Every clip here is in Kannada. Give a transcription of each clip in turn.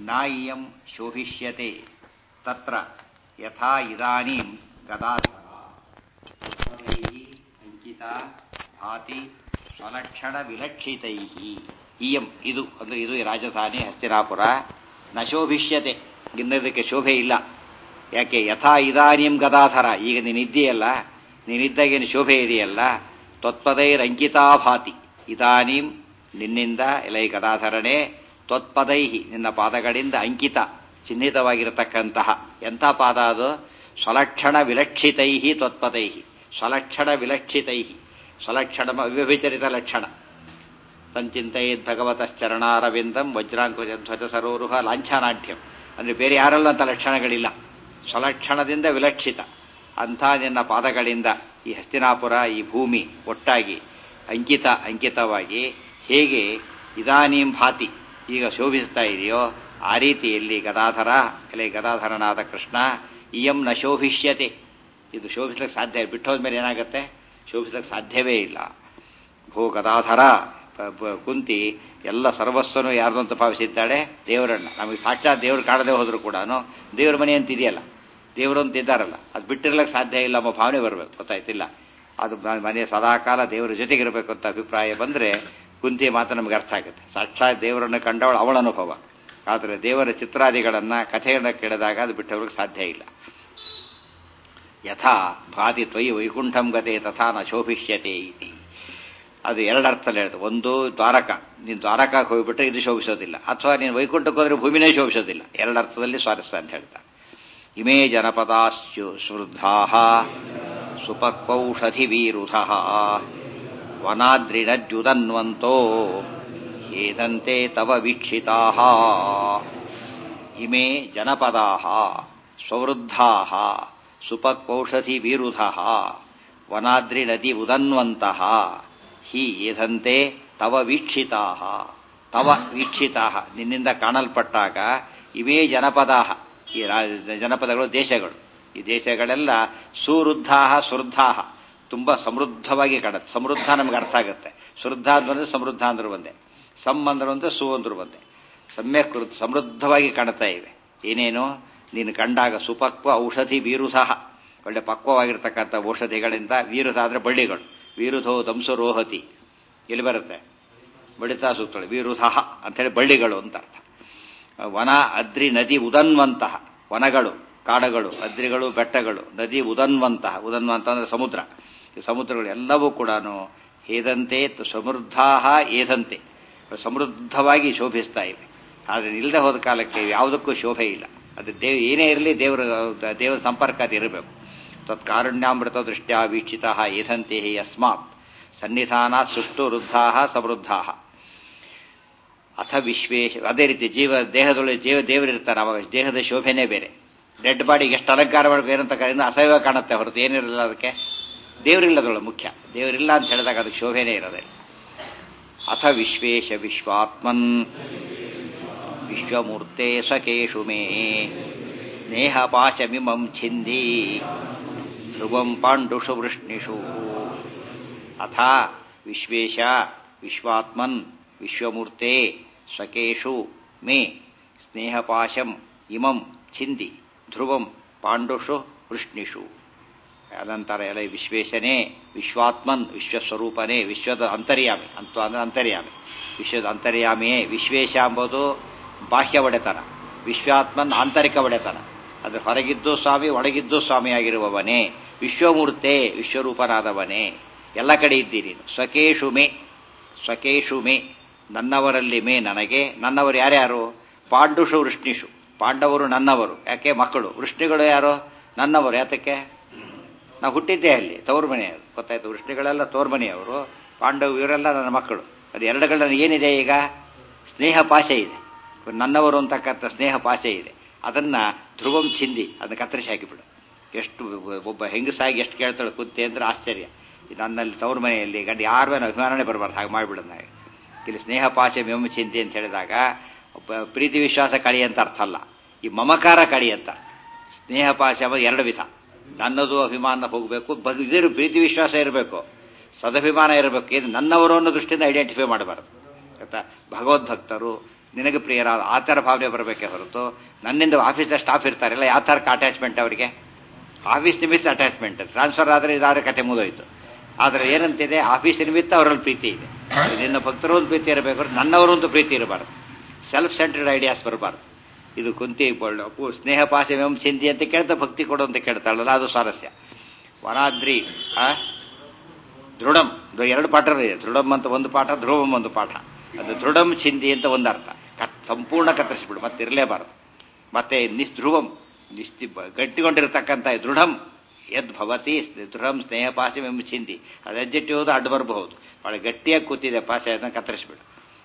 ನಾಯಿಯಂ ಶೋಭಿಷ್ಯತೆ ತತ್ರ ಯಥಾ ಇದಾನೀಂ ಗದಾಧರ ಅಂಕಿತ ಭಾತಿ ಸ್ವಲಕ್ಷಣ ವಿಲಕ್ಷಿತೈ ಇಯಂ ಇದು ಅಂದ್ರೆ ಇದು ಈ ರಾಜಧಾನಿ ಹಸ್ತಿನಾಪುರ ನ ಶೋಭಿಷ್ಯತೆ ಇನ್ನದಕ್ಕೆ ಶೋಭೆ ಇಲ್ಲ ಯಾಕೆ ಯಥಾ ಇದಾನೀಂ ಗದಾಧರ ಈಗ ನೀನಿದ್ದೀಯಲ್ಲ ನೀನಿದ್ದಾಗೇನು ಶೋಭೆ ಇದೆಯಲ್ಲ ತ್ವತ್ಪದೈರಂಕಿತಾ ಭಾತಿ ಇದಾನೀಂ ನಿನ್ನಿಂದ ಎಲೈ ಗದಾಧರನೇ ತ್ವತ್ಪದೈಹಿ ನಿನ್ನ ಪಾದಗಳಿಂದ ಅಂಕಿತ ಚಿಹ್ನಿತವಾಗಿರತಕ್ಕಂತಹ ಎಂಥ ಪಾದ ಅದು ಸ್ವಲಕ್ಷಣ ವಿಲಕ್ಷಿತೈ ತ್ವತ್ಪದೈ ಸ್ವಲಕ್ಷಣ ವಿಲಕ್ಷಿತೈ ಸ್ವಲಕ್ಷಣ ಅವ್ಯಭಿಚರಿತ ಲಕ್ಷಣ ಸಂಚಿಂತೆಯದ್ ಭಗವತಶ್ಚರಣಾರವಿಂದಂ ವಜ್ರಾಂಕುಜ ಧ್ವಜ ಸರೋರುಹ ಲಾಂಛನಾಢ್ಯಂ ಅಂದ್ರೆ ಬೇರೆ ಯಾರಲ್ಲ ಅಂತ ಲಕ್ಷಣಗಳಿಲ್ಲ ಸ್ವಲಕ್ಷಣದಿಂದ ವಿಲಕ್ಷಿತ ಅಂಥ ನಿನ್ನ ಪಾದಗಳಿಂದ ಈ ಹಸ್ತಿನಾಪುರ ಈ ಭೂಮಿ ಒಟ್ಟಾಗಿ ಅಂಕಿತ ಅಂಕಿತವಾಗಿ ಹೇಗೆ ಇದಾನೀಂ ಭಾತಿ ಈಗ ಶೋಭಿಸ್ತಾ ಇದೆಯೋ ಆ ರೀತಿಯಲ್ಲಿ ಗದಾಧರ ಎಲೆ ಗದಾಧರನಾದ ಕೃಷ್ಣ ಇಯಂ ನ ಶೋಭಿಷ್ಯತೆ ಇದು ಶೋಭಿಸ್ಲಿಕ್ಕೆ ಸಾಧ್ಯ ಬಿಟ್ಟೋದ ಮೇಲೆ ಏನಾಗುತ್ತೆ ಶೋಭಿಸ್ಲಿಕ್ಕೆ ಸಾಧ್ಯವೇ ಇಲ್ಲ ಭೋ ಗದಾಧರ ಕುಂತಿ ಎಲ್ಲ ಸರ್ವಸ್ವನು ಯಾರ್ದು ಅಂತ ಭಾವಿಸಿದ್ದಾಳೆ ದೇವರನ್ನ ನಮಗೆ ಸಾಕ್ಷಾತ್ ದೇವರು ಕಾಣದೆ ಹೋದ್ರು ಕೂಡ ದೇವ್ರ ಮನೆ ಅಂತ ಇದೆಯಲ್ಲ ದೇವರು ಅಂತ ಇದ್ದಾರಲ್ಲ ಅದು ಬಿಟ್ಟಿರ್ಲಿಕ್ಕೆ ಸಾಧ್ಯ ಇಲ್ಲ ಎಂಬ ಭಾವನೆ ಬರಬೇಕು ಗೊತ್ತಾಯ್ತಿಲ್ಲ ಅದು ಮನೆ ಸದಾಕಾಲ ದೇವರ ಜೊತೆಗಿರಬೇಕು ಅಂತ ಅಭಿಪ್ರಾಯ ಬಂದ್ರೆ ಕುಂತಿ ಮಾತು ನಮಗೆ ಅರ್ಥ ಆಗುತ್ತೆ ಸಾಕ್ಷಾತ್ ದೇವರನ್ನು ಕಂಡವಳು ಅವಳ ಅನುಭವ ಆದರೆ ದೇವರ ಚಿತ್ರಾದಿಗಳನ್ನ ಕಥೆಯನ್ನು ಕೇಳಿದಾಗ ಅದು ಬಿಟ್ಟವ್ರಿಗೆ ಸಾಧ್ಯ ಇಲ್ಲ ಯಥಾ ಭಾತಿ ತ್ವಯಿ ವೈಕುಂಠಂ ಗತೆ ತಥಾ ನ ಶೋಭಿಷ್ಯತೆ ಇತಿ ಅದು ಎರಡರ್ಥದಲ್ಲಿ ಹೇಳ್ತದೆ ಒಂದು ದ್ವಾರಕ ನೀನು ದ್ವಾರಕಕ್ಕೆ ಹೋಗ್ಬಿಟ್ರೆ ಇದು ಶೋಭಿಸೋದಿಲ್ಲ ಅಥವಾ ನೀನು ವೈಕುಂಠಕ್ಕೆ ಹೋದ್ರೆ ಭೂಮಿನೇ ಶೋಭಿಸೋದಿಲ್ಲ ಎರಡರ್ಥದಲ್ಲಿ ಸ್ವಾರಸ್ಯ ಅಂತ ಹೇಳ್ತಾರೆ ಇಮೇ ಜನಪದಾಸ್ಯು ಸ್ಮೃದ್ಧಾ ಸುಪಕ್ವೌಷಧಿವೀರುಧ ವನಾದ್ರಿಣಜ್ಜುದನ್ವಂತೋ ಹೇದಂತೆ ತವ ವೀಕ್ಷಿತಾ ಇಮೇ ಜನಪದಾ ಸ್ವವೃದ್ಧಾ ಸುಪಕ್ವೌಷಧಿವೀರುಧ ವನಾದ್ರಿನದಿ ಉದನ್ವಂತಹ ಹಿ ಏದಂತೆ ತವ ವೀಕ್ಷಿತಾ ತವ ವೀಕ್ಷಿತಾ ನಿನ್ನಿಂದ ಕಾಣಲ್ಪಟ್ಟಾಗ ಇವೇ ಜನಪದಾ ಈ ಜನಪದಗಳು ದೇಶಗಳು ಈ ದೇಶಗಳೆಲ್ಲ ಸುವೃದ್ಧಾ ಸುವೃದ್ಧಾ ತುಂಬಾ ಸಮೃದ್ಧವಾಗಿ ಕಾಣುತ್ತೆ ಸಮೃದ್ಧ ನಮ್ಗೆ ಅರ್ಥ ಆಗುತ್ತೆ ಶುದ್ಧ ಅಂದ್ರೆ ಸಮೃದ್ಧ ಅಂದ್ರು ಒಂದೇ ಸಮ್ ಅಂದ್ರೆ ಒಂದೇ ಸು ಅಂದ್ರು ಒಂದೇ ಸಮ್ಯಕ್ ಸಮೃದ್ಧವಾಗಿ ಕಾಣ್ತಾ ಇವೆ ಏನೇನು ನೀನು ಕಂಡಾಗ ಸುಪಕ್ವ ಔಷಧಿ ವೀರುಧಃ ಒಳ್ಳೆ ಪಕ್ವವಾಗಿರ್ತಕ್ಕಂಥ ಔಷಧಿಗಳಿಂದ ವೀರುಧ ಅಂದ್ರೆ ಬಳ್ಳಿಗಳು ವೀರುಧೋ ದಂಸುರೋಹತಿ ಎಲ್ಲಿ ಬರುತ್ತೆ ಬಳಿತಾ ಸೂಕ್ತಗಳು ವೀರುಧಃ ಅಂತೇಳಿ ಬಳ್ಳಿಗಳು ಅಂತ ಅರ್ಥ ವನ ಅದ್ರಿ ನದಿ ಉದನ್ವಂತಹ ವನಗಳು ಕಾಡುಗಳು ಅದ್ರಿಗಳು ಬೆಟ್ಟಗಳು ನದಿ ಉದನ್ವಂತಹ ಉದನ್ವಂತ ಅಂದ್ರೆ ಸಮುದ್ರ ಈ ಸಮುದ್ರಗಳು ಎಲ್ಲವೂ ಕೂಡ ಹೇದಂತೆ ಸಮೃದ್ಧಾ ಏದಂತೆ ಸಮೃದ್ಧವಾಗಿ ಶೋಭಿಸ್ತಾ ಇವೆ ಆದರೆ ಇಲ್ಲದೆ ಹೋದ ಕಾಲಕ್ಕೆ ಯಾವುದಕ್ಕೂ ಶೋಭೆ ಇಲ್ಲ ಅದು ದೇವ್ ಏನೇ ಇರಲಿ ದೇವರ ದೇವರ ಸಂಪರ್ಕ ಅದು ಇರಬೇಕು ತತ್ಕಾರುಣ್ಯಾಮೃತ ದೃಷ್ಟ್ಯಾ ವೀಕ್ಷಿತ ಏದಂತೆ ಯಸ್ಮಾತ್ ಸನ್ನಿಧಾನ ಸುಷ್ಟು ವೃದ್ಧಾ ಸಮೃದ್ಧಾ ಅಥ ವಿಶ್ವೇಶ ಅದೇ ರೀತಿ ಜೀವ ದೇಹದೊಳಗೆ ಜೀವ ದೇವರಿರ್ತಾರೆ ಅವಾಗ ದೇಹದ ಶೋಭೆನೇ ಬೇರೆ ಡೆಡ್ ಬಾಡಿಗೆ ಎಷ್ಟು ಅಲಂಕಾರ ಮಾಡಬೇಕು ಏನಂತ ಕರೆಯಿಂದ ಅಸಹ್ಯ ಕಾಣುತ್ತೆ ಹೊರತು ಏನಿರಲಿಲ್ಲ ಅದಕ್ಕೆ ದೇವರಿಲ್ಲದೊಳ ಮುಖ್ಯ ದೇವರಿಲ್ಲ ಅಂತ ಹೇಳಿದಾಗ ಅದಕ್ಕೆ ಶೋಭೆನೇ ಇರೋದಿಲ್ಲ ಅಥ ವಿಶ್ವೇಶ ವಿಶ್ವಾತ್ಮನ್ ವಿಶ್ವಮೂರ್ತೆ ಸ್ವಕೇಶು ಮೇ ಸ್ನೇಹ ಪಾಶಮಿಮಂ ಛಿಂದಿ ಧ್ರುವಂ ಪಾಂಡುಷು ವೃಷ್ಣಿಷು ಅಥ ವಿಶ್ವೇಶ ವಿಶ್ವಾತ್ಮನ್ ವಿಶ್ವಮೂರ್ತೆ ಸ್ವಕೇಶು ಮೇ ಸ್ನೇಹಪಾಶಂ ಇಮಂ ಛಿಂದಿ ಧ್ರುವಂ ಪಾಂಡುಷು ವೃಷ್ಣಿಷು ಅನಂತರ ಎಲ್ಲ ವಿಶ್ವೇಶನೇ ವಿಶ್ವಾತ್ಮನ್ ವಿಶ್ವಸ್ವರೂಪನೇ ವಿಶ್ವದ ಅಂತರ್ಯಾಮಿ ಅಂತ ಅಂದ್ರೆ ಅಂತರ್ಯಾಮಿ ವಿಶ್ವದ ಅಂತರ್ಯಾಮಿಯೇ ವಿಶ್ವೇಶ ಎಂಬುದು ಬಾಹ್ಯ ಒಡೆತನ ವಿಶ್ವಾತ್ಮನ್ ಆಂತರಿಕ ಒಡೆತನ ಅದ್ರ ಹೊರಗಿದ್ದು ಸ್ವಾಮಿ ಒಳಗಿದ್ದು ಸ್ವಾಮಿಯಾಗಿರುವವನೇ ವಿಶ್ವಮೂರ್ತೆ ವಿಶ್ವರೂಪನಾದವನೇ ಎಲ್ಲ ಕಡೆ ಇದ್ದೀರಿ ಸ್ವಕೇಶು ಮೇ ಸ್ವಕೇಶು ಮೇ ನನ್ನವರಲ್ಲಿ ಮೇ ನನಗೆ ನನ್ನವರು ಯಾರ್ಯಾರು ಪಾಂಡುಷು ವೃಷ್ಣಿಷು ಪಾಂಡವರು ನನ್ನವರು ಯಾಕೆ ಮಕ್ಕಳು ವೃಷ್ಣಿಗಳು ಯಾರು ನನ್ನವರು ಯಾತಕ್ಕೆ ನಾವು ಹುಟ್ಟಿದ್ದೇ ಅಲ್ಲಿ ತವ್ರ ಮನೆ ಅದು ಗೊತ್ತಾಯ್ತು ವೃಷ್ಣಿಗಳೆಲ್ಲ ತೋರ್ ಮನೆಯವರು ಪಾಂಡವ ಇವರೆಲ್ಲ ನನ್ನ ಮಕ್ಕಳು ಅದು ಎರಡುಗಳಲ್ಲಿ ಏನಿದೆ ಈಗ ಸ್ನೇಹ ಪಾಶೆ ಇದೆ ನನ್ನವರು ಅಂತಕ್ಕಂಥ ಸ್ನೇಹ ಪಾಶೆ ಇದೆ ಅದನ್ನ ಧ್ರುವಂ ಚಿಂದಿ ಅದನ್ನ ಕತ್ತರಿಸಿ ಹಾಕಿಬಿಡು ಎಷ್ಟು ಒಬ್ಬ ಹೆಂಗಸಾಗಿ ಎಷ್ಟು ಕೇಳ್ತಾಳೆ ಕುಂತೆ ಅಂದ್ರೆ ಆಶ್ಚರ್ಯ ನನ್ನಲ್ಲಿ ತವ್ರ ಮನೆಯಲ್ಲಿ ಗಂಡ ಯಾರ ಮೇಲೆ ಅಭಿಮಾನನೇ ಬರಬಾರ್ದು ಹಾಗೆ ಮಾಡಿಬಿಡೋದು ನಾವು ಇಲ್ಲಿ ಸ್ನೇಹ ಪಾಶೆ ಮೆಮ್ಮ ಚಿಂತೆ ಅಂತ ಹೇಳಿದಾಗ ಒಬ್ಬ ಪ್ರೀತಿ ವಿಶ್ವಾಸ ಕಳಿ ಅಂತ ಅರ್ಥ ಅಲ್ಲ ಈ ಮಮಕಾರ ಕಳಿ ಅಂತ ಸ್ನೇಹ ಪಾಶ ಎರಡು ವಿಧ ನನ್ನದು ಅಭಿಮಾನ ಹೋಗಬೇಕು ಇದ್ರ ಪ್ರೀತಿ ವಿಶ್ವಾಸ ಇರಬೇಕು ಸದಭಿಮಾನ ಇರಬೇಕು ಇದು ನನ್ನವರು ಅನ್ನೋ ದೃಷ್ಟಿಯಿಂದ ಐಡೆಂಟಿಫೈ ಮಾಡಬಾರದು ಆಯ್ತಾ ಭಗವದ್ಭಕ್ತರು ನಿನಗೆ ಪ್ರಿಯರಾದ ಆ ಥರ ಭಾವನೆ ಬರಬೇಕೇ ಹೊರತು ನನ್ನಿಂದ ಆಫೀಸ್ನ ಸ್ಟಾಫ್ ಇರ್ತಾರಲ್ಲ ಯಾವ ಥರ ಅಟ್ಯಾಚ್ಮೆಂಟ್ ಅವರಿಗೆ ಆಫೀಸ್ ನಿಮಿತ್ತ ಅಟ್ಯಾಚ್ಮೆಂಟ್ ಟ್ರಾನ್ಸ್ಫರ್ ಆದರೆ ಇದಾದ್ರೆ ಕತೆ ಮುಗಿದೋಯ್ತು ಆದರೆ ಏನಂತಿದೆ ಆಫೀಸ್ ನಿಮಿತ್ತ ಅವರಲ್ಲಿ ಪ್ರೀತಿ ಇದೆ ನಿನ್ನ ಭಕ್ತರು ಒಂದು ಪ್ರೀತಿ ಇರಬೇಕು ನನ್ನವರು ಒಂದು ಪ್ರೀತಿ ಇರಬಾರ್ದು ಸೆಲ್ಫ್ ಸೆಂಟ್ರೆಡ್ ಐಡಿಯಾಸ್ ಬರಬಾರ್ದು ಇದು ಕುಂತಿ ಅಪ್ಪು ಸ್ನೇಹ ಪಾಸವ್ಯಂ ಚಿಂತಿ ಅಂತ ಕೇಳ್ತಾ ಭಕ್ತಿ ಕೊಡು ಅಂತ ಕೇಳ್ತಾಳಲ್ಲ ಅದು ಸ್ವಾರಸ್ಯ ವನಾದ್ರಿ ಆ ದೃಢಂ ಇದು ಎರಡು ಪಾಠ ಇದೆ ದೃಢಂ ಅಂತ ಒಂದು ಪಾಠ ಧ್ರುವಂ ಒಂದು ಪಾಠ ಅದು ದೃಢಂ ಚಿಂದಿ ಅಂತ ಒಂದು ಅರ್ಥ ಕತ್ ಸಂಪೂರ್ಣ ಕತ್ತರಿಸಿಬಿಡು ಮತ್ತೆ ಇರಲೇಬಾರದು ಮತ್ತೆ ನಿಸ್ಧ್ರುವಂ ನಿಸ್ತಿ ಗಟ್ಟಿಗೊಂಡಿರತಕ್ಕಂಥ ದೃಢಂ ಯದ್ ಭವತಿ ದೃಢಂ ಸ್ನೇಹ ಪಾಸವೆಂಬ ಚಿಂದಿ ಅದು ಅಡ್ಜೆಕ್ಟಿವ್ ಅಡ್ಡು ಬರಬಹುದು ಭಾಳ ಗಟ್ಟಿಯಾಗಿ ಕೂತಿದೆ ಪಾಸೆ ಅದನ್ನು ಕತ್ತರಿಸ್ಬಿಡು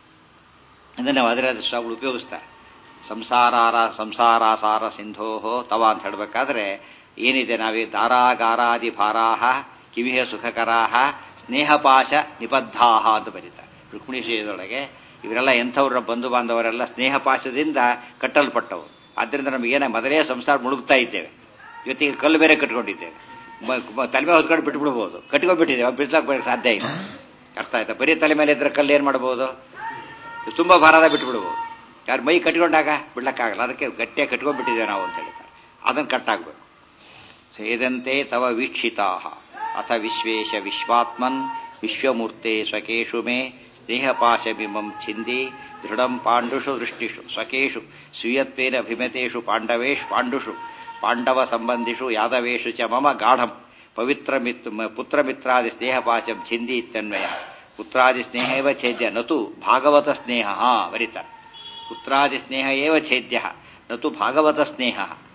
ಅದನ್ನು ಅದರ ಸ್ವಾಮಿಗಳು ಉಪಯೋಗಿಸ್ತಾರೆ ಸಂಸಾರಾರ ಸಂಸಾರಾಸಾರ ಸಿಂಧೋಹೋ ತವ ಅಂತ ಹೇಳಬೇಕಾದ್ರೆ ಏನಿದೆ ನಾವೇ ದಾರಾಗಾರಾದಿ ಭಾರಾಹ ಕಿವಿಹ ಸುಖಕರಾಹ ಸ್ನೇಹಪಾಶ ನಿಬದ್ಧಾಹ ಅಂತ ಬರೀತಾರೆ ರುಕ್ಮಿಣೀಶದೊಳಗೆ ಇವರೆಲ್ಲ ಎಂಥವ್ರ ಬಂಧು ಬಾಂಧವರೆಲ್ಲ ಸ್ನೇಹಪಾಶದಿಂದ ಕಟ್ಟಲ್ಪಟ್ಟವರು ಆದ್ದರಿಂದ ನಮಗೇನ ಮೊದಲೇ ಸಂಸಾರ ಮುಳುಗ್ತಾ ಇದ್ದೇವೆ ಇವತ್ತಿಗೆ ಕಲ್ಲು ಬೇರೆ ಕಟ್ಕೊಂಡಿದ್ದೇವೆ ತಲೆ ಹೊತ್ಕೊಂಡು ಬಿಟ್ಬಿಡ್ಬೋದು ಕಟ್ಕೊಂಡ್ಬಿಟ್ಟಿದ್ದೇವೆ ಬಿಡ್ಸಕ್ಕೆ ಬರೋಕ್ಕೆ ಸಾಧ್ಯ ಇಲ್ಲ ಅರ್ಥ ಆಯ್ತಾ ಬರೀ ತಲೆ ಮೇಲೆ ಇದ್ರೆ ಕಲ್ಲು ಏನು ಮಾಡ್ಬೋದು ತುಂಬ ಭಾರದ ಬಿಟ್ಬಿಡ್ಬೋದು ಯಾರು ಮೈ ಕಟ್ಕೊಂಡಾಗ ಬಿಡ್ಲಕ್ಕಾಗಲ್ಲ ಅದಕ್ಕೆ ಗಟ್ಟಿಯಾಗಿ ಕಟ್ಕೊಂಡ್ಬಿಟ್ಟಿದ್ದೇವೆ ನಾವು ಅಂತ ಹೇಳ್ತಾರೆ ಅದನ್ನು ಕಟ್ಟಾಗಬೇಕು ಸೇದಂತೆ ತವ ವೀಕ್ಷಿತಾ ಅಥ ವಿಶ್ವೇಶ ವಿಶ್ವಾತ್ಮನ್ ವಿಶ್ವಮೂರ್ತೆ ಸ್ವಕೇಶು ಮೇ ಸ್ನೇಹಪಾಶಮಿಮಂ ಛಿಂದಿ ದೃಢಂ ಪಾಂಡುಷು ದೃಷ್ಟಿಷು ಸ್ವಕೇಶು ಸ್ವೀಯತ್ವೇನ ಅಭಿಮತೇಷು ಪಾಂಡವೇಶು ಪಾಂಡುಷು ಪಾಂಡವ ಸಂಬಂಧಿಷು ಯಾದವೇಶು ಚ ಮಮ ಗಾಢಂ ಪವಿತ್ರ ಮಿತ್ ಪುತ್ರಮಿತ್ರಾದಿ ಸ್ನೇಹಪಾಶಂ ಛಿಂದಿ ಇತ್ಯನ್ವಯ ಪುತ್ರಾದಿ ಸ್ನೇಹ ಏವ ಛೇದ್ಯ ನತು ಭಾಗವತ ಸ್ನೇಹ ಬರೀತಾರೆ ಪುತ್ರಾದಿ ಸ್ನೇಹ ಏವ ಛೇದ್ಯ ನತು ಭಾಗವತ ಸ್ನೇಹ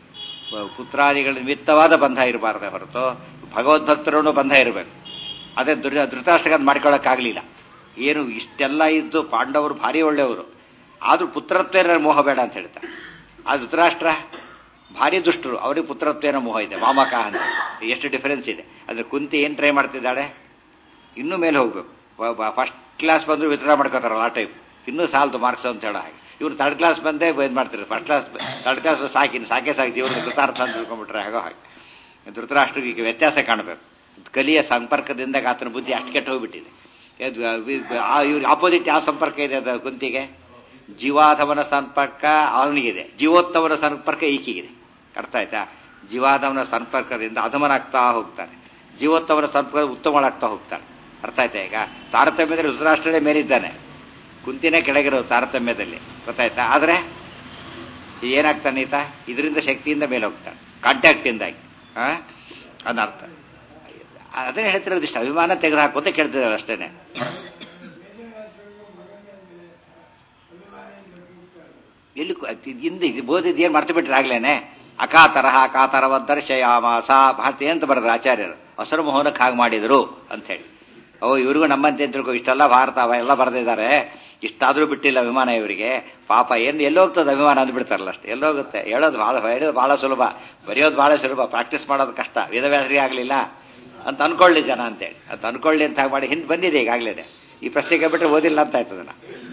ಪುತ್ರಾದಿಗಳ ನಿಮಿತ್ತವಾದ ಬಂಧ ಇರಬಾರ್ದೆ ಹೊರತು ಭಗವದ್ಭಕ್ತರನ್ನು ಬಂಧ ಇರಬೇಕು ಅದೇ ದುರ್ ಧೃತರಾಷ್ಟ್ರಕ್ಕೆ ಅದು ಮಾಡ್ಕೊಳ್ಳೋಕ್ಕಾಗಲಿಲ್ಲ ಏನು ಇಷ್ಟೆಲ್ಲ ಇದ್ದು ಪಾಂಡವರು ಭಾರಿ ಒಳ್ಳೆಯವರು ಆದರೂ ಪುತ್ರತ್ವೇನ ಮೋಹ ಬೇಡ ಅಂತ ಹೇಳ್ತಾರೆ ಆ ಧೃತರಾಷ್ಟ್ರ ಭಾರಿ ದುಷ್ಟರು ಅವರಿಗೆ ಪುತ್ರತ್ವೇನ ಮೋಹ ಇದೆ ವಾಮಕ ಅಂತ ಎಷ್ಟು ಡಿಫರೆನ್ಸ್ ಇದೆ ಅಂದ್ರೆ ಕುಂತಿ ಏನು ಟ್ರೈ ಮಾಡ್ತಿದ್ದಾಳೆ ಇನ್ನೂ ಮೇಲೆ ಹೋಗ್ಬೇಕು ಫಸ್ಟ್ ಕ್ಲಾಸ್ ಬಂದರೂ ವಿತರಣೆ ಮಾಡ್ಕೋತಾರಲ್ಲ ಆ ಟೈಪ್ ಇನ್ನೂ ಸಾಲದು ಮಾರ್ಕ್ಸ್ ಅಂತ ಹೇಳೋ ಹಾಗೆ ಇವ್ರು ಥರ್ಡ್ ಕ್ಲಾಸ್ ಬಂದೇ ಇದು ಮಾಡ್ತಾರೆ ಫಸ್ಟ್ ಕ್ಲಾಸ್ ಥರ್ಡ್ ಕ್ಲಾಸ್ ಸಾಕಿನ ಸಾಕೆ ಸಾಕಿ ಇವ್ರಿಗೆ ಕೃತಾರ್ಥ ಅಂತ ತಿಳ್ಕೊಂಡ್ಬಿಟ್ರೆ ಹಾಗೋ ಹಾಗೆ ಧೃತರಾಷ್ಟ್ರಿಗೆ ವ್ಯತ್ಯಾಸ ಕಾಣಬೇಕು ಕಲಿಯ ಸಂಪರ್ಕದಿಂದ ಆತನ ಬುದ್ಧಿ ಅಷ್ಟು ಕೆಟ್ಟು ಹೋಗ್ಬಿಟ್ಟಿದೆ ಇವ್ರಿಗೆ ಆಪೋಸಿಟ್ ಯಾವ ಸಂಪರ್ಕ ಇದೆ ಅದು ಕುಂತಿಗೆ ಜೀವಾಧವನ ಸಂಪರ್ಕ ಅವನಿಗಿದೆ ಜೀವೋತ್ತಮನ ಸಂಪರ್ಕ ಈಕಿಗಿದೆ ಅರ್ಥ ಆಯ್ತಾ ಜೀವಾಧವನ ಸಂಪರ್ಕದಿಂದ ಅಧಮನಾಗ್ತಾ ಹೋಗ್ತಾನೆ ಜೀವೋತ್ತಮನ ಸಂಪರ್ಕ ಉತ್ತಮನಾಗ್ತಾ ಹೋಗ್ತಾನೆ ಅರ್ಥ ಆಯ್ತಾ ಈಗ ತಾರತಮ್ಯದಲ್ಲಿ ಧೃತರಾಷ್ಟ್ರನೇ ಮೇಲಿದ್ದಾನೆ ಕುಂತಿನೇ ಕೆಳಗಿರೋ ತಾರತಮ್ಯದಲ್ಲಿ ಗೊತ್ತಾಯ್ತಾ ಆದರೆ ಏನಾಗ್ತಾನೆ ಈತ ಇದರಿಂದ ಶಕ್ತಿಯಿಂದ ಮೇಲೆ ಹೋಗ್ತಾನೆ ಕಾಂಟ್ಯಾಕ್ಟಿಂದಾಗಿ ಆ ಅದರ್ಥ ಅದೇ ಹೇಳ್ತಿರೋದು ಇಷ್ಟು ಅಭಿಮಾನ ತೆಗೆದು ಹಾಕೋತ ಕೇಳ್ತಿದ್ದಾರೆ ಅಷ್ಟೇನೆ ಎಲ್ಲಿ ಹಿಂದೆ ಬೋಧಿದ್ದು ಏನು ಮರ್ತು ಬಿಟ್ರೆ ಆಗ್ಲೇನೆ ಅಕಾತರ ಅಕಾತರವದ್ದರ್ಶಯಾಮಾಸ ಭಾರತೀಯ ಅಂತ ಬರೆದ್ರು ಆಚಾರ್ಯರು ಹಸರು ಮೋಹನಕ್ಕೆ ಹಾಗೆ ಮಾಡಿದರು ಅಂತ ಹೇಳಿ ಓ ಇವ್ರಿಗೂ ನಮ್ಮಂತೆ ತಿಳ್ಕೊ ಇಷ್ಟೆಲ್ಲ ಭಾರತ ಎಲ್ಲ ಬರೆದಿದ್ದಾರೆ ಇಷ್ಟಾದರೂ ಬಿಟ್ಟಿಲ್ಲ ಅಭಿಮಾನ ಇವರಿಗೆ ಪಾಪ ಏನು ಎಲ್ಲೋಗ್ತದೆ ಅಭಿಮಾನ ಅಂದ್ಬಿಡ್ತಾರಲ್ಲ ಅಷ್ಟೇ ಎಲ್ಲೋಗುತ್ತೆ ಹೇಳೋದು ಭಾಳ ಹೇಳೋದು ಭಾಳ ಸುಲಭ ಬರೆಯೋದು ಭಾಳ ಸುಲಭ ಪ್ರಾಕ್ಟೀಸ್ ಮಾಡೋದು ಕಷ್ಟ ವೇದವ್ಯಾಸರಿಗೆ ಆಗಲಿಲ್ಲ ಅಂತ ಅನ್ಕೊಳ್ಳಿ ಜನ ಅಂತೇಳಿ ಅಂತ ಅನ್ಕೊಳ್ಳಿ ಅಂತ ಮಾಡಿ ಹಿಂದೆ ಬಂದಿದೆ ಈಗಾಗಲೇ ಈ ಪ್ರಶ್ನೆಗೆ ಬಿಟ್ಟರೆ ಓದಿಲ್ಲ ಅಂತ ಆಯ್ತದನ್ನ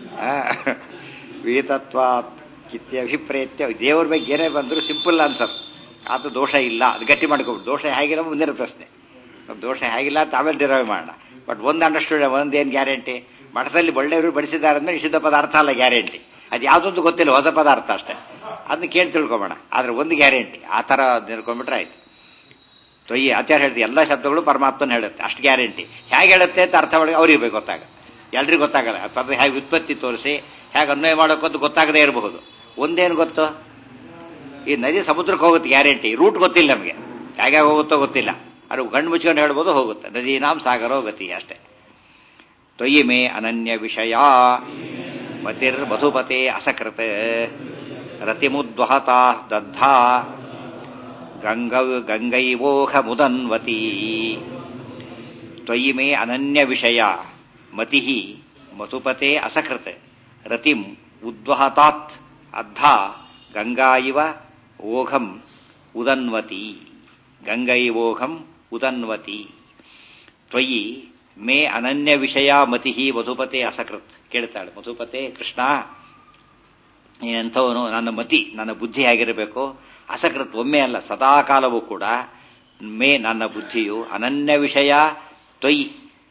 ವೀತತ್ವ ಕಿತ್ಯಭಿಪ್ರೇತ್ಯ ದೇವ್ರ ಬಗ್ಗೆ ಏನೇ ಬಂದರೂ ಸಿಂಪಲ್ ಆನ್ಸರ್ ಅದು ದೋಷ ಇಲ್ಲ ಅದು ಗಟ್ಟಿ ಮಾಡ್ಕೊಬಿಟ್ಟು ದೋಷ ಹೇಗಿಲ್ಲ ಮುಂದಿನ ಪ್ರಶ್ನೆ ದೋಷ ಹೇಗಿಲ್ಲ ಅಂತ ಆಮೇಲೆ ಡಿರೈವ್ ಮಾಡೋಣ ಬಟ್ ಒಂದು ಅಂಡರ್ಸ್ಟೂಡ್ ಒಂದೇನು ಗ್ಯಾರಂಟಿ ಮಠದಲ್ಲಿ ಒಳ್ಳೆಯವರು ಬಡಿಸಿದ್ದಾರೆ ಅಂದ್ರೆ ನಿಷಿದ್ಧ ಪದಾರ್ಥ ಅಲ್ಲ ಗ್ಯಾರಂಟಿ ಅದು ಯಾವುದೊಂದು ಗೊತ್ತಿಲ್ಲ ಹೊಸ ಪದಾರ್ಥ ಅಷ್ಟೇ ಅದನ್ನ ಕೇಳಿ ತಿಳ್ಕೊಬೋಣ ಆದ್ರೆ ಒಂದು ಗ್ಯಾರಂಟಿ ಆ ಥರ ತಿಳ್ಕೊಂಡ್ಬಿಟ್ರೆ ಆಯ್ತು ತೊಯ್ಯಿ ಆಚಾರ್ಯ ಹೇಳ್ತೀವಿ ಎಲ್ಲ ಶಬ್ದಗಳು ಪರಮಾತ್ಮನ ಹೇಳುತ್ತೆ ಅಷ್ಟು ಗ್ಯಾರಂಟಿ ಹೇಗೆ ಹೇಳುತ್ತೆ ಅಂತ ಅರ್ಥ ಮಾಡಿ ಅವ್ರಿಗೆ ಬೇಕು ಗೊತ್ತಾಗ ಎಲ್ರಿಗೂ ಗೊತ್ತಾಗಲ್ಲ ಪದ ಹೇಗೆ ಉತ್ಪತ್ತಿ ತೋರಿಸಿ ಹೇಗೆ ಅನ್ವಯ ಮಾಡೋಕ್ಕಂತ ಗೊತ್ತಾಗದೇ ಇರಬಹುದು ಒಂದೇನು ಗೊತ್ತು ಈ ನದಿ ಸಮುದ್ರಕ್ಕೆ ಹೋಗುತ್ತೆ ಗ್ಯಾರಂಟಿ ರೂಟ್ ಗೊತ್ತಿಲ್ಲ ನಮಗೆ ಹೇಗೆ ಹೋಗುತ್ತೋ ಗೊತ್ತಿಲ್ಲ ಅದು ಗಂಡು ಮುಚ್ಕೊಂಡು ಹೇಳ್ಬೋದು ಹೋಗುತ್ತೆ ನದಿ ನಾಮ್ ಸಾಗರೋ ಗತಿ ಅಷ್ಟೇ ತ್ವಯಿ ಮೇ ಅನನ್ಯ ವಿಷಯ ಮತಿರ್ ಮಧುಪತೆ ಅಸಕೃತ ರತಿಮುದ್ವಹತ ದದ್ಧ ಗಂಗ ಗಂಗೈವೋಹ ಮುದನ್ವತಿ ತ್ವಯಿ ಮೇ ಅನನ್ಯ ವಿಷಯ ಮತಿ ಮಧುಪತೆ ಅಸಕೃತ ರತಿಂ ಉದ್ವಹತಾತ್ ಅದ್ಧ ಗಂಗಾ ಇವ ಓಘಂ ಉದನ್ವತಿ ಗಂಗೈವೋಘಂ ಉದನ್ವತಿ ತ್ವಯಿ ಮೇ ಅನನ್ಯ ವಿಷಯ ಮತಿ ಮಧುಪತೆ ಅಸಕೃತ್ ಕೇಳ್ತಾಳೆ ಮಧುಪತೆ ಕೃಷ್ಣ ನೀನೆಂಥವನು ನನ್ನ ಮತಿ ನನ್ನ ಬುದ್ಧಿ ಹೇಗಿರಬೇಕು ಅಸಕೃತ್ ಒಮ್ಮೆ ಅಲ್ಲ ಸದಾಕಾಲವೂ ಕೂಡ ಮೇ ನನ್ನ ಬುದ್ಧಿಯು ಅನನ್ಯ ವಿಷಯ ತ್ವಯಿ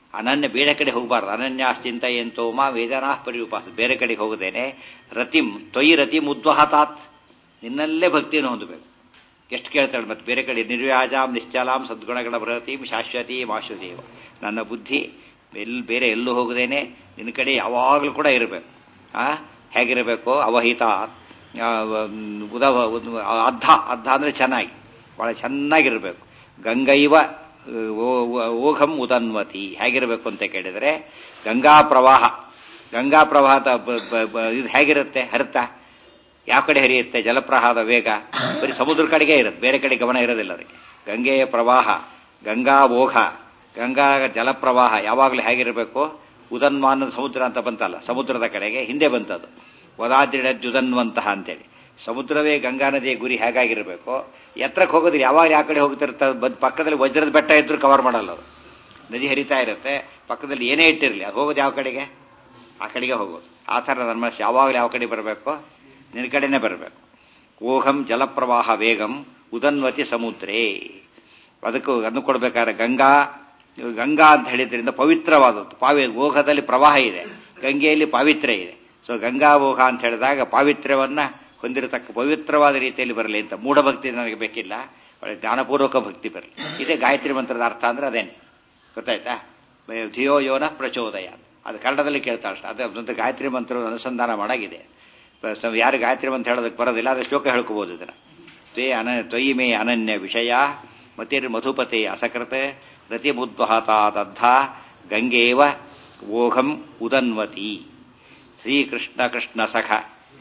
ಅನನ್ಯ ಬೇರೆ ಕಡೆ ಹೋಗಬಾರ್ದು ಅನನ್ಯಾಶ್ಚಿಂತ ಎಂತೋ ಮಾ ವೇದನಾ ಪರಿಉಪಾಸ ಬೇರೆ ಕಡೆಗೆ ಹೋಗದೇನೆ ರತಿಂ ತೊಯಿ ರತಿಂ ಉದ್ವಹತಾತ್ ನಿನ್ನಲ್ಲೇ ಭಕ್ತಿಯನ್ನು ಹೊಂದಬೇಕು ಎಷ್ಟು ಕೇಳ್ತಾಳೆ ಮತ್ತೆ ಬೇರೆ ಕಡೆ ನಿರ್ವ್ಯಾಜಾಂ ನಿಶ್ಚಲಾಂ ಸದ್ಗುಣಗಳ ಬೃಹತೀಂ ಶಾಶ್ವತೀಂ ಆಶ್ವತೀವ ನನ್ನ ಬುದ್ಧಿ ಎಲ್ಲಿ ಬೇರೆ ಎಲ್ಲೂ ಹೋಗದೇನೆ ನಿನ್ನ ಕಡೆ ಯಾವಾಗಲೂ ಕೂಡ ಇರಬೇಕು ಆ ಹೇಗಿರಬೇಕು ಅವಹಿತ ಆ, ಉದವ ಉದ್- ಅರ್ಧ ಅರ್ಧ ಅಂದರೆ ಚೆನ್ನಾಗಿ ಭಾಳ ಚೆನ್ನಾಗಿರಬೇಕು ಗಂಗೈವ ಓ- ಓ- ಓಘಂ ಉದನ್ವತಿ ಹೇಗಿರಬೇಕು ಅಂತ ಕೇಳಿದರೆ ಗಂಗಾ ಪ್ರವಾಹ ಗಂಗಾ ಪ್ರವಾಹದ ಬ- ಬ- ಬ- ಇದು ಹೇಗಿರುತ್ತೆ ಹರಿತಾ ಯಾವ ಕಡೆ ಹರಿಯುತ್ತೆ ಜಲಪ್ರವಾಹದ ವೇಗ ಬರೀ ಸಮುದ್ರ ಕಡೆಗೆ ಇರುತ್ತೆ ಬೇರೆ ಕಡೆ ಗಮನ ಇರೋದಿಲ್ಲ ಅದಕ್ಕೆ ಗಂಗೆಯ ಪ್ರವಾಹ ಗಂಗಾ ಓಘ ಗಂಗಾ ಜಲಪ್ರವಾಹ ಯಾವಾಗಲೂ ಹೇಗಿರಬೇಕು ಉದನ್ವಾನ ಸಮುದ್ರ ಅಂತ ಬಂತಲ್ಲ ಸಮುದ್ರದ ಕಡೆಗೆ ಹಿಂದೆ ಬಂತದು ವದಾದ್ರಿಡಜ್ಜುದನ್ವಂತಹ ಅಂತೇಳಿ ಸಮುದ್ರವೇ ಗಂಗಾ ನದಿಯ ಗುರಿ ಹೇಗಾಗಿರಬೇಕು ಎತ್ತರಕ್ಕೆ ಹೋಗೋದಿಲ್ಲ ಯಾವಾಗ ಯಾವ ಕಡೆ ಹೋಗ್ತಿರ್ತಾರೆ ಬಂದ್ ಪಕ್ಕದಲ್ಲಿ ವಜ್ರದ ಬೆಟ್ಟ ಇದ್ರೂ ಕವರ್ ಮಾಡಲ್ಲ ಅದು ನದಿ ಹರಿತಾ ಇರುತ್ತೆ ಪಕ್ಕದಲ್ಲಿ ಏನೇ ಇಟ್ಟಿರಲಿ ಅದು ಹೋಗೋದು ಯಾವ ಕಡೆಗೆ ಆ ಕಡೆಗೆ ಹೋಗೋದು ಆ ಥರ ನನ್ನ ಮನಸ್ಸು ಯಾವಾಗಲೂ ಯಾವ ಕಡೆ ಬರಬೇಕು ನಿನ್ನ ಕಡೆನೇ ಬರಬೇಕು ಓಹಂ ಜಲಪ್ರವಾಹ ವೇಗಂ ಉದನ್ವತಿ ಸಮುದ್ರೇ ಅದಕ್ಕೂ ಅದನ್ನು ಕೊಡ್ಬೇಕಾದ್ರೆ ಗಂಗಾ ಗಂಗಾ ಅಂತ ಹೇಳಿದ್ರಿಂದ ಪವಿತ್ರವಾದದ್ದು ಪಾವಿ ಓಘದಲ್ಲಿ ಪ್ರವಾಹ ಇದೆ ಗಂಗೆಯಲ್ಲಿ ಪಾವಿತ್ರ್ಯ ಇದೆ ಸೊ ಗಂಗಾ ಓಘ ಅಂತ ಹೇಳಿದಾಗ ಪಾವಿತ್ರ್ಯವನ್ನ ಹೊಂದಿರತಕ್ಕ ಪವಿತ್ರವಾದ ರೀತಿಯಲ್ಲಿ ಬರಲಿ ಅಂತ ಮೂಢಭಕ್ತಿ ನನಗೆ ಬೇಕಿಲ್ಲ ಒಳ್ಳೆ ಜ್ಞಾನಪೂರ್ವಕ ಭಕ್ತಿ ಬರಲಿ ಇದೇ ಗಾಯತ್ರಿ ಮಂತ್ರದ ಅರ್ಥ ಅಂದ್ರೆ ಅದೇನೆ ಗೊತ್ತಾಯ್ತಾ ಧಿಯೋ ಯೋನ ಪ್ರಚೋದಯ ಅದು ಕನ್ನಡದಲ್ಲಿ ಕೇಳ್ತಾ ಅಷ್ಟೇ ಅದೇ ಒಂದು ಗಾಯತ್ರಿ ಮಂತ್ರ ಅನುಸಂಧಾನ ಮಾಡಾಗಿದೆ ಸ- ಯಾರು ಗಾಯತ್ರಿ ಮಂತ್ರ ಹೇಳೋದಕ್ಕೆ ಬರೋದಿಲ್ಲ ಅದು ಶ್ಲೋಕ ಹೇಳ್ಕೋಬಹುದು ಇದನ್ನ ತ್ವೇ ಅನ ತ್ವಯಿ ಮೇ ಅನನ್ಯ ವಿಷಯ ಮತಿರ್ ಮಧುಪತೆ ಅಸಕೃತ ರತಿಬುದ್ವಹತಾದದ್ಧ ಗಂಗೇವ ಓಘಂ ಉದನ್ವತಿ ಶ್ರೀಕೃಷ್ಣ ಕೃಷ್ಣ ಸಖ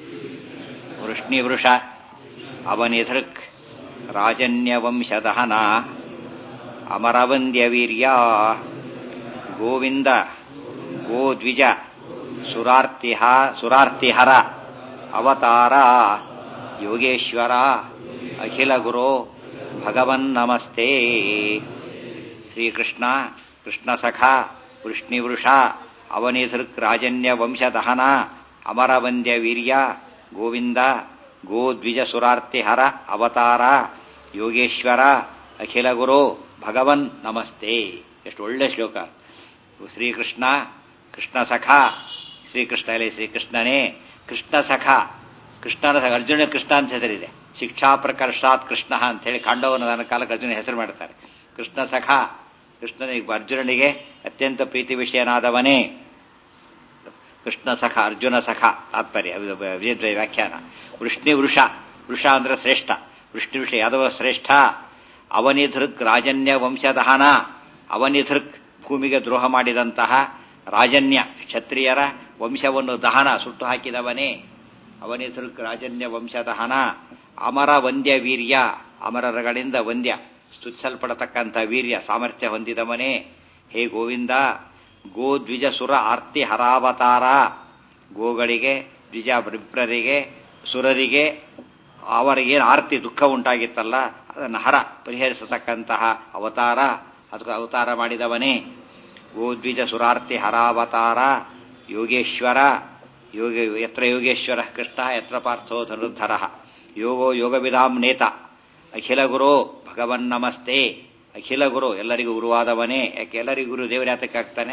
ವೃಷ್ಣಿವೃಷ ಅವನಿಧೃಕ್ ರಾಜನ್ಯವಂಶದಹನ ಅಮರವಂದ್ಯವೀರ್ಯ ಗೋವಿಂದ ಗೋದ್ವಿಜ ಸುರಾರ್ತಿಹ ಸುರಾರ್ತಿಹರ ಅವತಾರ ಯೋಗೇಶ್ವರ ಅಖಿಲ ಗುರು ಭಗವನ್ ನಮಸ್ತೆ ಶ್ರೀಕೃಷ್ಣ ಕೃಷ್ಣ ಸಖ ವೃಷ್ಣಿವೃಷ ಅವನಿಧೃಕ್ ರಾಜನ್ಯ ವಂಶದಹನ ಅಮರವಂದ್ಯ ವೀರ್ಯ ಗೋವಿಂದ ಗೋದ್ವಿಜ ಸುರಾರ್ತಿಹರ ಅವತಾರ ಯೋಗೇಶ್ವರ ಅಖಿಲ ಗುರು ಭಗವನ್ ನಮಸ್ತೆ ಎಷ್ಟು ಒಳ್ಳೆ ಶ್ಲೋಕ ಶ್ರೀಕೃಷ್ಣ ಕೃಷ್ಣ ಸಖ ಶ್ರೀಕೃಷ್ಣ ಇಲ್ಲಿ ಶ್ರೀಕೃಷ್ಣನೇ ಕೃಷ್ಣ ಸಖ ಕೃಷ್ಣನ ಸಖ ಅರ್ಜುನ ಕೃಷ್ಣ ಅಂತ ಹೆಸರಿದೆ ಶಿಕ್ಷಾ ಪ್ರಕರ್ಷಾತ್ ಕೃಷ್ಣ ಅಂತ ಹೇಳಿ ಕಾಂಡವನ ನನ್ನ ಕಾಲಕ್ಕೆ ಅರ್ಜುನ ಹೆಸರು ಮಾಡ್ತಾರೆ ಕೃಷ್ಣ ಸಖ ಕೃಷ್ಣನಿಗೆ ಅರ್ಜುನನಿಗೆ ಅತ್ಯಂತ ಪ್ರೀತಿ ವಿಷಯನಾದವನೇ ಕೃಷ್ಣ ಸಖ ಅರ್ಜುನ ಸಖ ತಾತ್ಪರ್ಯ ಇದು ಬ- ವಿಜಯ ವ್ಯಾಖ್ಯಾನ ವೃಷ್ಣಿ ವೃಷ ವೃಷ ಅಂದ್ರೆ ಶ್ರೇಷ್ಠ ವೃಷ್ಣಿ ವೃಷ ಯಾದವ ಶ್ರೇಷ್ಠ ಅವನಿಧೃಕ್ ರಾಜನ್ಯ ವಂಶದಹನ ಅವನಿಧೃಕ್ ಭೂಮಿಗೆ ದ್ರೋಹ ಮಾಡಿದಂತಹ ರಾಜನ್ಯ ಕ್ಷತ್ರಿಯರ ವಂಶವನ್ನು ದಹನ ಸುಟ್ಟು ಹಾಕಿದವನೇ ಅವನಿಧೃಕ್ ರಾಜನ್ಯ ವಂಶದಹನ ಅಮರ ವಂದ್ಯ ವೀರ್ಯ ಅಮರರಗಳಿಂದ ವಂದ್ಯ ಸ್ತುತಿಸಲ್ಪಡತಕ್ಕಂಥ ವೀರ್ಯ ಸಾಮರ್ಥ್ಯ ಹೊಂದಿದವನೇ ಹೇ ಗೋವಿಂದ ಗೋ ದ್ವಿಜ ಸುರ ಆರ್ತಿ ಹರಾವತಾರ ಗೋಗಳಿಗೆ ದ್ವಿಜ ವಿಪ್ರರಿಗೆ ಸುರರಿಗೆ ಅವರಿಗೇನು ಆರ್ತಿ ದುಃಖ ಉಂಟಾಗಿತ್ತಲ್ಲ ಅದನ್ನು ಹರ ಪರಿಹರಿಸತಕ್ಕಂತಹ ಅವತಾರ ಅದಕ್ಕೆ ಅವತಾರ ಮಾಡಿದವನೇ ಗೋದ್ವಿಜ ಸುರಾರ್ತಿ ಹರಾವತಾರ ಯೋಗೇಶ್ವರ ಯೋಗ ಯತ್ರ ಯೋಗೇಶ್ವರ ಕೃಷ್ಣ ಯತ್ರ ಪಾರ್ಥೋ ಧನುರ್ಧರ ಯೋಗೋ ಯೋಗವಿಧಾಂ ನೇತ ಅಖಿಲ ಗುರು ಭಗವನ್ ನಮಸ್ತೆ ಅಖಿಲ ಗುರು ಎಲ್ಲರಿಗೂ ಗುರುವಾದವನೇ ಯಾಕೆ ಎಲ್ಲರಿಗೂ ಗುರು ದೇವರ ಆಗ್ತಾನೆ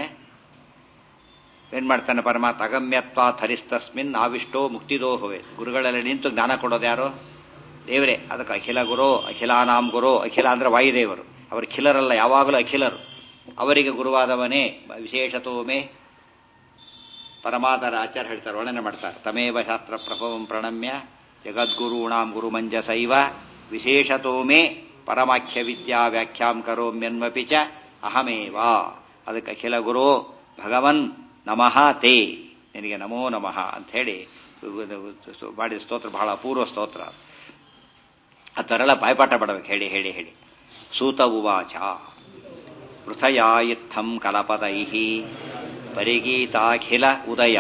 ಏನ್ ಮಾಡ್ತಾನೆ ಪರಮಾತ್ಮ ಅಗಮ್ಯತ್ವ ಥರಿಸ್ತಸ್ಮಿನ್ ಆವಿಷ್ಟೋ ಮುಕ್ತಿದೋ ಹೋವೆ ಗುರುಗಳಲ್ಲಿ ನಿಂತು ಜ್ಞಾನ ಕೊಡೋದು ಯಾರು ದೇವರೇ ಅದಕ್ಕೆ ಅಖಿಲ ಗುರು ಅಖಿಲಾನಾಂ ಗುರು ಅಖಿಲ ಅಂದ್ರೆ ವಾಯುದೇವರು ಅವರು ಖಿಲರಲ್ಲ ಯಾವಾಗಲೂ ಅಖಿಲರು ಅವರಿಗೆ ಗುರುವಾದವನೇ ವಿಶೇಷತೋಮೆ ಪರಮಾತರ ಆಚಾರ್ಯ ಹೇಳ್ತಾರೆ ವರ್ಣನೆ ಮಾಡ್ತಾರೆ ತಮೇವ ಶಾಸ್ತ್ರ ಪ್ರಭವಂ ಪ್ರಣಮ್ಯ ಜಗದ್ಗುರುಣಾಂ ಗುರುಮಂಜಸೈವ ವಿಶೇಷತೋಮೆ ಪರಮಾಖ್ಯ ವಿದ್ಯಾ ವ್ಯಾಖ್ಯಾಂ ಕರೋಮ್ಯನ್ವಪಿ ಚ ಅಹಮೇವ ಅದಕ್ಕೆ ಅಖಿಲ ಗುರು ಭಗವನ್ ನಮಃ ತೇ ನಿನಗೆ ನಮೋ ನಮಃ ಅಂತ ಹೇಳಿ ಮಾಡಿದ ಸ್ತೋತ್ರ ಬಹಳ ಅಪೂರ್ವ ಸ್ತೋತ್ರ ಆ ಥರ ಎಲ್ಲ ಬಾಯ್ಪಾಠ ಪಡಬೇಕು ಹೇಳಿ ಹೇಳಿ ಹೇಳಿ ಸೂತ ಉವಾಚ ಪೃಥಯಾ ಇತ್ತಂ ಕಲಪದೈ ಪರಿಗೀತಾಖಿಲ ಉದಯ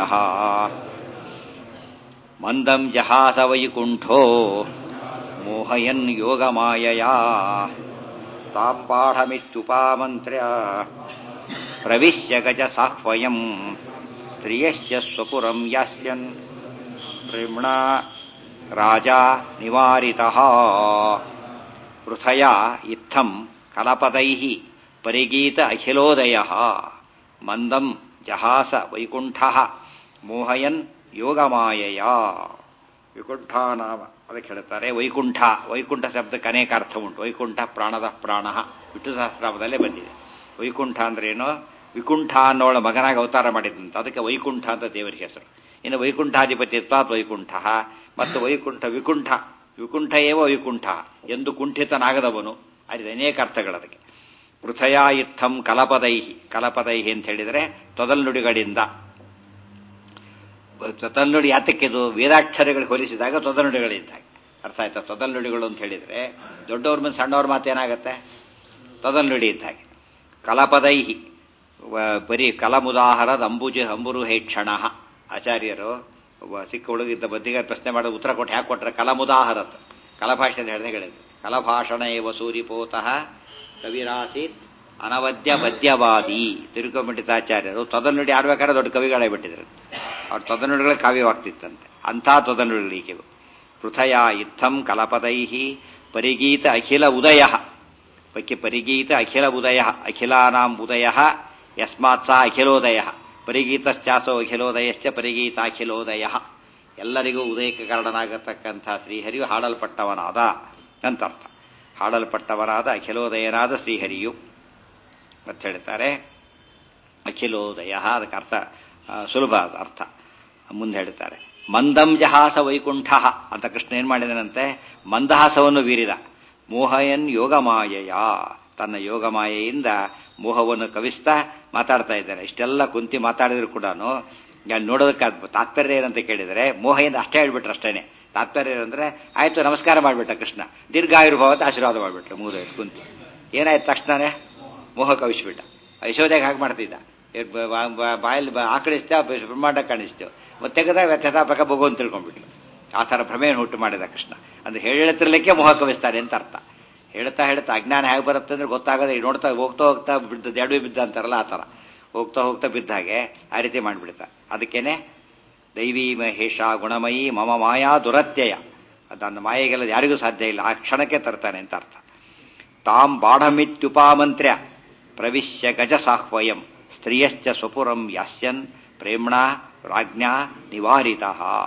ಮಂದಂ ಜಹಾಸ ವೈಕುಂಠೋ ಮೋಹಯನ್ ಯೋಗಮಾಯಯಾ ತಾಂ ಪಾಠಮಿತ್ಯುಪಾಮಂತ್ರ್ಯ ಪ್ರವಿಶ್ಯ ಗಜ ಸಾಹ್ವಯಂ ಸ್ತ್ರಿಯಸ್ಯ ಸ್ವಪುರಂ ಯಾಸ್ಯನ್ ಪ್ರೇಮ್ಣ ರಾಜ ನಿವಾರಿತಃ ಪೃಥಯ ಇತ್ತಂ ಕಲಪದೈ ಪರಿಗೀತ ಅಖಿಲೋದಯ ಮಂದಂ ಜಹಾಸ ವೈಕುಂಠ ಮೋಹಯನ್ ಯೋಗಮಾಯಯ ವಿಕುಂಠ ನಾಮ ಅದಕ್ಕೆ ಹೇಳ್ತಾರೆ ವೈಕುಂಠ ವೈಕುಂಠ ಶಬ್ದಕ್ಕೆ ಅನೇಕ ಅರ್ಥ ಉಂಟು ವೈಕುಂಠ ಪ್ರಾಣದ ಪ್ರಾಣ ವಿಷ್ಣು ಸಹಸ್ರಾಮದಲ್ಲೇ ಬಂದಿದೆ ವೈಕುಂಠ ಅಂದ್ರೇನು ವಿಕುಂಠ ಅನ್ನೋಳ ಮಗನಾಗಿ ಅವತಾರ ಮಾಡಿದಂತ ಅದಕ್ಕೆ ವೈಕುಂಠ ಅಂತ ದೇವರಿಗೆ ಹೆಸರು ಇನ್ನು ವೈಕುಂಠಾಧಿಪತಿತ್ವಾತ್ ವೈಕುಂಠ ಮತ್ತು ವೈಕುಂಠ ವಿಕುಂಠ ವಿಕುಂಠ ಏವ ವೈಕುಂಠ ಎಂದು ಕುಂಠಿತನಾಗದವನು ಅಲ್ಲಿ ಅನೇಕ ಅರ್ಥಗಳು ಅದಕ್ಕೆ ಪೃಥಯ ಇತ್ತಂ ಕಲಪದೈಹಿ ಕಲಪದೈಹಿ ಅಂತ ಹೇಳಿದರೆ ತೊದಲ್ನುಡಿಗಳಿಂದ ತೊದಲ್ನುಡಿ ಯಾತಕ್ಕಿದು ವೇದಾಕ್ಷರಗಳಿಗೆ ಹೋಲಿಸಿದಾಗ ತೊದಲ್ನುಡಿಗಳಿದ್ದಾಗ ಅರ್ಥ ಆಯ್ತಾ ತೊದಲ್ನುಡಿಗಳು ಅಂತ ಹೇಳಿದ್ರೆ ದೊಡ್ಡವ್ರ ಮೇಲೆ ಸಣ್ಣವ್ರ ಮಾತೇನಾಗತ್ತೆ ತೊದಲ್ನುಡಿ ಇದ್ದಾಗೆ ಕಲಪದೈಹಿ ಬರೀ ಕಲಮುದಾಹರದ ಅಂಬುಜ ಅಂಬುರು ಹೇಕ್ಷಣ ಆಚಾರ್ಯರು ಒಬ್ಬ ಸಿಕ್ಕ ಹುಡುಗಿದ್ದ ಬದ್ದಿಗಾರ ಪ್ರಶ್ನೆ ಮಾಡೋದು ಉತ್ತರ ಕೊಟ್ಟು ಯಾಕೆ ಕೊಟ್ಟರೆ ಕಲಮುದಾಹರತ್ ಕಲಭಾಷೆ ಹೇಳಿದೆ ಹೇಳಿದ್ರು ಕಲಭಾಷಣ ಏವ ಸೂರಿಪೋತಃ ಕವಿರಾಸೀತ್ ಅನವದ್ಯ ಪದ್ಯವಾದಿ ತಿರುಕಮಂಡಿತಾಚಾರ್ಯರು ತೊದನುಡಿ ಆಡ್ಬೇಕಾದ್ರೆ ದೊಡ್ಡ ಕವಿಗಳೇ ಬಿಟ್ಟಿದ್ರು ಅವ್ರ ತೊದನುಡಿಗಳ ಕಾವ್ಯವಾಗ್ತಿತ್ತಂತೆ ಅಂಥ ತೊದನುಡಿಗಳು ಪೃಥಯ ಇತ್ತಂ ಕಲಪದೈಹಿ ಪರಿಗೀತ ಅಖಿಲ ಉದಯ ಪಕ್ಕೆ ಪರಿಗೀತ ಅಖಿಲ ಉದಯ ಅಖಿಲಾನಾಂ ಉದಯ ಯಸ್ಮಾತ್ ಸಾ ಅಖಿಲೋದಯ ಪರಿಗೀತಶ್ಚಾಸೋ ಅಖಿಲೋದಯಶ್ಚ ಪರಿಗೀತಾಖಿಲೋದಯ ಎಲ್ಲರಿಗೂ ಉದಯಕ್ಕೆ ಕಾರಣನಾಗತಕ್ಕಂಥ ಶ್ರೀಹರಿಯು ಹಾಡಲ್ಪಟ್ಟವನಾದ ಅಂತರ್ಥ ಹಾಡಲ್ಪಟ್ಟವನಾದ ಅಖಿಲೋದಯನಾದ ಶ್ರೀಹರಿಯು ಅಂತ ಹೇಳ್ತಾರೆ ಅಖಿಲೋದಯ ಅದಕ್ಕೆ ಅರ್ಥ ಸುಲಭ ಅರ್ಥ ಮುಂದೆ ಹೇಳ್ತಾರೆ ಮಂದಂ ಜಹಾಸ ವೈಕುಂಠ ಅಂತ ಕೃಷ್ಣ ಏನ್ ಮಾಡಿದನಂತೆ ಮಂದಹಾಸವನ್ನು ಬೀರಿದ ಮೋಹಯನ್ ಯೋಗಮಾಯೆಯ ತನ್ನ ಯೋಗಮಾಯೆಯಿಂದ ಮೋಹವನ್ನು ಕವಿಸ್ತಾ ಮಾತಾಡ್ತಾ ಇದ್ದಾನೆ ಇಷ್ಟೆಲ್ಲ ಕುಂತಿ ಮಾತಾಡಿದ್ರು ಕೂಡ ನೋಡೋದಕ್ಕೆ ತಾತ್ಪರ್ಯ ಏನಂತ ಕೇಳಿದರೆ ಮೋಹಯಿಂದ ಅಷ್ಟೇ ಹೇಳ್ಬಿಟ್ರೆ ಅಷ್ಟೇನೆ ತಾತ್ಪರ್ಯ ಏನಂದ್ರೆ ಆಯ್ತು ನಮಸ್ಕಾರ ಮಾಡ್ಬಿಟ್ಟ ಕೃಷ್ಣ ದೀರ್ಘಾಯುರ್ಭಾವ ಅಂತ ಆಶೀರ್ವಾದ ಮಾಡ್ಬಿಟ್ರು ಮೂರು ಕುಂತಿ ಏನಾಯ್ತು ತಕ್ಷಣನೇ ಮೋಹ ಕವಿಸ್ಬಿಟ್ಟ ಯಶೋದೆಗೆ ಹಾಗೆ ಮಾಡ್ತಿದ್ದ ಬಾಯಲ್ಲಿ ಆಕಳಿಸ್ತೇವೆ ಬ್ರಹ್ಮಾಂಡ ಕಾಣಿಸ್ತೇವೆ ಮತ್ತೆ ತೆಗೆದಾಗ ವ್ಯಥಾಪಕ ಬಗು ಅಂತ ತಿಳ್ಕೊಂಡ್ಬಿಟ್ಲು ಆ ಥರ ಭ್ರಮೆಯನ್ನು ಹುಟ್ಟು ಮಾಡಿದ ಕೃಷ್ಣ ಅಂದ್ರೆ ಹೇಳುತ್ತಿರ್ಲಿಕ್ಕೆ ಮೋಹ ಕವಿಸ್ತಾನೆ ಅಂತ ಅರ್ಥ ಹೇಳ್ತಾ ಹೇಳ್ತಾ ಅಜ್ಞಾನ ಹೇಗೆ ಬರುತ್ತೆ ಅಂದ್ರೆ ಗೊತ್ತಾಗದೆ ನೋಡ್ತಾ ಹೋಗ್ತಾ ಹೋಗ್ತಾ ಬಿದ್ದ ದೆಡವಿ ಬಿದ್ದ ಅಂತಾರಲ್ಲ ಆ ಥರ ಹೋಗ್ತಾ ಹೋಗ್ತಾ ಬಿದ್ದ ಹಾಗೆ ಆ ರೀತಿ ಮಾಡಿಬಿಡ್ತ ಅದಕ್ಕೇನೆ ದೈವಿ ಮಹೇಶ ಗುಣಮಯಿ ಮಮ ಮಾಯಾ ದುರತ್ಯಯ ನನ್ನ ಮಾಯೆಗೆಲ್ಲ ಯಾರಿಗೂ ಸಾಧ್ಯ ಇಲ್ಲ ಆ ಕ್ಷಣಕ್ಕೆ ತರ್ತಾನೆ ಅಂತ ಅರ್ಥ ತಾಂ ಬಾಢಮಿತ್ಯುಪಾಮಂತ್ರ್ಯ ಪ್ರವಿಶ್ಯ ಗಜಸಾಹ್ವಯಂ ಸ್ತ್ರೀಯಶ್ಚ ಸ್ವಪುರಂ ಯಾಸ್ಯನ್ ಪ್ರೇಮ್ಣಾ ರಾಜ್ಞಾ ನಿವಾರಿತ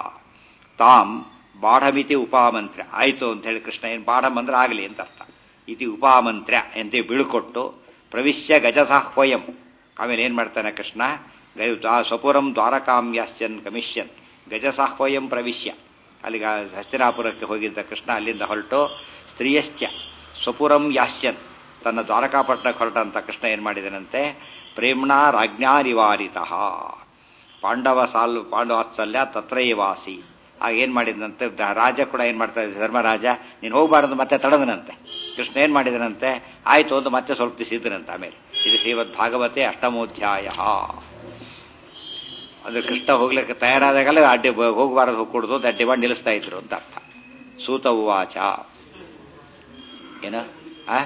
ತಾಂ ಬಾಢಮಿತಿ ಉಪಾಮಂತ್ರ್ಯ ಆಯಿತು ಅಂತ ಹೇಳಿ ಕೃಷ್ಣ ಏನು ಬಾಢಂ ಅಂದ್ರೆ ಆಗಲಿ ಅಂತ ಅರ್ಥ ಇತಿ ಉಪಾಮಂತ್ರ್ಯ ಎಂತೆ ಬೀಳ್ಕೊಟ್ಟು ಪ್ರವಿಶ್ಯ ಗಜಸಾಹ್ವಯಂ ಆಮೇಲೆ ಏನ್ ಮಾಡ್ತಾನೆ ಕೃಷ್ಣ ಸ್ವಪುರಂ ದ್ವಾರಕಾಂ ಯಾಸ್ಯನ್ ಕಮಿಷ್ಯನ್ ಗಜಸಾಹ್ವಯಂ ಪ್ರವಿಶ್ಯ ಅಲ್ಲಿಗ ಹಸ್ತಿನಾಪುರಕ್ಕೆ ಹೋಗಿದ್ದ ಕೃಷ್ಣ ಅಲ್ಲಿಂದ ಹೊರಟು ಸ್ತ್ರೀಯಶ್ಚ ಸ್ವಪುರಂ ಯಾಸ್ಯನ್ ತನ್ನ ದ್ವಾರಕಾಪಟ್ಟಣಕ್ಕೆ ಹೊರಟಂತ ಕೃಷ್ಣ ಏನ್ ಮಾಡಿದನಂತೆ ಪ್ರೇಮ್ಣಾ ರಾಜ್ಞಾ ನಿವಾರಿತ ಪಾಂಡವ ಸಾಲು ಪಾಂಡವಾತ್ಸಲ್ಯ ತತ್ರೈವಾಸಿ ಆಗ ಏನ್ ಮಾಡಿದಂತೆ ರಾಜ ಕೂಡ ಏನ್ ಮಾಡ್ತಾ ಇದ್ದ ಧರ್ಮರಾಜ ನೀನು ಹೋಗಬಾರದು ಮತ್ತೆ ತಡದನಂತೆ ಕೃಷ್ಣ ಏನ್ ಮಾಡಿದನಂತೆ ಆಯ್ತು ಅಂತ ಮತ್ತೆ ಸ್ವಲ್ಪ ದಿವಸ ಇದ್ದನಂತೆ ಆಮೇಲೆ ಇದು ಶ್ರೀಮದ್ ಭಾಗವತೆ ಅಷ್ಟಮೋಧ್ಯಾಯ ಅದು ಕೃಷ್ಣ ಹೋಗ್ಲಿಕ್ಕೆ ತಯಾರಾದಾಗಲೇ ಅಡ್ಡಿ ಹೋಗಬಾರದು ಹೋಗ್ಕೊಡುದು ಅಂತ ಅಡ್ಡಿ ಮಾಡಿ ನಿಲ್ಲಿಸ್ತಾ ಇದ್ರು ಅಂತ ಅರ್ಥ ಸೂತ ಉವಾಚ ಏನ ಆ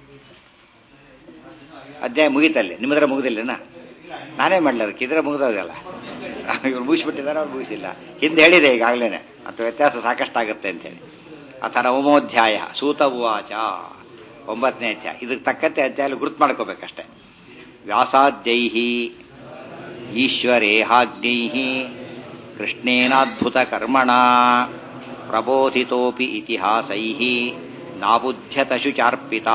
ಅಧ್ಯಾಯ ಮುಗಿತಲ್ಲಿ ನಿಮ್ಮದ್ರ ಮುಗಿದಿಲ್ಲನ ನಾನೇ ಮಾಡಲಿ ಅದಕ್ಕೆ ಇದ್ರೆ ಮುಗಿದೋದಲ್ಲ ಇವ್ರು ಮುಗಿಸ್ಬಿಟ್ಟಿದ್ದಾರೆ ಅವ್ರು ಮುಗಿಸಿಲ್ಲ ಹಿಂದೆ ಹೇಳಿದೆ ಈಗಾಗಲೇ ಅಂತ ವ್ಯತ್ಯಾಸ ಸಾಕಷ್ಟಾಗುತ್ತೆ ಅಂತೇಳಿ ಅಥ ನವಮೋಧ್ಯಾಯ ಸೂತ ಉವಾಚ ಒಂಬತ್ತನೇ ಅಧ್ಯಾಯ ಇದಕ್ಕೆ ತಕ್ಕಂತೆ ಅಧ್ಯಾಯ ಗುರುತು ಮಾಡ್ಕೋಬೇಕಷ್ಟೆ ವ್ಯಾಸಾದ್ಯೈಹಿ ಈಶ್ವರೇಹಾಗ್ನೈಹಿ ಕೃಷ್ಣೇನಾದ್ಭುತ ಕರ್ಮಣ ಪ್ರಬೋಧಿತೋಪಿ ಇತಿಹಾಸೈಃ ನಾಬುಧ್ಯತಶುಚಾರ್ಪಿತ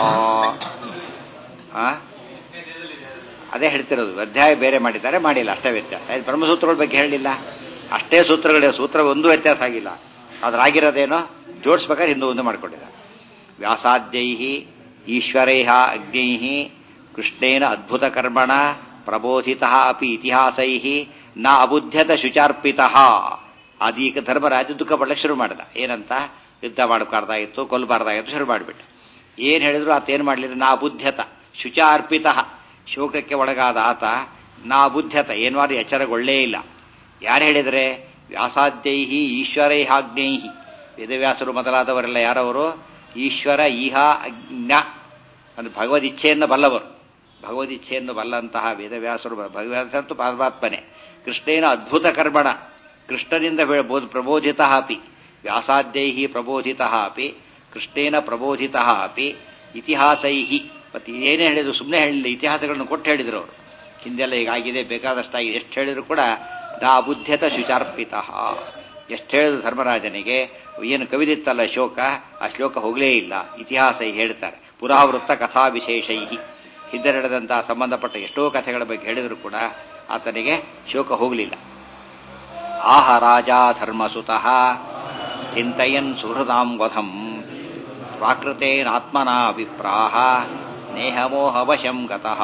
ಅದೇ ಹೇಳ್ತಿರೋದು ಅಧ್ಯಾಯ ಬೇರೆ ಮಾಡಿದ್ದಾರೆ ಮಾಡಿಲ್ಲ ಅಷ್ಟೇ ವ್ಯತ್ಯಾಸ ಇದು ಬ್ರಹ್ಮಸೂತ್ರಗಳ ಬಗ್ಗೆ ಹೇಳಲಿಲ್ಲ ಅಷ್ಟೇ ಸೂತ್ರಗಳೇ ಸೂತ್ರ ಒಂದು ವ್ಯತ್ಯಾಸ ಆಗಿಲ್ಲ ಅದ್ರಾಗಿರೋದೇನೋ ಜೋಡಿಸ್ಬೇಕಾದ್ರೆ ಹಿಂದೂ ಒಂದು ಮಾಡ್ಕೊಂಡಿದ್ದಾರೆ ವ್ಯಾಸಾದ್ಯೈ ಈಶ್ವರೈ ಅಗ್ನೈ ಕೃಷ್ಣೇನ ಅದ್ಭುತ ಕರ್ಮಣ ಪ್ರಬೋಧಿತ ಅಪಿ ಇತಿಹಾಸೈ ನ ಅಬುದ್ಧ್ಯತ ಶುಚಾರ್ಪಿತ ಅದೀಗ ಧರ್ಮರಾಜ ದುಃಖ ಪಡಲಿಕ್ಕೆ ಶುರು ಮಾಡಿದ ಏನಂತ ಯುದ್ಧ ಮಾಡಬಾರ್ದಾಗಿತ್ತು ಕೊಲ್ಲಬಾರ್ದಾಗಿತ್ತು ಶುರು ಮಾಡಿಬಿಟ್ಟ ಏನ್ ಹೇಳಿದ್ರು ಆತ ಏನ್ ಮಾಡಲಿಲ್ಲ ನಾ ಅಬುದ್ಧ್ಯತ ಶುಚಾರ್ಪಿತ ಶೋಕಕ್ಕೆ ಒಳಗಾದ ಆತ ನಾ ಅಬುದ್ಧ್ಯತ ಏನ್ವಾರು ಎಚ್ಚರಗೊಳ್ಳೇ ಇಲ್ಲ ಯಾರು ಹೇಳಿದರೆ ವ್ಯಾಸಾದ್ಯೈಹಿ ಈಶ್ವರೈಹಾಗ್ನೇಹಿ ವೇದವ್ಯಾಸರು ಮೊದಲಾದವರೆಲ್ಲ ಯಾರವರು ಈಶ್ವರ ಈಹ ಅಜ್ಞ ಅಂದ್ರೆ ಭಗವದಿಚ್ಛೆಯನ್ನು ಬಲ್ಲವರು ಭಗವದಿಚ್ಛೆಯನ್ನು ಬಲ್ಲಂತಹ ವೇದವ್ಯಾಸರು ಭಗವ್ಯಾಸಂತೂ ಪರಮಾತ್ಮನೆ ಕೃಷ್ಣೇನ ಅದ್ಭುತ ಕರ್ಮಣ ಕೃಷ್ಣನಿಂದ ಪ್ರಬೋಧಿತ ಅಪಿ ವ್ಯಾಸಾದ್ಯೈಹಿ ಪ್ರಬೋಧಿತ ಅಪಿ ಕೃಷ್ಣೇನ ಪ್ರಬೋಧಿತ ಅಪಿ ಇತಿಹಾಸೈಹಿ ಮತ್ತೆ ಏನೇ ಹೇಳಿದ್ರು ಸುಮ್ಮನೆ ಹೇಳಿಲ್ಲ ಇತಿಹಾಸಗಳನ್ನು ಕೊಟ್ಟು ಹೇಳಿದ್ರು ಅವರು ಹಿಂದೆಲ್ಲ ಹೀಗಾಗಿದೆ ಬೇಕಾದಷ್ಟಾಗಿದೆ ಎಷ್ಟು ಹೇಳಿದ್ರು ಕೂಡ ದಾ ಬುದ್ಧತ ಶುಚಾರ್ಪಿತ ಎಷ್ಟು ಹೇಳಿದ್ರು ಧರ್ಮರಾಜನಿಗೆ ಏನು ಕವಿದಿತ್ತಲ್ಲ ಶೋಕ ಆ ಶ್ಲೋಕ ಹೋಗಲೇ ಇಲ್ಲ ಇತಿಹಾಸ ಹೇಳ್ತಾರೆ ಪುರಾವೃತ್ತ ಕಥಾ ವಿಶೇಷೈ ಹಿಂದೆ ನಡೆದಂತಹ ಸಂಬಂಧಪಟ್ಟ ಎಷ್ಟೋ ಕಥೆಗಳ ಬಗ್ಗೆ ಹೇಳಿದ್ರು ಕೂಡ ಆತನಿಗೆ ಶೋಕ ಹೋಗಲಿಲ್ಲ ಆಹ ರಾಜ ಧರ್ಮಸುತಃ ಚಿಂತಯನ್ ಸುಹೃದಾಂ ವಧಂ ಪ್ರಾಕೃತೇನಾತ್ಮನ ವಿಪ್ರಾಹ ಸ್ನೇಹಮೋಹವಶಂ ಗತಃ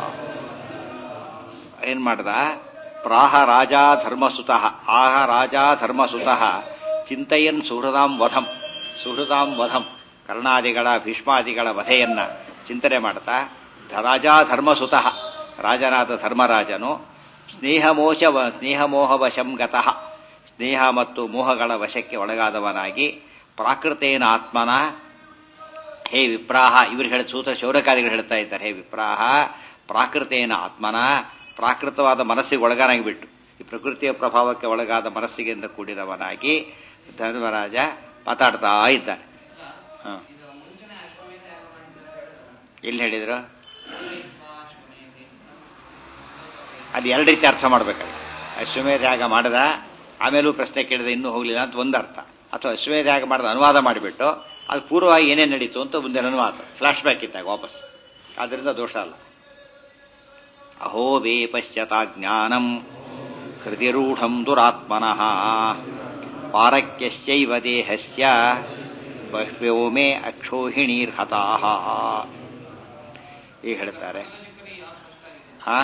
ಏನ್ ಮಾಡ್ದ ಪ್ರಾಹ ರಾಜ ಧರ್ಮಸುತಃ ಆಹ ರಾಜ ಧರ್ಮಸುತಃ ಚಿಂತಯನ್ ಸುಹೃದಾಂ ವಧಂ ಸುಹೃದಾಂ ವಧಂ ಕರ್ಣಾದಿಗಳ ಭೀಷ್ಮಾದಿಗಳ ವಧೆಯನ್ನ ಚಿಂತನೆ ಮಾಡ್ತಾ ರಾಜ ಧರ್ಮಸುತಃ ರಾಜನಾದ ಧರ್ಮರಾಜನು ಸ್ನೇಹಮೋಶ ಸ್ನೇಹಮೋಹವಶಂ ಗತಃ ಸ್ನೇಹ ಮತ್ತು ಮೋಹಗಳ ವಶಕ್ಕೆ ಒಳಗಾದವನಾಗಿ ಪ್ರಾಕೃತೇನ ಆತ್ಮನ ಹೇ ವಿಪ್ರಾಹ ಇವರು ಹೇಳ ಸೂತ್ರ ಶೌರಕಾದಿಗಳು ಹೇಳ್ತಾ ಇದ್ದಾರೆ ಹೇ ವಿಪ್ರಾಹ ಪ್ರಾಕೃತೇನ ಆತ್ಮನ ಪ್ರಾಕೃತವಾದ ಮನಸ್ಸಿಗೆ ಒಳಗಾನಾಗಿ ಬಿಟ್ಟು ಈ ಪ್ರಕೃತಿಯ ಪ್ರಭಾವಕ್ಕೆ ಒಳಗಾದ ಮನಸ್ಸಿಗೆಂದ ಕೂಡಿದವನಾಗಿ ಧರ್ಮರಾಜ ಮಾತಾಡ್ತಾ ಇದ್ದಾನೆ ಹ. ಎಲ್ಲಿ ಹೇಳಿದ್ರು ಅದು ಎರಡು ರೀತಿ ಅರ್ಥ ಮಾಡ್ಬೇಕಾದ್ರೆ ಅಶ್ವಮೇಧ ಯಾಗ ಮಾಡದ ಆಮೇಲೂ ಪ್ರಶ್ನೆ ಕೇಳಿದ ಇನ್ನೂ ಹೋಗ್ಲಿಲ್ಲ ಅಂತ ಒಂದು ಅರ್ಥ ಅಥವಾ ಅಶ್ವಮೇಧ ಯಾಗ ಮಾಡಿದ ಅನುವಾದ ಮಾಡಿಬಿಟ್ಟು ಅದು ಪೂರ್ವವಾಗಿ ಏನೇನು ನಡೀತು ಅಂತ ಮುಂದೆ ಅನುವಾದ ಫ್ಲಾಶ್ ಬ್ಯಾಕ್ ಇದ್ದಾಗ ವಾಪಸ್ ಆದ್ರಿಂದ ದೋಷ ಅಲ್ಲ ಅಹೋ ವೇ ಪಶ್ಯತಾ ಜ್ಞಾನಂ ಹೃದಯರೂಢಂ ದುರಾತ್ಮನಃ ಪಾರಕ್ಯಸ್ಯೈವ ದೇಹಸ್ಯ ಬಹ್ವ್ಯೋ ಮೇ ಅಕ್ಷೋಹಿಣೀರ್ಹತಾಹ ಈಗ ಹೇಳ್ತಾರೆ ಹಾ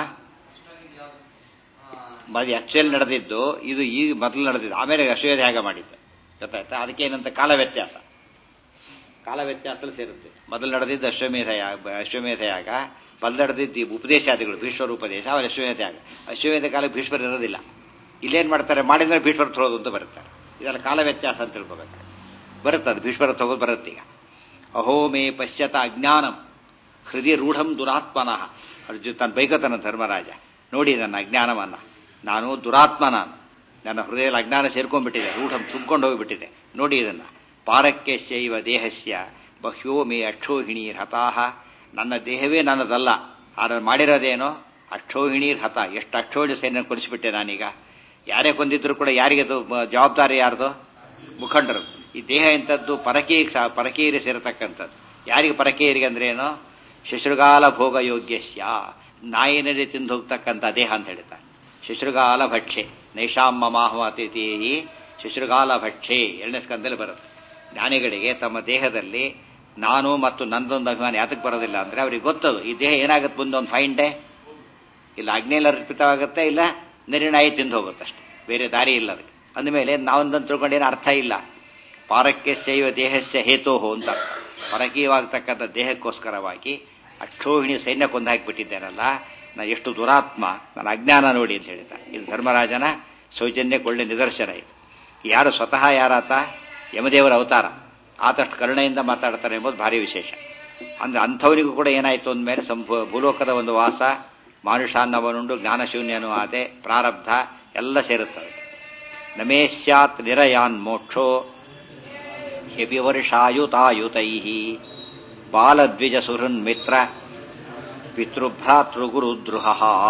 ಅದು ಆಕ್ಚುಯಲ್ ನಡೆದಿದ್ದು ಇದು ಈಗ ಮೊದಲು ನಡೆದಿದ್ದು ಆಮೇಲೆ ಅಶ್ವಮೇಧ ಯಾಗ ಮಾಡಿದ್ದು ಗೊತ್ತಾಯ್ತಾ ಅದಕ್ಕೆ ಏನಂತ ಕಾಲ ವ್ಯತ್ಯಾಸ ಕಾಲ ವ್ಯತ್ಯಾಸದಲ್ಲಿ ಸೇರುತ್ತೆ ಮೊದಲು ನಡೆದಿದ್ದು ಅಶ್ವಮೇಧ ಯಾಗ ಅಶ್ವಮೇಧ ಯಾಗ ಮೊದಲು ನಡೆದಿದ್ದು ಈ ಉಪದೇಶಾದಿಗಳು ಭೀಷ್ಮರ ಉಪದೇಶ ಅವರ ಅಶ್ವಮೇಧ ಯಾಗ ಅಶ್ವಮೇಧ ಕಾಲ ಭೀಷ್ಮರು ಇರೋದಿಲ್ಲ ಇಲ್ಲೇನ್ ಮಾಡ್ತಾರೆ ಮಾಡಿದ್ರೆ ಭೀಷ್ಮರ ತಗೊಳ್ಳೋದು ಅಂತ ಬರ್ತಾರೆ ಇದೆಲ್ಲ ಕಾಲ ವ್ಯತ್ಯಾಸ ಅಂತ ತಿಳ್ಕೊಬೇಕು ಬರುತ್ತೆ ಅದು ಭೀಷ್ಮರ ತಗೋದು ಬರುತ್ತೆ ಈಗ ಅಹೋ ಮೇ ಪಶ್ಯತ ಅಜ್ಞಾನಂ ಹೃದಯ ರೂಢಂ ದುರಾತ್ಮನಃ ಅರ್ಜುನ್ ತನ್ನ ಬೈಕತನ ಧರ್ಮರಾಜ ನೋಡಿ ನನ್ನ ಅಜ್ಞಾನವನ್ನ ನಾನು ದುರಾತ್ಮ ನಾನು ನನ್ನ ಹೃದಯದಲ್ಲಿ ಅಜ್ಞಾನ ಸೇರ್ಕೊಂಡ್ಬಿಟ್ಟಿದೆ ರೂಢಂ ತುಂಬಿಕೊಂಡು ಹೋಗಿಬಿಟ್ಟಿದೆ ನೋಡಿ ಇದನ್ನ ಪಾರಕ್ಕೆ ಶೈವ ದೇಹಸ್ಯ ಬಹ್ಯೋ ಮೇ ಅಕ್ಷೋಹಿಣೀರ್ ಹತಾಹ ನನ್ನ ದೇಹವೇ ನನ್ನದಲ್ಲ ಆದರೆ ಮಾಡಿರೋದೇನೋ ಅಕ್ಷೋಹಿಣೀರ್ ಹತ ಎಷ್ಟು ಅಕ್ಷೋಹಿಣಿ ಸೈನ್ಯ ಕೊಲಿಸಿಬಿಟ್ಟೆ ನಾನೀಗ ಯಾರೇ ಕೊಂದಿದ್ರು ಕೂಡ ಯಾರಿಗೆ ಅದು ಮ- ಜವಾಬ್ದಾರಿ ಯಾರ್ದು ಮುಖಂಡರು ಈ ದೇಹ ಇಂಥದ್ದು ಪರಕೀಗೆ ಸಹ ಪರಕೀಯರಿಗೆ ಸೇರತಕ್ಕಂಥದ್ದು ಯಾರಿಗೆ ಪರಕೀಯರಿಗೆ ಅಂದ್ರೆ ಏನು ಶುಶ್ರುಗಾಲ ಭೋಗ ಯೋಗ್ಯಸ್ಯ ನಾಯಿನಲ್ಲಿ ತಿಂದು ಹೋಗ್ತಕ್ಕಂಥ ದೇಹ ಅಂತ ಹೇಳ್ತಾರೆ ಶುಶ್ರುಗಾಲ ಭಕ್ಷೆ ನೈಷಾಂ ಮಮಾಹಮತಿಥಿ ಶುಶ್ರುಗಾಲ ಭಕ್ಷೆ ಎರಡನೇ ಸ್ಕಂದಲ್ಲಿ ಬರುತ್ತೆ ಜ್ಞಾನಿಗಳಿಗೆ ತಮ್ಮ ದೇಹದಲ್ಲಿ ನಾನು ಮತ್ತು ನಂದೊಂದು ಅಭಿಮಾನ ಯಾತಕ್ಕೆ ಬರೋದಿಲ್ಲ ಅಂದ್ರೆ ಅವ್ರಿಗೆ ಗೊತ್ತದು ಈ ದೇಹ ಏನಾಗುತ್ತೆ ಮುಂದೆ ಒಂದು ಫೈನ್ ಡೇ ಇಲ್ಲ ಅಗ್ನಿಯಲ್ಲಿ ಅರ್ಪಿತವಾಗುತ್ತೆ ಇಲ್ಲ ನೆರಿನಾಯಿ ತಿಂದು ಹೋಗುತ್ತೆ ಅಷ್ಟೆ ಬೇರೆ ದಾರಿ ಇಲ್ಲ ಅದಕ್ಕೆ ಅಂದಮೇಲೆ ನಾವೊಂದನ್ನು ತಿಳ್ಕೊಂಡೇನು ಅರ್ಥ ಇಲ್ಲ ಪಾರಕ್ಕೆ ಶೈವ ದೇಹಸ್ಯ ಹೇತೋಹೋ ಅಂತ ಪರಕೀಯವಾಗತಕ್ಕಂಥ ದೇಹಕ್ಕೋಸ್ಕರವಾಗಿ ಅಕ್ಷೋಹಿಣಿ ಸೈನ್ಯ ಕೊಂದು ಹಾಕಿಬಿಟ್ಟಿದ್ದೇನಲ್ಲ ನಾ ಎಷ್ಟು ದುರಾತ್ಮ ನನ್ನ ಅಜ್ಞಾನ ನೋಡಿ ಅಂತ ಹೇಳ್ತಾರೆ ಇದು ಧರ್ಮರಾಜನ ಸೌಜನ್ಯಕ್ಕೆ ಒಳ್ಳೆ ನಿದರ್ಶನ ಇದು ಯಾರು ಸ್ವತಃ ಯಾರಾತ ಯಮದೇವರ ಅವತಾರ ಆದಷ್ಟು ಕರುಣೆಯಿಂದ ಮಾತಾಡ್ತಾರೆ ಎಂಬುದು ಭಾರಿ ವಿಶೇಷ ಅಂದ್ರೆ ಅಂಥವನಿಗೂ ಕೂಡ ಏನಾಯ್ತು ಅಂದಮೇಲೆ ಸಂಭೂ ಭೂಲೋಕದ ಒಂದು ವಾಸ ಮಾನುಷಾನ್ನವನುಂಡು ಜ್ಞಾನಶೂನ್ಯನೂ ಆದೆ ಪ್ರಾರಬ್ಧ ಎಲ್ಲ ಸೇರುತ್ತವೆ ನಮೇ ಸ್ಯಾತ್ ನಿರಯಾನ್ ಮೋಕ್ಷೋ ಹ್ಯಪಿ ವರ್ಷಾಯುತಾಯುತೈ ಬಾಲದ್ವಿಜ ಸುಹೃನ್ಮಿತ್ರ ಪಿತೃಭ್ರಾತೃಗುರುದ್ರುಹ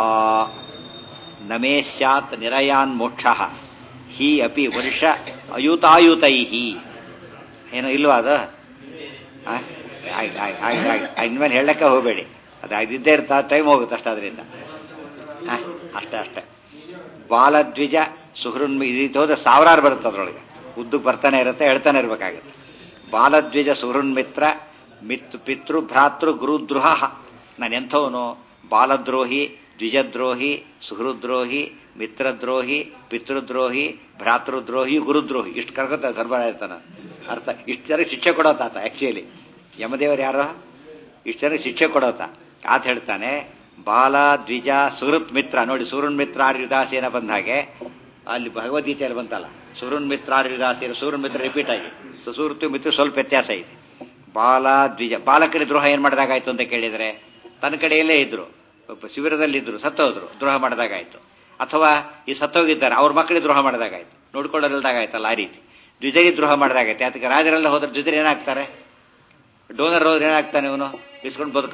ನಮೇ ಸ್ಯಾತ್ ನಿರಯಾನ್ ಮೋಕ್ಷ ಹಿ ಅಪಿ ವರ್ಷ ಅಯುತಾಯುತೈ ಏನು ಇಲ್ವಾ ಅದು ಆ? ಆಯ್ತು ಆಯ್ತು ಆಯ್ತು ಆಯ್ತು ಇನ್ಮೇಲೆ ಹೇಳಕ್ಕೆ ಹೋಗಬೇಡಿ ಅದು ಇದ್ದೇ ಇರ್ತಾ ಟೈಮ್ ಹೋಗುತ್ತೆ ಅಷ್ಟ ಅದರಿಂದ ಆ, ಅಷ್ಟೇ ಅಷ್ಟೇ ಬಾಲದ್ವಿಜ ಸುಹೃನ್ ಇದು ಹೋದ್ರೆ ಸಾವಿರಾರು ಬರುತ್ತೆ ಅದರೊಳಗೆ ಉದ್ದಕ್ಕೆ ಬರ್ತಾನೆ ಇರುತ್ತೆ ಹೇಳ್ತಾನೆ ಇರ್ಬೇಕಾಗುತ್ತೆ ಬಾಲದ್ವಿಜ ಸುಹೃನ್ ಮಿತ್ರ ಮಿತ್ ಪಿತೃ ಭ್ರಾತೃ ಗುರುದ್ರೋಹ ನಾನು ಎಂಥವನು ಬಾಲದ್ರೋಹಿ ದ್ವಿಜದ್ರೋಹಿ ಸುಹೃದ್ರೋಹಿ ಮಿತ್ರದ್ರೋಹಿ ಪಿತೃದ್ರೋಹಿ ಭ್ರಾತೃದ್ರೋಹಿ ಗುರುದ್ರೋಹಿ ಇಷ್ಟು ಕರ್ಕೊತ ಧರ್ಮರಾಜತನ ಅರ್ಥ ಇಷ್ಟು ಜನಕ್ಕೆ ಶಿಕ್ಷೆ ಕೊಡೋತಾತ ಆಕ್ಚುಲಿ ಯಮದೇವರು ಯಾರು ಇಷ್ಟು ಜನಕ್ಕೆ ಶಿಕ್ಷೆ ಕೊಡೋತ ಆತ ಹೇಳ್ತಾನೆ ಬಾಲ ದ್ವಿಜ ಸುಹೃತ್ ಮಿತ್ರ ನೋಡಿ ಸೂರ್ಯನ್ ಮಿತ್ರ ಆರ್ಯುದಾಸೇನ ಬಂದ ಹಾಗೆ ಅಲ್ಲಿ ಭಗವದ್ಗೀತೆಯಲ್ಲಿ ಬಂತಲ್ಲ ಸೂರ್ಯನ್ ಮಿತ್ರ ಆರ್ಯುದಾಸೇನ ಸೂರ್ಯನ್ ಮಿತ್ರ ರಿಪೀಟ್ ಆಗಿ ಸುಹೃತ್ತು ಮಿತ್ರ ಸ್ವಲ್ಪ ವ್ಯತ್ಯಾಸ ಇದೆ ಬಾಲ ದ್ವಿಜ ಬಾಲಕರಿ ದ್ರೋಹ ಏನ್ ಮಾಡಿದಾಗಾಯ್ತು ಅಂತ ಕೇಳಿದ್ರೆ ತನ್ನ ಕಡೆಯಲ್ಲೇ ಇದ್ರು ಒಬ್ಬ ಶಿಬಿರದಲ್ಲಿದ್ರು ಸತ್ತೋದ್ರು ದ್ರೋಹ ಮಾಡಿದಾಗಾಯ್ತು ಅಥವಾ ಈ ಸತ್ತೋಗಿದ್ದಾರೆ ಅವ್ರ ಮಕ್ಕಳಿಗೆ ದ್ರೋಹ ಮಾಡಿದಾಗಾಯ್ತು ನೋಡ್ಕೊಳ್ಳೋರಿಲ್ದಾಗಾಯ್ತಲ್ಲ ಆ ರೀತಿ ದ್ವಿಜರಿ ದ್ರೋಹ ಮಾಡಿದಾಗೈತೆ ಅದಕ್ಕೆ ರಾಜರೆಲ್ಲ ಹೋದ್ರೆ ದ್ವಿಜರು ಏನಾಗ್ತಾರೆ ಡೋನರ್ ಹೋದ್ರೆ ಏನಾಗ್ತಾನೆ ಇವನು ಇಸ್ಕೊಂಡು ಬದುಕೋನು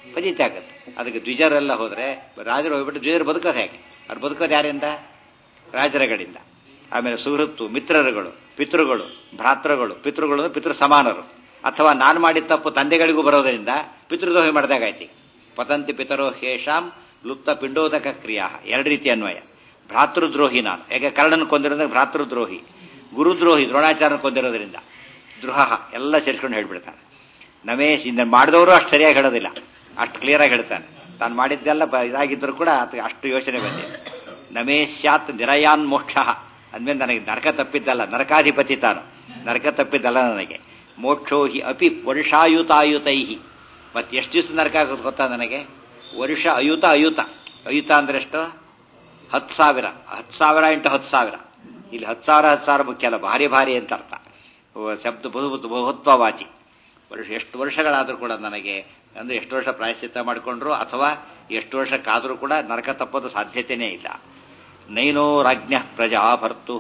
ಫಜಿತಿ ಆಗುತ್ತೆ ಅದಕ್ಕೆ ದ್ವಿಜರೆಲ್ಲ ಹೋದ್ರೆ ರಾಜರು ಹೋಗ್ಬಿಟ್ಟು ದ್ವಿಜರು ಬದುಕೋದು ಹೇಗೆ ಅವ್ರು ಬದುಕೋದು ಯಾರಿಂದ ರಾಜರ ಕಡೆಯಿಂದ ಆಮೇಲೆ ಸುಹೃತ್ತು ಮಿತ್ರರುಗಳು ಪಿತೃಗಳು ಭ್ರಾತೃಗಳು ಪಿತೃಗಳು ಅಂದ್ರೆ ಪಿತೃ ಸಮಾನರು ಅಥವಾ ನಾನು ಮಾಡಿದ ತಪ್ಪು ತಂದೆಗಳಿಗೂ ಬರೋದರಿಂದ ಪಿತೃದ್ರೋಹಿ ಮಾಡಿದಾಗಾಯ್ತಿ ಪತಂತಿ ಪಿತರೋ ಹೇಷಾಂ ಲುಪ್ತ ಪಿಂಡೋದಕ ಕ್ರಿಯಾ ಎರಡು ರೀತಿ ಅನ್ವಯ ಭ್ರಾತೃದ್ರೋಹಿ ನಾನು ಯಾಕೆ ಕರ್ಣನ ಕೊಂದಿರೋದ್ರೆ ಭ್ರಾತೃದ್ರೋಹಿ ಗುರುದ್ರೋಹಿ ದ್ರೋಣಾಚಾರ್ಯನ ಕೊಂದಿರೋದ್ರಿಂದ ದ್ರೋಹ ಎಲ್ಲ ಸೇರಿಸ್ಕೊಂಡು ಹೇಳ್ಬಿಡ್ತಾನೆ ನಮೇಶ್ ಇಂದ ಮಾಡಿದವರು ಅಷ್ಟು ಸರಿಯಾಗಿ ಹೇಳೋದಿಲ್ಲ ಅಷ್ಟು ಕ್ಲಿಯರ್ ಆಗಿ ಹೇಳ್ತಾನೆ ತಾನು ಮಾಡಿದ್ದೆಲ್ಲ ಬ- ಇದಾಗಿದ್ದರೂ ಕೂಡ ಆತಗೆ ಅಷ್ಟು ಯೋಚನೆ ಬಂದಿದೆ ನಮೇಶ್ಯಾತ್ ನಿರಯಾನ್ ಮೋಕ್ಷ ಅಂದ್ಮೇಲೆ ನನಗೆ ನರಕ ತಪ್ಪಿದ್ದಲ್ಲ ನರಕಾಧಿಪತಿ ತಾನು ನರಕ ತಪ್ಪಿದ್ದಲ್ಲ ನನಗೆ ಮೋಕ್ಷೋ ಹಿ ಅಪಿ ವರ್ಷಾಯುತಾಯುತೈ ಮತ್ತೆ ಎಷ್ಟು ದಿವಸ ನರಕ ಆಗೋದು ಗೊತ್ತಾ ನನಗೆ ವರ್ಷ ಅಯುತ ಅಯುತ ಅಯುತ ಅಂದ್ರೆ ಎಷ್ಟು ಹತ್ತು ಸಾವಿರ ಹತ್ತು ಸಾವಿರ ಇಂಟು ಹತ್ತು ಸಾವಿರ ಇಲ್ಲಿ ಹತ್ತು ಸಾವಿರ ಹತ್ತು ಸಾವಿರ ಮುಖ್ಯ ಅಲ್ಲ ಭಾರಿ ಭಾರಿ ಅಂತ ಅರ್ಥ ಓ, ಶಬ್ದ ಬಹು ಬಹುತ್ವವಾಚಿ ವರ್ಷ ಎಷ್ಟು ವರ್ಷಗಳಾದರೂ ಕೂಡ ನನಗೆ ಅಂದ್ರೆ ಎಷ್ಟು ವರ್ಷ ಪ್ರಾಯಶ್ಚಿತ್ತ ಮಾಡಿಕೊಂಡ್ರು ಅಥವಾ ಎಷ್ಟು ವರ್ಷಕ್ಕಾದರೂ ಕೂಡ ನರಕ ತಪ್ಪೋದು ಸಾಧ್ಯತೆಯೇ ಇಲ್ಲ ನೈನೋ ರಾಜ್ಞ ಪ್ರಜಾ ಭರ್ತು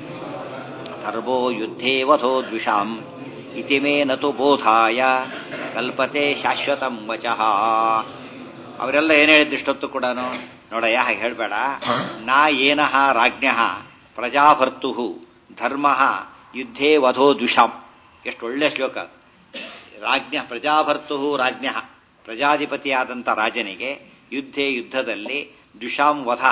ಸರ್ವೋ ಯುದ್ಧೇ ವಧೋ ದ್ವಿಷಾಂ ಇತಿ ಮೇ ನತು ಬೋಧಾಯ ಕಲ್ಪತೆ ಶಾಶ್ವತಂ ವಚಃ ಅವರೆಲ್ಲ ಏನು ಹೇಳಿದ್ದು ಇಷ್ಟೊತ್ತು ಕೂಡ ನೋಡಯ್ಯ ಹಾಗೆ ಹೇಳಬೇಡ ನಾ ಏನಃ ರಾಜ್ಞ ಪ್ರಜಾಭರ್ತು ಧರ್ಮ ಯುದ್ಧೇ ವಧೋ ದ್ವಿಷಾಂ ಎಷ್ಟು ಒಳ್ಳೆ ಶ್ಲೋಕ ಅದು. ರಾಜ್ಞ ಪ್ರಜಾಭರ್ತು ರಾಜ್ಞ ಪ್ರಜಾಧಿಪತಿಯಾದಂಥ ರಾಜನಿಗೆ ಯುದ್ಧೇ ಯುದ್ಧದಲ್ಲಿ ದ್ವಿಷಾಂ ವಧ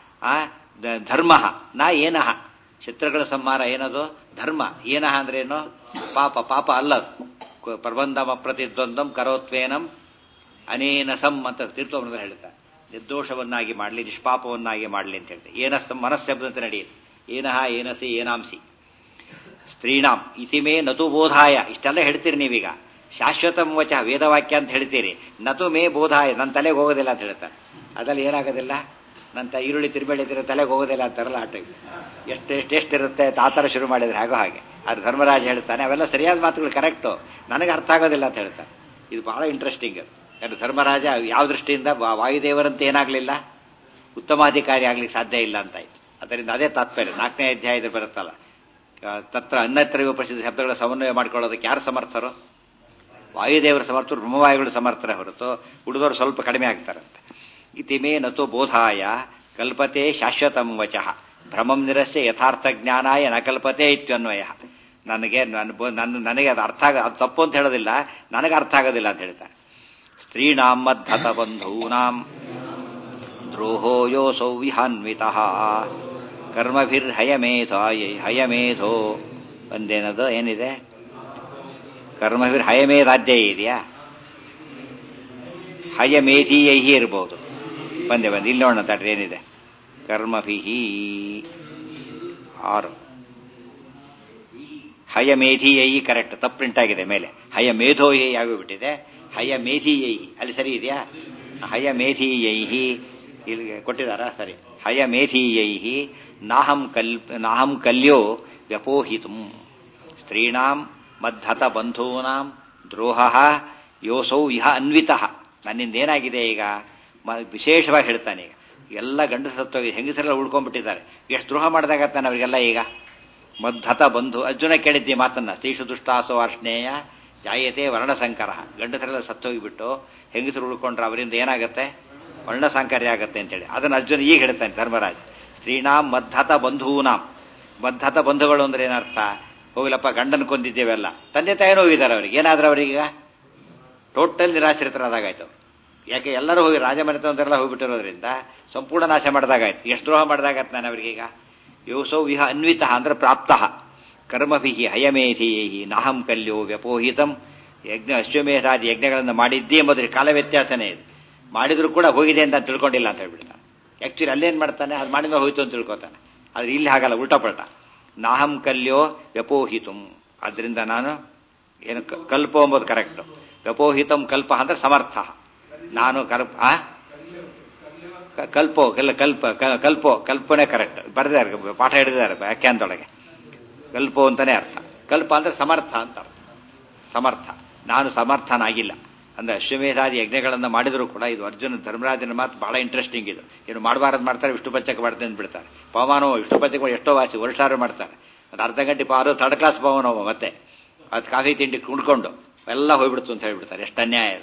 ಧರ್ಮ ನಾ ಏನಃ ಶತ್ರುಗಳ ಸಂಹಾರ ಏನದು ಧರ್ಮ ಏನಃ ಅಂದ್ರೇನು ಪಾಪ ಪಾಪ ಅಲ್ಲ ಪ್ರಬಂಧಮ ಪ್ರತಿದ್ವಂದ್ವಂ ಕರೋತ್ವೇನಂ ಅನೇನ ಸಂ ಅಂತ ತೀರ್ಥವನ್ನ ಹೇಳ್ತಾರೆ ನಿರ್ದೋಷವನ್ನಾಗಿ ಮಾಡಲಿ ನಿಷ್ಪಾಪವನ್ನಾಗಿ ಮಾಡಲಿ ಅಂತ ಹೇಳ್ತಾರೆ ಏನಸ್ತ ಮನಸ್ಸೆಬ್ಬಂತ ನಡೆಯುತ್ತೆ ಏನಹ ಏನಸಿ ಏನಾಂಸಿ ಸ್ತ್ರೀಣಾಂ ಇತಿಮೇ ನತು ಬೋಧಾಯ ಇಷ್ಟೆಲ್ಲ ಹೇಳ್ತೀರಿ ನೀವೀಗ ಶಾಶ್ವತಂ ವಚ ವೇದವಾಕ್ಯ ಅಂತ ಹೇಳ್ತೀರಿ ನತು ಮೇ ಬೋಧಾಯ ನನ್ನ ತಲೆಗೆ ಹೋಗೋದಿಲ್ಲ ಅಂತ ಹೇಳ್ತಾರೆ ಅದ್ರಲ್ಲಿ ಏನಾಗೋದಿಲ್ಲ ನನ್ನ ತ ಈರುಳ್ಳಿ ತಿರುಬೇಳಿ ತಿರು ತಲೆಗೆ ಹೋಗೋದಿಲ್ಲ ಅಂತಾರಲ್ಲ ಆಟ ಎಷ್ಟು ಎಷ್ಟು ಎಷ್ಟಿರುತ್ತೆ ಆ ಥರ ಶುರು ಮಾಡಿದ್ರೆ ಹಾಗೋ ಹಾಗೆ ಅದು ಧರ್ಮರಾಜ ಹೇಳ್ತಾನೆ ಅವೆಲ್ಲ ಸರಿಯಾದ ಮಾತುಗಳು ಕರೆಕ್ಟು ನನಗೆ ಅರ್ಥ ಆಗೋದಿಲ್ಲ ಅಂತ ಹೇಳ್ತಾರೆ ಇದು ಬಹಳ ಇಂಟ್ರೆಸ್ಟಿಂಗ್ ಅದು ಯಾಕಂದ್ರೆ ಧರ್ಮರಾಜ ಯಾವ ದೃಷ್ಟಿಯಿಂದ ವಾ- ವಾಯುದೇವರಂತೆ ಏನಾಗಲಿಲ್ಲ ಉತ್ತಮಾಧಿಕಾರಿ ಆಗ್ಲಿಕ್ಕೆ ಸಾಧ್ಯ ಇಲ್ಲ ಅಂತಾಯ್ತು ಅದರಿಂದ ಅದೇ ತಾತ್ಪರ್ಯ ನಾಲ್ಕನೇ ಅಧ್ಯಾಯದಲ್ಲಿ ಬರುತ್ತಲ್ಲ ಆ, ತತ್ರ ಅನ್ಯತ್ರ ಪ್ರಸಿದ್ಧ ಶಬ್ದಗಳ ಸಮನ್ವಯ ಮಾಡ್ಕೊಳ್ಳೋದಕ್ಕೆ ಯಾರು ಸಮರ್ಥರು ವಾಯುದೇವರ ಸಮರ್ಥರು ಬ್ರಹ್ಮವಾಯುಗಳು ಸಮರ್ಥರೇ ಹೊರತು ಉಳಿದವರು ಸ್ವಲ್ಪ ಕಡಿಮೆ ಆಗ್ತಾರಂತೆ ಇತಿಮೇ ನತು ಬೋಧಾಯ ಕಲ್ಪತೆ ಶಾಶ್ವತಂ ವಚಃ ಭ್ರಮಂ ನಿರಸ್ಯ ಯಥಾರ್ಥ ಜ್ಞಾನಾಯ ನ ಕಲ್ಪತೆ ಇತ್ಯನ್ವಯ ನನಗೆ ನನ್ನ ಬೋ- ನನ್ನ ನನಗೆ ಅದು ಅರ್ಥ ಆಗ ಅದು ತಪ್ಪು ಅಂತ ಹೇಳೋದಿಲ್ಲ ನನಗೆ ಅರ್ಥ ಆಗೋದಿಲ್ಲ ಅಂತ ಹೇಳ್ತಾರೆ ಸ್ತ್ರೀಣಾಂ ಮದ್ಧತ ಬಂಧೂನಾಂ ದ್ರೋಹೋ ಯೋಸೌ ವಿಹಾನ್ವಿತಃ ಕರ್ಮಭಿರ್ಹಯಮೇಧೋ ಹಯಮೇಧೋ ಒಂದೇನದು ಏನಿದೆ ಕರ್ಮಭಿರ್ ಹಯಮೇಧಾಧ್ಯ ಇದೆಯಾ ಹಯಮೇಧೀಯೈಹಿ ಇರ್ಬೋದು ಬಂದೆ ಬಂದೆ ಇಲ್ಲಿ ನೋಡೋಣ ತಡ್ರಿ ಏನಿದೆ ಕರ್ಮಭಿಹಿ ಆರು ಹಯಮೇಧೀಯೈ ಕರೆಕ್ಟ್ ತಪ್ಪು ಪ್ರಿಂಟ್ ಆಗಿದೆ ಮೇಲೆ ಹಯಮೇಧೋಯೈ ಆಗೋಗ್ಬಿಟ್ಟಿದೆ ಹಯಮೇಧೀಯೈ ಅಲ್ಲಿ ಸರಿ ಇದೆಯಾ ಹಯಮೇಧೀಯೈ ಇಲ್ಲಿ ಕೊಟ್ಟಿದಾರಾ ಸರಿ ಹಯಮೇಧೀಯೈ ನಾಹಂ ಕಲ್ ನಾಹಂ ಕಲ್ಯೋ ವ್ಯಪೋಹಿತು ಸ್ತ್ರೀಣಾಂ ಮದ್ಧತ ಬಂಧೂನಾಂ ದ್ರೋಹ ಯೋಸೌ ಇಹ ಅನ್ವಿತಃ ನನ್ನಿಂದ ಏನಾಗಿದೆ ಈಗ ಮ- ವಿಶೇಷವಾಗಿ ಹೇಳ್ತಾನೆ ಈಗ ಎಲ್ಲ ಗಂಡಸ ಸತ್ತೋಗಿ ಹೆಂಗಸರೆಲ್ಲ ಉಳ್ಕೊಂಡ್ಬಿಟ್ಟಿದ್ದಾರೆ ಎಷ್ಟು ದ್ರೋಹ ಮಾಡಿದಾಗತ್ತಾನೆ ಅವರಿಗೆಲ್ಲ ಈಗ ಮದ್ಧತ ಬಂಧು ಅರ್ಜುನ ಕೇಳಿದ್ದೆ ಮಾತನ್ನ ಸ್ತ್ರೀಷು ದುಷ್ಟಾಸೋ ಅರ್ಷ್ಣೇಯ ಜಾಯತೆ ವರ್ಣಸಂಕರ ಗಂಡಸರೆಲ್ಲ ಸತ್ತೋಗಿಬಿಟ್ಟು ಹೆಂಗಸರು ಉಳ್ಕೊಂಡ್ರೆ ಅವರಿಂದ ಏನಾಗುತ್ತೆ ವರ್ಣಸಂಕರ್ಯ ಆಗತ್ತೆ ಅಂತೇಳಿ ಅದನ್ನ ಅರ್ಜುನ ಈಗ ಹೇಳ್ತಾನೆ ಧರ್ಮರಾಜ ಸ್ತ್ರೀಣಾಂ ಮದ್ಧತ ಬಂಧೂನಾಂ ಮದ್ಧತ ಬಂಧುಗಳು ಅಂದ್ರೆ ಏನರ್ಥ ಹೋಗ್ಲಪ್ಪ ಗಂಡನ ಕೊಂದಿದ್ದೇವೆಲ್ಲ ತಂದೆ ತಾಯಿನೂ ಹೋಗಿದ್ದಾರೆ ಅವ್ರಿಗೆ ಏನಾದ್ರೆ ಅವರೀಗ ಟೋಟಲ್ ನಿರಾಶ್ರಿತರಾದಾಗಾಯ್ತು ಯಾಕೆ ಎಲ್ಲರೂ ಹೋಗಿ ರಾಜಮನೆತನದವರೆಲ್ಲ ಹೋಗ್ಬಿಟ್ಟಿರೋದ್ರಿಂದ ಸಂಪೂರ್ಣ ನಾಶ ಮಾಡಿದಾಗಾಯ್ತು ಎಷ್ಟು ದ್ರೋಹ ಮಾಡಿದಾಗತ್ತೆ ನಾನು ಅವರಿಗೀಗ ಯೋಸೌ ವಿಹ ಅನ್ವಿತ ಅಂದ್ರೆ ಪ್ರಾಪ್ತ ಕರ್ಮಭಿ ಹಯಮೇಧೀಯೈ ನಾಹಂ ಕಲ್ಯೋ ವ್ಯಪೋಹಿತಂ ಯಜ್ಞ ಅಶ್ವಮೇಧಾದಿ ಯಜ್ಞಗಳನ್ನು ಮಾಡಿದ್ದೇ ಎಂಬುದ್ರ ಕಾಲ ವ್ಯತ್ಯಾಸನೇ ಇದೆ ಮಾಡಿದ್ರು ಕೂಡ ಹೋಗಿದೆ ಅಂತ ತಿಳ್ಕೊಂಡಿಲ್ಲ ಅಂತ ಹೇಳ್ಬಿಡ್ತಾನೆ ಆಕ್ಚುಲಿ ಅಲ್ಲೇನ್ ಮಾಡ್ತಾನೆ ಅದು ಮಾಡಿದ ಹೋಯ್ತು ಅಂತ ತಿಳ್ಕೊತಾನೆ ಆದ್ರೆ ಇಲ್ಲಿ ಹಾಗಲ್ಲ ಉಲ್ಟಾ ಪಲ್ಟಾ ನಾಹಂ ಕಲ್ಯೋ ವ್ಯಪೋಹಿತಂ ಅದರಿಂದ ನಾನು ಏನು ಕ- ಕಲ್ಪೋ ಎಂಬುದು ಕರೆಕ್ಟ್ ವ್ಯಪೋಹಿತಂ ಕಲ್ಪ ಅಂದ್ರೆ ಸಮರ್ಥ ನಾನು ಕಲ್ಪ ಆ? ಕ- ಕಲ್ಪೋ ಕಲ್ ಕಲ್ಪ ಕ- ಕಲ್ಪೋ ಕಲ್ಪನೆ ಕರೆಕ್ಟ್ ಬರೆದಿದ್ದಾರೆ ಪಾಠ ಹಿಡಿದಿದ್ದಾರೆ ವ್ಯಾಖ್ಯಾನದೊಳಗೆ ಕಲ್ಪೋ ಅಂತಾನೆ ಅರ್ಥ ಕಲ್ಪ ಅಂದ್ರೆ ಸಮರ್ಥ ಅಂತ ಅರ್ಥ ಸಮರ್ಥ ನಾನು ಸಮರ್ಥನಾಗಿಲ್ಲ ಅಂದ್ರೆ ಅಶ್ವಮೇಧಾದಿ ಯಜ್ಞಗಳನ್ನು ಮಾಡಿದ್ರು ಕೂಡ ಇದು ಅರ್ಜುನ ಧರ್ಮರಾಜನ ಮಾತು ಬಹಳ ಇಂಟ್ರೆಸ್ಟಿಂಗ್ ಇದು ಏನು ಮಾಡಬಾರದು ಮಾಡ್ತಾರೆ ವಿಷ್ಣು ಪಂಚಕ ಮಾಡ್ತೇನೆ ಅಂತ ಬಿಡ್ತಾರೆ ಪವಮಾನವ ವಿಷ್ಣು ಪಂಚಕ ಎಷ್ಟೋ ವಾಸಿ ವರ್ಷಾರು ಮಾಡ್ತಾರೆ ಒಂದು ಅರ್ಧ ಗಂಟೆ ಪಾರು ಥರ್ಡ್ ಕ್ಲಾಸ್ ಪವನವ ಮತ್ತೆ ಅದು ಕಾಫಿ ತಿಂಡಿ ಕುಣ್ಕೊಂಡು ಎಲ್ಲ ಹೋಗ್ಬಿಡ್ತು ಅಂತ ಹೇಳ್ಬಿಡ್ತಾರೆ ಎಷ್ಟು ಅನ್ಯಾಯ ಇದೆ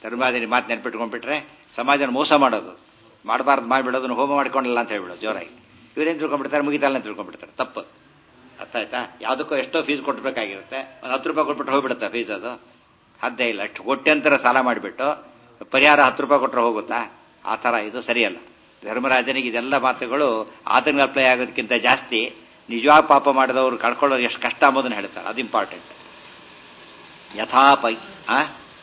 ಧರ್ಮಾದಿನಿ ಮಾತು ನೆನ್ಪಿಟ್ಕೊಂಡ್ಬಿಟ್ರೆ ಸಮಾಜನ ಮೋಸ ಮಾಡೋದು ಮಾಡಬಾರ್ದು ಮಾಡಿಬಿಡೋದನ್ನು ಹೋಮ ಮಾಡ್ಕೊಂಡಿಲ್ಲ ಅಂತ ಹೇಳ್ಬಿಡೋದು ಜೋರಾಗಿ ಇವರೇನು ತಿಳ್ಕೊಂಡ್ಬಿಡ್ತಾರೆ ಮುಗಿತಲ್ಲ ಅಂತ ತಿಳ್ಕೊಂಡ್ಬಿಡ್ತಾರೆ ತಪ್ಪು ಅರ್ಥ ಆಯ್ತಾ ಯಾವುದಕ್ಕೋ ಎಷ್ಟೋ ಫೀಸ್ ಕೊಟ್ಟಬೇಕಾಗಿರುತ್ತೆ ಒಂದು ಹತ್ತು ರೂಪಾಯಿ ಕೊಟ್ಬಿಟ್ಟು ಹೋಗ್ಬಿಡುತ್ತಾ ಫೀಸ್ ಅದು ಸಾಧ್ಯ ಇಲ್ಲ ಅಷ್ಟು ಕೋಟ್ಯಂತರ ಸಾಲ ಮಾಡಿಬಿಟ್ಟು ಪರಿಹಾರ ಹತ್ತು ರೂಪಾಯಿ ಕೊಟ್ಟರೆ ಹೋಗುತ್ತಾ ಆ ಥರ ಇದು ಸರಿಯಲ್ಲ ಧರ್ಮರಾಜನಿಗೆ ಇದೆಲ್ಲ ಮಾತುಗಳು ಆತನಿಗೆ ಅಪ್ಲೈ ಆಗೋದಕ್ಕಿಂತ ಜಾಸ್ತಿ ನಿಜವಾದ ಪಾಪ ಮಾಡಿದವರು ಕಳ್ಕೊಳ್ಳೋದು ಎಷ್ಟು ಕಷ್ಟ ಅಂಬೋದನ್ನು ಹೇಳ್ತಾರೆ ಅದು ಇಂಪಾರ್ಟೆಂಟ್ ಯಥಾಪೈ ಆ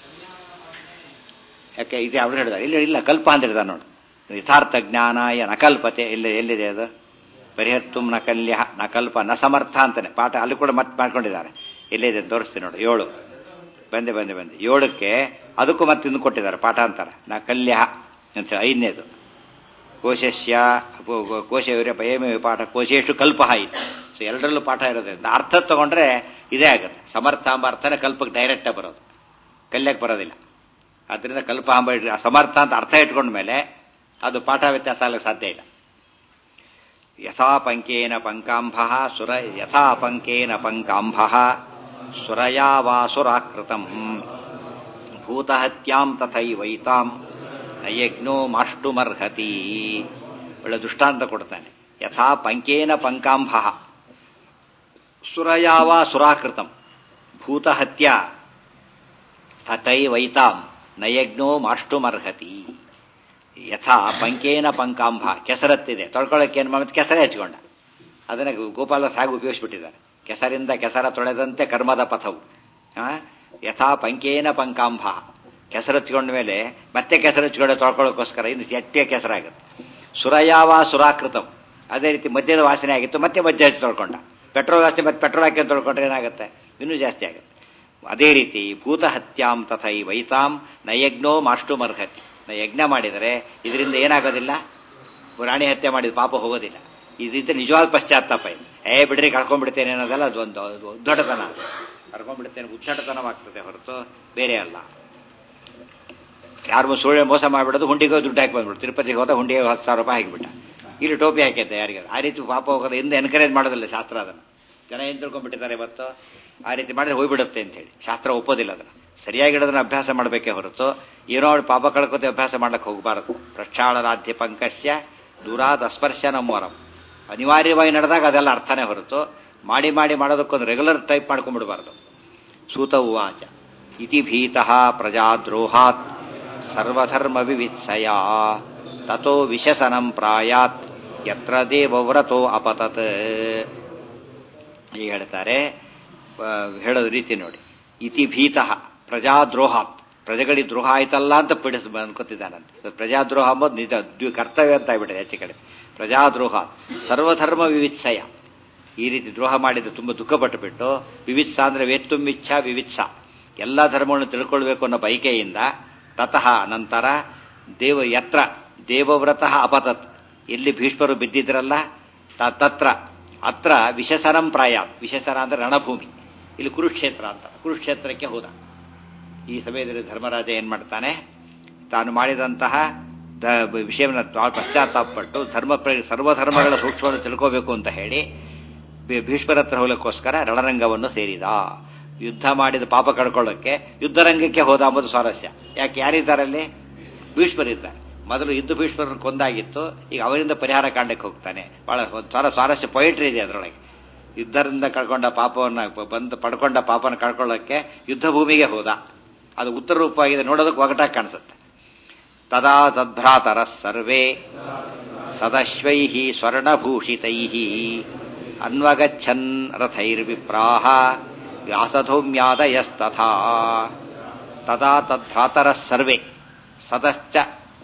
ಯಾಕೆ ಇದೆ ಅವ್ರು ಹೇಳಿದಾರೆ ಇಲ್ಲ ಇಲ್ಲ ಕಲ್ಪ ಅಂತ ಹೇಳಿದ ನೋಡು ಯಥಾರ್ಥ ಜ್ಞಾನಾಯ ನಕಲ್ಪತೆ ಇಲ್ಲ ಎಲ್ಲಿದೆ ಅದು ಪರಿಹರ್ತುಂ ನಕಲ್ಯ ನಕಲ್ಪ ನ ಸಮರ್ಥ ಅಂತಾನೆ ಪಾಠ ಅಲ್ಲಿ ಕೂಡ ಮತ್ತೆ ಮಾಡ್ಕೊಂಡಿದ್ದಾರೆ ಎಲ್ಲಿದೆ ಅಂತ ತೋರಿಸ್ತೀನಿ ನೋಡಿ ಏಳು ಬಂದೆ ಬಂದೆ ಬಂದೆ ಏಳಕ್ಕೆ ಅದಕ್ಕೂ ಮತ್ತೆ ಇನ್ನು ಕೊಟ್ಟಿದ್ದಾರೆ ಪಾಠ ಅಂತಾರೆ ನಕಲ್ಯ ಅಂತ ಐದನೇದು ಕೋಶಸ್ಯ ಕೋಶವರ ಪಯಮೇ ಪಾಠ ಕೋಶೇಶು ಕಲ್ಪ ಇತ್ತು ಸೊ ಎರಡರಲ್ಲೂ ಪಾಠ ಇರೋದ್ರಿಂದ ಅರ್ಥ ತಗೊಂಡ್ರೆ ಇದೇ ಆಗುತ್ತೆ ಸಮರ್ಥ ಎಂಬ ಅರ್ಥನೇ ಕಲ್ಪಕ್ಕೆ ಡೈರೆಕ್ಟಾಗಿ ಬರೋದು ಕಲ್ಯಕ್ಕೆ ಬರೋದಿಲ್ಲ ಅದರಿಂದ ಕಲ್ಪ ಎಂಬ ಸಮರ್ಥ ಅಂತ ಅರ್ಥ ಇಟ್ಕೊಂಡ ಮೇಲೆ ಅದು ಪಾಠ ವ್ಯತ್ಯಾಸ ಆಗಲಿಕ್ಕೆ ಸಾಧ್ಯ ಇಲ್ಲ ಯಥಾ ಪಂಕೇನ ಪಂಕಾಂಭ ಸುರ ಯಥಾ ಪಂಕೇನ ಪಂಕಾಂಭ ಸುರಯಾವಾಸುರಾಕೃತಂ ಭೂತಹತ್ಯಾಂ ತಥೈವೈತಾಂ ನಯಜ್ಞೋ ಮಾಷ್ಟುಮರ್ಹತಿ ಒಳ್ಳೆ ದೃಷ್ಟಾಂತ ಕೊಡ್ತಾನೆ ಯಥಾ ಪಂಕೇನ ಪಂಕಾಂಭ ಸುರಯಾವ ಸುರಾಕೃತಂ ಭೂತಹತ್ಯ ತಥೈವೈತಾಂ ನಯಜ್ಞೋ ಮಾಷ್ಟುಮರ್ಹತಿ ಯಥಾ ಪಂಕೇನ ಪಂಕಾಂಭ ಕೆಸರತ್ತಿದೆ ತೊಳ್ಕೊಳ್ಳೋಕೆ ಏನು ಮಾಡಿ ಕೆಸರೇ ಹಚ್ಕೊಂಡ ಅದನ್ನ ಗೋಪಾಲ ಸಾಗಿ ಉಪಯೋಗಿಸ್ಬಿಟ್ಟಿದ್ದಾರೆ ಕೆಸರಿಂದ ಕೆಸರ ತೊಳೆದಂತೆ ಕರ್ಮದ ಪಥವು ಯಥಾ ಪಂಕೇನ ಪಂಕಾಂಭ ಕೆಸರಚ್ಕೊಂಡ ಮೇಲೆ ಮತ್ತೆ ಕೆಸರಚ್ಕೊಂಡೆ ತೊಳ್ಕೊಳ್ಳೋಕ್ಕೋಸ್ಕರ ಇನ್ನು ಎಟ್ಟೆ ಕೆಸರಾಗುತ್ತೆ ಸುರಯಾವ ಸುರಾಕೃತಂ ಅದೇ ರೀತಿ ಮದ್ಯದ ವಾಸನೆ ಆಗಿತ್ತು ಮತ್ತೆ ಮದ್ಯ ಹಚ್ಚಿ ತೊಳ್ಕೊಂಡ ಪೆಟ್ರೋಲ್ ವಾಸನೆ ಮತ್ತೆ ಪೆಟ್ರೋಲ್ ಹಾಕಿ ತೊಳ್ಕೊಂಡ್ರೆ ಏನಾಗುತ್ತೆ ಇನ್ನೂ ಜಾಸ್ತಿ ಆಗುತ್ತೆ ಅದೇ ರೀತಿ ಭೂತಹತ್ಯಾಂ ತಥೈ ವೈತಾಂ ನಯಜ್ಞೋ ಮಾಷ್ಟುಮರ್ಹತಿ ನ ಯಜ್ಞ ಮಾಡಿದರೆ ಇದರಿಂದ ಏನಾಗೋದಿಲ್ಲ ಪ್ರಾಣಿ ಹತ್ಯೆ ಮಾಡಿದ ಪಾಪ ಹೋಗೋದಿಲ್ಲ ಇದರಿಂದ ನಿಜವಾದ ಪಶ್ಚಾತ್ತಾಪ ಇದೆ ಏ ಬಿಡ್ರಿ ಕಳ್ಕೊಂಡ್ಬಿಡ್ತೇನೆ ಅನ್ನೋದಲ್ಲ ಅದೊಂದು ಉದ್ದಟತನ ಕಳ್ಕೊಂಡ್ಬಿಡ್ತೇನೆ ಉದ್ದಟತನವಾಗ್ತದೆ ಹೊರತು ಬೇರೆ ಅಲ್ಲ ಯಾರು ಸುಳ್ಳು ಮೋಸ ಮಾಡಿಬಿಡೋದು ಹುಂಡಿಗೆ ದುಡ್ಡು ಹಾಕಿ ಬಂದ್ಬಿಡು ತಿರುಪತಿಗೆ ಹೋದ ಹುಂಡಿಗೆ ಹತ್ತು ಸಾವಿರ ರೂಪಾಯಿ ಹಾಕಿಬಿಟ್ಟ ಇಲ್ಲಿ ಟೋಪಿ ಹಾಕಿದ್ದೆ ಯಾರಿಗೆ ಆ ರೀತಿ ಪಾಪ ಹೋಗೋದು ಹಿಂದೆ ಎನ್ಕರೇಜ್ ಮಾಡೋದಿಲ್ಲ ಶಾಸ್ತ್ರ ಅದನ್ನು ಜನ ಏನು ತಿಳ್ಕೊಂಡ್ಬಿಟ್ಟಿದ್ದಾರೆ ಇವತ್ತು ಆ ರೀತಿ ಮಾಡಿದ್ರೆ ಹೋಗ್ಬಿಡುತ್ತೆ ಅಂತ ಹೇಳಿ ಶಾಸ್ತ್ರ ಒಪ್ಪೋದಿಲ್ಲ ಅದನ್ನು ಸರಿಯಾಗಿಡೋದನ್ನ ಅಭ್ಯಾಸ ಮಾಡಬೇಕೇ ಹೊರತು ಏನೋ ಪಾಪ ಕಳ್ಕೋತೆ ಅಭ್ಯಾಸ ಮಾಡ್ಲಿಕ್ಕೆ ಹೋಗಬಾರದು ಪ್ರಕ್ಷಾಳರಾಧ್ಯ ಪಂಕಸ್ಯ ದೂರಾದ ಸ್ಪರ್ಶ ನಮ್ಮವರಂ ಅನಿವಾರ್ಯವಾಗಿ ನಡೆದಾಗ ಅದೆಲ್ಲ ಅರ್ಥನೇ ಹೊರತು ಮಾಡಿ ಮಾಡಿ ಮಾಡೋದಕ್ಕೊಂದು ರೆಗ್ಯುಲರ್ ಟೈಪ್ ಮಾಡ್ಕೊಂಡ್ಬಿಡಬಾರ್ದು ಸೂತ ಉವಾಚ ಇತಿ ಭೀತಃ ಪ್ರಜಾದ್ರೋಹಾತ್ ಸರ್ವಧರ್ಮ ವಿವಿತ್ಸಯ ತಥೋ ವಿಶಸನಂ ಪ್ರಾಯಾತ್ ಯತ್ರ ದೇವವ್ರತೋ ಅಪತತ್ ಈಗ ಹೇಳ್ತಾರೆ ಹೇಳೋದು ರೀತಿ ನೋಡಿ ಇತಿ ಭೀತಃ ಪ್ರಜಾದ್ರೋಹಾತ್ ಪ್ರಜೆಗಳಿಗೆ ದ್ರೋಹ ಆಯ್ತಲ್ಲ ಅಂತ ಪೀಡಿಸ್ ಅನ್ಕೋತಿದ್ದಾನಂತೆ ಪ್ರಜಾದ್ರೋಹ ಅಂಬೋದು ನಿಜ ಕರ್ತವ್ಯ ಅಂತ ಆಗ್ಬಿಟ್ಟಿದೆ ಹೆಚ್ಚು ಕಡೆ ಪ್ರಜಾದ್ರೋಹ ಸರ್ವಧರ್ಮ ವಿವಿತ್ಸಯ ಈ ರೀತಿ ದ್ರೋಹ ಮಾಡಿದ ತುಂಬ ದುಃಖಪಟ್ಟು ಬಿಟ್ಟು ವಿವಿತ್ಸ ಅಂದ್ರೆ ವೇತ್ತುಮಿಚ್ಛ ವಿವಿತ್ಸ ಎಲ್ಲ ಧರ್ಮಗಳನ್ನು ತಿಳ್ಕೊಳ್ಬೇಕು ಅನ್ನೋ ಬಯಕೆಯಿಂದ ತತಃ ನಂತರ ದೇವ ಯತ್ರ ದೇವವ್ರತಃ ಅಪತತ್ ಎಲ್ಲಿ ಭೀಷ್ಮರು ಬಿದ್ದಿದ್ರಲ್ಲ ತತ್ರ ಅತ್ರ ವಿಶಸನಂ ಪ್ರಾಯ ವಿಶಸನ ಅಂದ್ರೆ ರಣಭೂಮಿ ಇಲ್ಲಿ ಕುರುಕ್ಷೇತ್ರ ಅಂತ ಕುರುಕ್ಷೇತ್ರಕ್ಕೆ ಹೋದ ಈ ಸಮಯದಲ್ಲಿ ಧರ್ಮರಾಜ ಏನ್ ಮಾಡ್ತಾನೆ ತಾನು ಮಾಡಿದಂತಹ ವಿಷಯವನ್ನು ಪಶ್ಚಾತ್ತಾಪಪಟ್ಟು ಧರ್ಮ ಸರ್ವಧರ್ಮಗಳ ಸೂಕ್ಷ್ಮವನ್ನು ತಿಳ್ಕೋಬೇಕು ಅಂತ ಹೇಳಿ ಭೀಷ್ಮರ ಹತ್ರ ಹೋಗಲಿಕ್ಕೋಸ್ಕರ ರಣರಂಗವನ್ನು ಸೇರಿದ ಯುದ್ಧ ಮಾಡಿದ ಪಾಪ ಕಳ್ಕೊಳ್ಳೋಕ್ಕೆ ಯುದ್ಧರಂಗಕ್ಕೆ ಹೋದ ಅಂಬುದು ಸ್ವಾರಸ್ಯ ಯಾಕೆ ಯಾರಿದ್ದಾರಲ್ಲಿ ಭೀಷ್ಮರಿದ್ದಾರೆ ಮೊದಲು ಯುದ್ಧ ಭೀಷ್ಮರನ್ನು ಕೊಂದಾಗಿತ್ತು ಈಗ ಅವರಿಂದ ಪರಿಹಾರ ಕಾಂಡಕ್ಕೆ ಹೋಗ್ತಾನೆ ಬಹಳ ಸ್ವರ ಸ್ವಾರಸ್ಯ ಪೊಯಿಟ್ರಿ ಇದೆ ಅದರೊಳಗೆ ಯುದ್ಧದಿಂದ ಕಳ್ಕೊಂಡ ಪಾಪವನ್ನು ಬಂದು ಪಡ್ಕೊಂಡ ಪಾಪನ ಕಳ್ಕೊಳ್ಳೋಕ್ಕೆ ಯುದ್ಧ ಭೂಮಿಗೆ ಹೋದ ಅದು ಉತ್ತರ ರೂಪವಾಗಿದೆ ನೋಡೋದಕ್ಕೆ ಒಗಟಾಗಿ ಕಾಣಿಸುತ್ತೆ ತದಾ ತದ್ಭ್ರಾತರ ಸರ್ವೇ ಸದಶ್ವೈ ಸ್ವರ್ಣಭೂಷಿತೈ ಅನ್ವಗಚ್ಚನ್ ರಥೈರ್ವಿಪ್ರಾಹ ವ್ಯಾಸಧೌಮ್ಯಾದಯಸ್ತಥಾ ತದಾ ತದ್ಭ್ರಾತರ ಸರ್ವೇ ಸದಶ್ಚ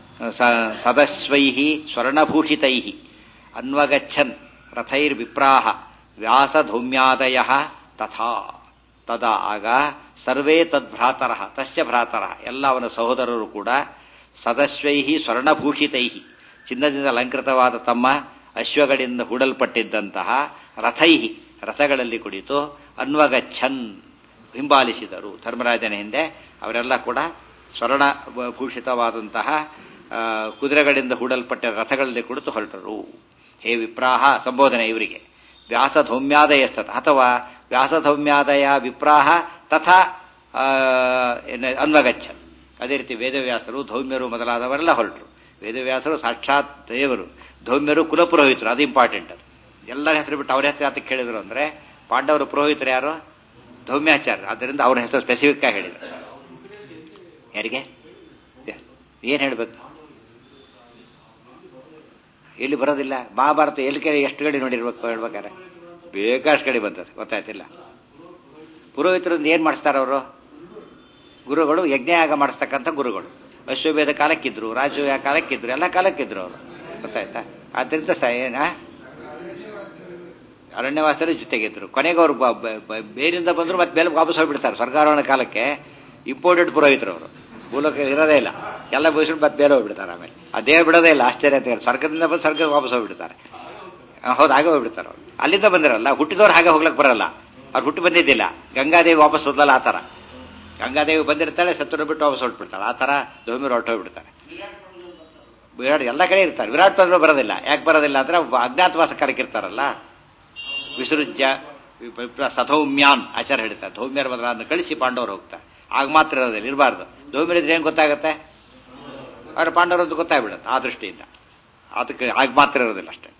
ಸದಸ್ವೈ ಸ್ವರ್ಣಭೂಷಿತೈ ಅನ್ವಗಚ್ಚನ್ ರಥೈರ್ವಿಪ್ರಾಹ ವ್ಯಾಸಧೌಮ್ಯಾದಯ ತಥಾ ತದಾ ಆಗ ಸರ್ವೇ ತದ್ಭ್ರಾತರ ತಸ್ಯ ಭ್ರಾತರ ಎಲ್ಲ ಅವನ ಸಹೋದರರು ಕೂಡ ಸದಸ್ವೈ ಸ್ವರ್ಣಭೂಷಿತೈ ಚಿನ್ನದಿಂದ ಅಲಂಕೃತವಾದ ತಮ್ಮ ಅಶ್ವಗಳಿಂದ ಹೂಡಲ್ಪಟ್ಟಿದ್ದಂತಹ ರಥೈ ರಥಗಳಲ್ಲಿ ಕುಳಿತು ಅನ್ವಗಚ್ಛನ್ ಹಿಂಬಾಲಿಸಿದರು ಧರ್ಮರಾಜನ ಹಿಂದೆ ಅವರೆಲ್ಲ ಕೂಡ ಸ್ವರ್ಣ ಭೂಷಿತವಾದಂತಹ ಕುದುರೆಗಳಿಂದ ಹೂಡಲ್ಪಟ್ಟ ರಥಗಳಲ್ಲಿ ಕುಳಿತು ಹೊರಟರು ಹೇ ವಿಪ್ರಾಹ ಸಂಬೋಧನೆ ಇವರಿಗೆ ವ್ಯಾಸಧೌಮ್ಯಾದಯ ಸ್ತತ ಅಥವಾ ವ್ಯಾಸಧೌಮ್ಯಾದಯ ವಿಪ್ರಾಹ ತಥಾ ಅನ್ವಗಚ್ಚನ್ ಅದೇ ರೀತಿ ವೇದವ್ಯಾಸರು ಧೌಮ್ಯರು ಮೊದಲಾದವರೆಲ್ಲ ಹೊರಟರು ವೇದವ್ಯಾಸರು ಸಾಕ್ಷಾತ್ ದೇವರು ಧೌಮ್ಯರು ಕುಲಪುರೋಹಿತರು ಅದು ಇಂಪಾರ್ಟೆಂಟ್ ಅದು ಎಲ್ಲರ ಹೆಸರು ಬಿಟ್ಟು ಅವ್ರ ಹೆಸರು ಯಾತಕ್ಕೆ ಹೇಳಿದ್ರು ಅಂದ್ರೆ ಪಾಂಡವರು ಪುರೋಹಿತರು ಯಾರು ಧೌಮ್ಯಾಚಾರ್ಯ ಆದ್ದರಿಂದ ಅವ್ರ ಹೆಸರು ಸ್ಪೆಸಿಫಿಕ್ ಆಗಿ ಹೇಳಿದ್ರು ಯಾರಿಗೆ ಏನ್ ಹೇಳ್ಬೇಕು ಎಲ್ಲಿ ಬರೋದಿಲ್ಲ ಮಹಾಭಾರತ ಎಲ್ಲಿ ಕಡೆ ಎಷ್ಟು ಕಡೆ ನೋಡಿರ್ಬೇಕು ಹೇಳ್ಬೇಕಾರೆ ಬೇಕಾಷ್ಟು ಕಡೆ ಬಂತದೆ ಗೊತ್ತಾಯ್ತಿಲ್ಲ ಪುರೋಹಿತರಿಂದ ಏನ್ ಮಾಡಿಸ್ತಾರ ಅವರು ಗುರುಗಳು ಯಜ್ಞಯಾಗ ಮಾಡಿಸ್ತಕ್ಕಂಥ ಗುರುಗಳು ಅಶ್ವಭೇದ ಕಾಲಕ್ಕಿದ್ರು ರಾಜವ್ಯ ಕಾಲಕ್ಕಿದ್ರು ಎಲ್ಲ ಕಾಲಕ್ಕಿದ್ರು ಅವರು ಗೊತ್ತಾಯ್ತಾ ಆದ್ರಿಂದ ಸ ಏನ ಅರಣ್ಯವಾಸದಲ್ಲಿ ಜೊತೆಗಿದ್ರು ಕೊನೆಗೆ ಅವರು ಬೇರಿಂದ ಬಂದ್ರು ಮತ್ತೆ ಮೇಲೆ ವಾಪಸ್ ಹೋಗ್ಬಿಡ್ತಾರೆ ಸರ್ಕಾರವಣ ಕಾಲಕ್ಕೆ ಇಂಪೋರ್ಟೆಡ್ ಪುರೋಹಿತರು ಅವರು ಮೂಲಕ ಇರೋದೇ ಇಲ್ಲ ಎಲ್ಲ ಬಯಸ್ಬಿಟ್ಟು ಮತ್ತೆ ಬೇರೆ ಹೋಗ್ಬಿಡ್ತಾರೆ ಆಮೇಲೆ ಅದೇ ಬಿಡೋದೇ ಇಲ್ಲ ಆಶ್ಚರ್ಯ ಅಂತ ಸರ್ಕದಿಂದ ಬಂದು ಸರ್ಕಲ್ ವಾಪಸ್ ಹೋಗ್ಬಿಡ್ತಾರೆ ಹೌದು ಹಾಗೆ ಹೋಗ್ಬಿಡ್ತಾರೆ ಅವ್ರು ಅಲ್ಲಿಂದ ಬಂದಿರಲ್ಲ ಹುಟ್ಟಿದವ್ರು ಹಾಗೆ ಹೋಗ್ಲಕ್ಕೆ ಬರಲ್ಲ ಅವ್ರು ಹುಟ್ಟು ಬಂದಿದ್ದಿಲ್ಲ ಗಂಗಾದೇವಿ ವಾಪಸ್ ಹೋದ್ಲಲ್ಲ ಆ ಥರ ಗಂಗಾದೇವಿ ಬಂದಿರ್ತಾಳೆ ಸತ್ತುರ ಬಿಟ್ಟು ವಾಪಸ್ ಹೊರಟ್ಬಿಡ್ತಾಳೆ ಆ ಥರ ಧೂಮಿರು ಹೊರಟೋಗ್ಬಿಡ್ತಾರೆ ವಿರಾಟ್ ಎಲ್ಲ ಕಡೆ ಇರ್ತಾರೆ ವಿರಾಟ್ ಬಂದ್ರು ಬರೋದಿಲ್ಲ ಯಾಕೆ ಬರೋದಿಲ್ಲ ಅಂದ್ರೆ ಅಜ್ಞಾತವಾಸ ಕರಕಿರ್ತಾರಲ್ಲ ವಿಸೃಜ್ಯ ಸಧೌಮ್ಯಾನ್ ಆಚಾರ ಹೇಳ್ತಾರೆ ಧೌಮ್ಯರ ಬದಲಾದ ಕಳಿಸಿ ಪಾಂಡವರು ಹೋಗ್ತಾರೆ ಆಗ ಮಾತ್ರ ಇರೋದಿಲ್ಲ ಇರಬಾರ್ದು ಧೌಮ್ಯರಿದ್ರೆ ಏನ್ ಗೊತ್ತಾಗತ್ತೆ ಅವ್ರ ಪಾಂಡವರು ಅಂತ ಗೊತ್ತಾಗ್ಬಿಡುತ್ತೆ ಆ ದೃಷ್ಟಿಯಿಂದ ಅದಕ್ಕೆ ಆಗ ಮಾತ್ರ ಇರೋದಿಲ್ಲ ಅಷ್ಟೇ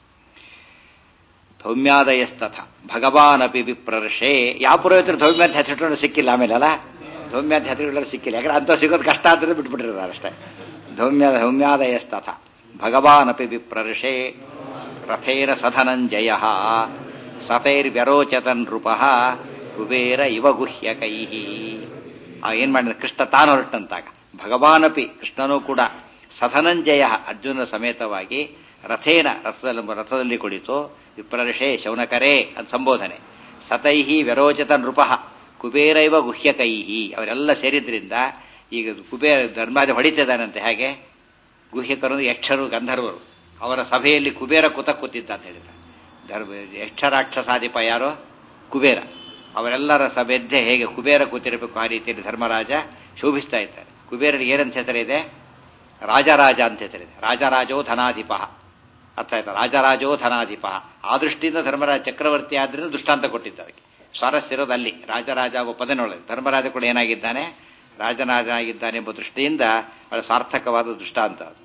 ಧೌಮ್ಯಾದಯಸ್ತಥ ಭಗವಾನ್ ಅಪಿ ವಿಪ್ರರ್ಷೆ ಯಾವ ಪುರೋಹಿತರು ಧೌಮ್ಯಾದ ಹೆಸರಿಟ್ಟು ಸಿಕ್ಕಿಲ್ಲ ಆಮೇಲೆ ಅಲ್ಲ ಧೌಮ್ಯಾದ ಹೆಸರುಗಳು ಸಿಕ್ಕಿಲ್ಲ ಯಾಕಂದ್ರೆ ಅಂತ ಸಿಗೋದು ಕಷ್ಟ ಅಂತ ಬಿಟ್ಬಿಟ್ಟಿರ್ತಾರೆ ಅಷ್ಟೇ ಧೌಮ್ಯ ಧೌಮ್ಯಾದಯಸ್ತಥ ಭಗವಾನ್ ಅಪಿ ವಿಪ್ರರ್ಷೆ ರಥೇನ ಸಧನಂಜಯ ಸತೈರ್ವ್ಯರೋಚತ ನೃಪ ಕುಬೇರ ಇವ ಗುಹ್ಯಕೈ ಆ ಏನ್ ಮಾಡಿದ ಕೃಷ್ಣ ತಾನು ಹೊರಟಂತಾಗ ಭಗವಾನಪಿ ಕೃಷ್ಣನೂ ಕೂಡ ಸಧನಂಜಯ ಅರ್ಜುನ ಸಮೇತವಾಗಿ ರಥೇನ ರಥದಲ್ಲಿ ರಥದಲ್ಲಿ ಕುಳಿತು ವಿಪ್ರರ್ಷೆ ಶೌನಕರೇ ಅಂತ ಸಂಬೋಧನೆ ಸತೈಹಿ ವ್ಯರೋಚತ ನೃಪ ಕುಬೇರ ಇವ ಗುಹ್ಯಕೈಹಿ ಅವರೆಲ್ಲ ಸೇರಿದ್ರಿಂದ ಈಗ ಕುಬೇರ ಧರ್ಮಾದ ಹೊಡಿತಿದ್ದಾನಂತೆ ಹಾಗೆ ಗುಹ್ಯಕರು ಯಕ್ಷರು ಗಂಧರ್ವರು ಅವರ ಸಭೆಯಲ್ಲಿ ಕುಬೇರ ಕುತ ಕೂತಿದ್ದ ಅಂತ ಹೇಳಿದ ಧರ್ಮ ಯಕ್ಷರಾಕ್ಷಸಾಧಿಪ ಯಾರೋ ಕುಬೇರ ಅವರೆಲ್ಲರ ಸಭೆದ್ದೆ ಹೇಗೆ ಕುಬೇರ ಕೂತಿರಬೇಕು ಆ ರೀತಿಯಲ್ಲಿ ಧರ್ಮರಾಜ ಶೋಭಿಸ್ತಾ ಇದ್ದಾರೆ ಕುಬೇರನಿಗೆ ಏನಂತ ಹೆಸರಿದೆ ರಾಜರಾಜ ಅಂತ ಹೆಸರಿದೆ ರಾಜರಾಜೋ ಧನಾಧಿಪ ಅರ್ಥ ಆಯ್ತಾ ರಾಜರಾಜೋ ಧನಾಧಿಪ ಆ ದೃಷ್ಟಿಯಿಂದ ಧರ್ಮರಾಜ ಚಕ್ರವರ್ತಿ ಆದ್ರಿಂದ ದೃಷ್ಟಾಂತ ಕೊಟ್ಟಿದ್ದಾರೆ ಸ್ವಾರಸ್ಯ ಇರೋದು ಅಲ್ಲಿ ರಾಜರಾಜ ಒಬ್ಬ ಪದನೊಳಗೆ ಧರ್ಮರಾಜ ಕೂಡ ಏನಾಗಿದ್ದಾನೆ ರಾಜರಾಜನಾಗಿದ್ದಾನೆ ಎಂಬ ದೃಷ್ಟಿಯಿಂದ ಬಹಳ ಸಾರ್ಥಕವಾದ ದೃಷ್ಟಾಂತ ಅದು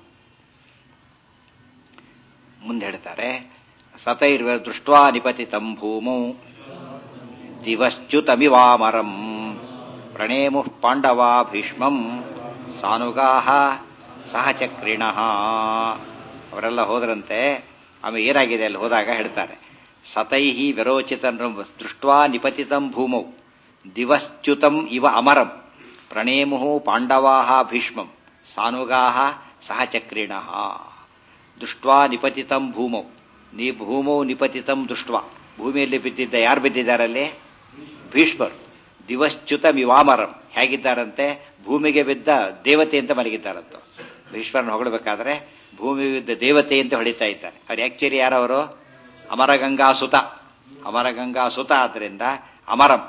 ಮುಂದೆ ಹೇಳ್ತಾರೆ ಸತೈರ್ವ ದೃಷ್ಟ್ವಾ ನಿಪತಿತಂ ಭೂಮೌ ದಿವಶ್ಚ್ಯುತಮಿವಾಮರಂ ಪ್ರಣೇಮು ಪಾಂಡವಾ ಭೀಷ್ಮಂ ಸಾನುಗಾ ಸಹಚಕ್ರಿಣ ಅವರೆಲ್ಲ ಹೋದ್ರಂತೆ ಆಮೇಲೆ ಏನಾಗಿದೆ ಅಲ್ಲಿ ಹೋದಾಗ ಹೇಳ್ತಾರೆ ಸತೈಹಿ ವಿರೋಚಿತ ದೃಷ್ಟ್ವಾ ನಿಪತಿತಂ ಭೂಮೌ ದಿವಶ್ಚ್ಯುತಂ ಇವ ಅಮರಂ ಪ್ರಣೇಮು ಪಾಂಡವಾ ಭೀಷ್ಮಂ ಸಾನುಗಾ ಸಹಚಕ್ರಿಣ ದೃಷ್ಟ್ವಾ ನಿಪತಿತಂ ಭೂಮೌ ನೀ ಭೂಮೌ ನಿಪತಿತಂ ದೃಷ್ಟ್ವಾ ಭೂಮಿಯಲ್ಲಿ ಬಿದ್ದಿದ್ದ ಯಾರು ಬಿದ್ದಿದ್ದಾರಲ್ಲಿ ಭೀಷ್ಮರು ದಿವಶ್ಚ್ಯುತಮಿವಾಮರಂ ಹೇಗಿದ್ದಾರಂತೆ ಭೂಮಿಗೆ ಬಿದ್ದ ದೇವತೆ ಅಂತ ಮಲಗಿದ್ದಾರಂತ ಭೀಷ್ಮರನ್ನು ಹೊಗಳಬೇಕಾದ್ರೆ ಭೂಮಿ ಬಿದ್ದ ದೇವತೆ ಅಂತ ಹೊಡಿತಾ ಇದ್ದಾರೆ ಅವ್ರು ಆಕ್ಚುಲಿ ಯಾರವರು ಅಮರಗಂಗಾ ಸುತ ಅಮರಗಂಗಾ ಸುತ ಆದ್ರಿಂದ ಅಮರಂ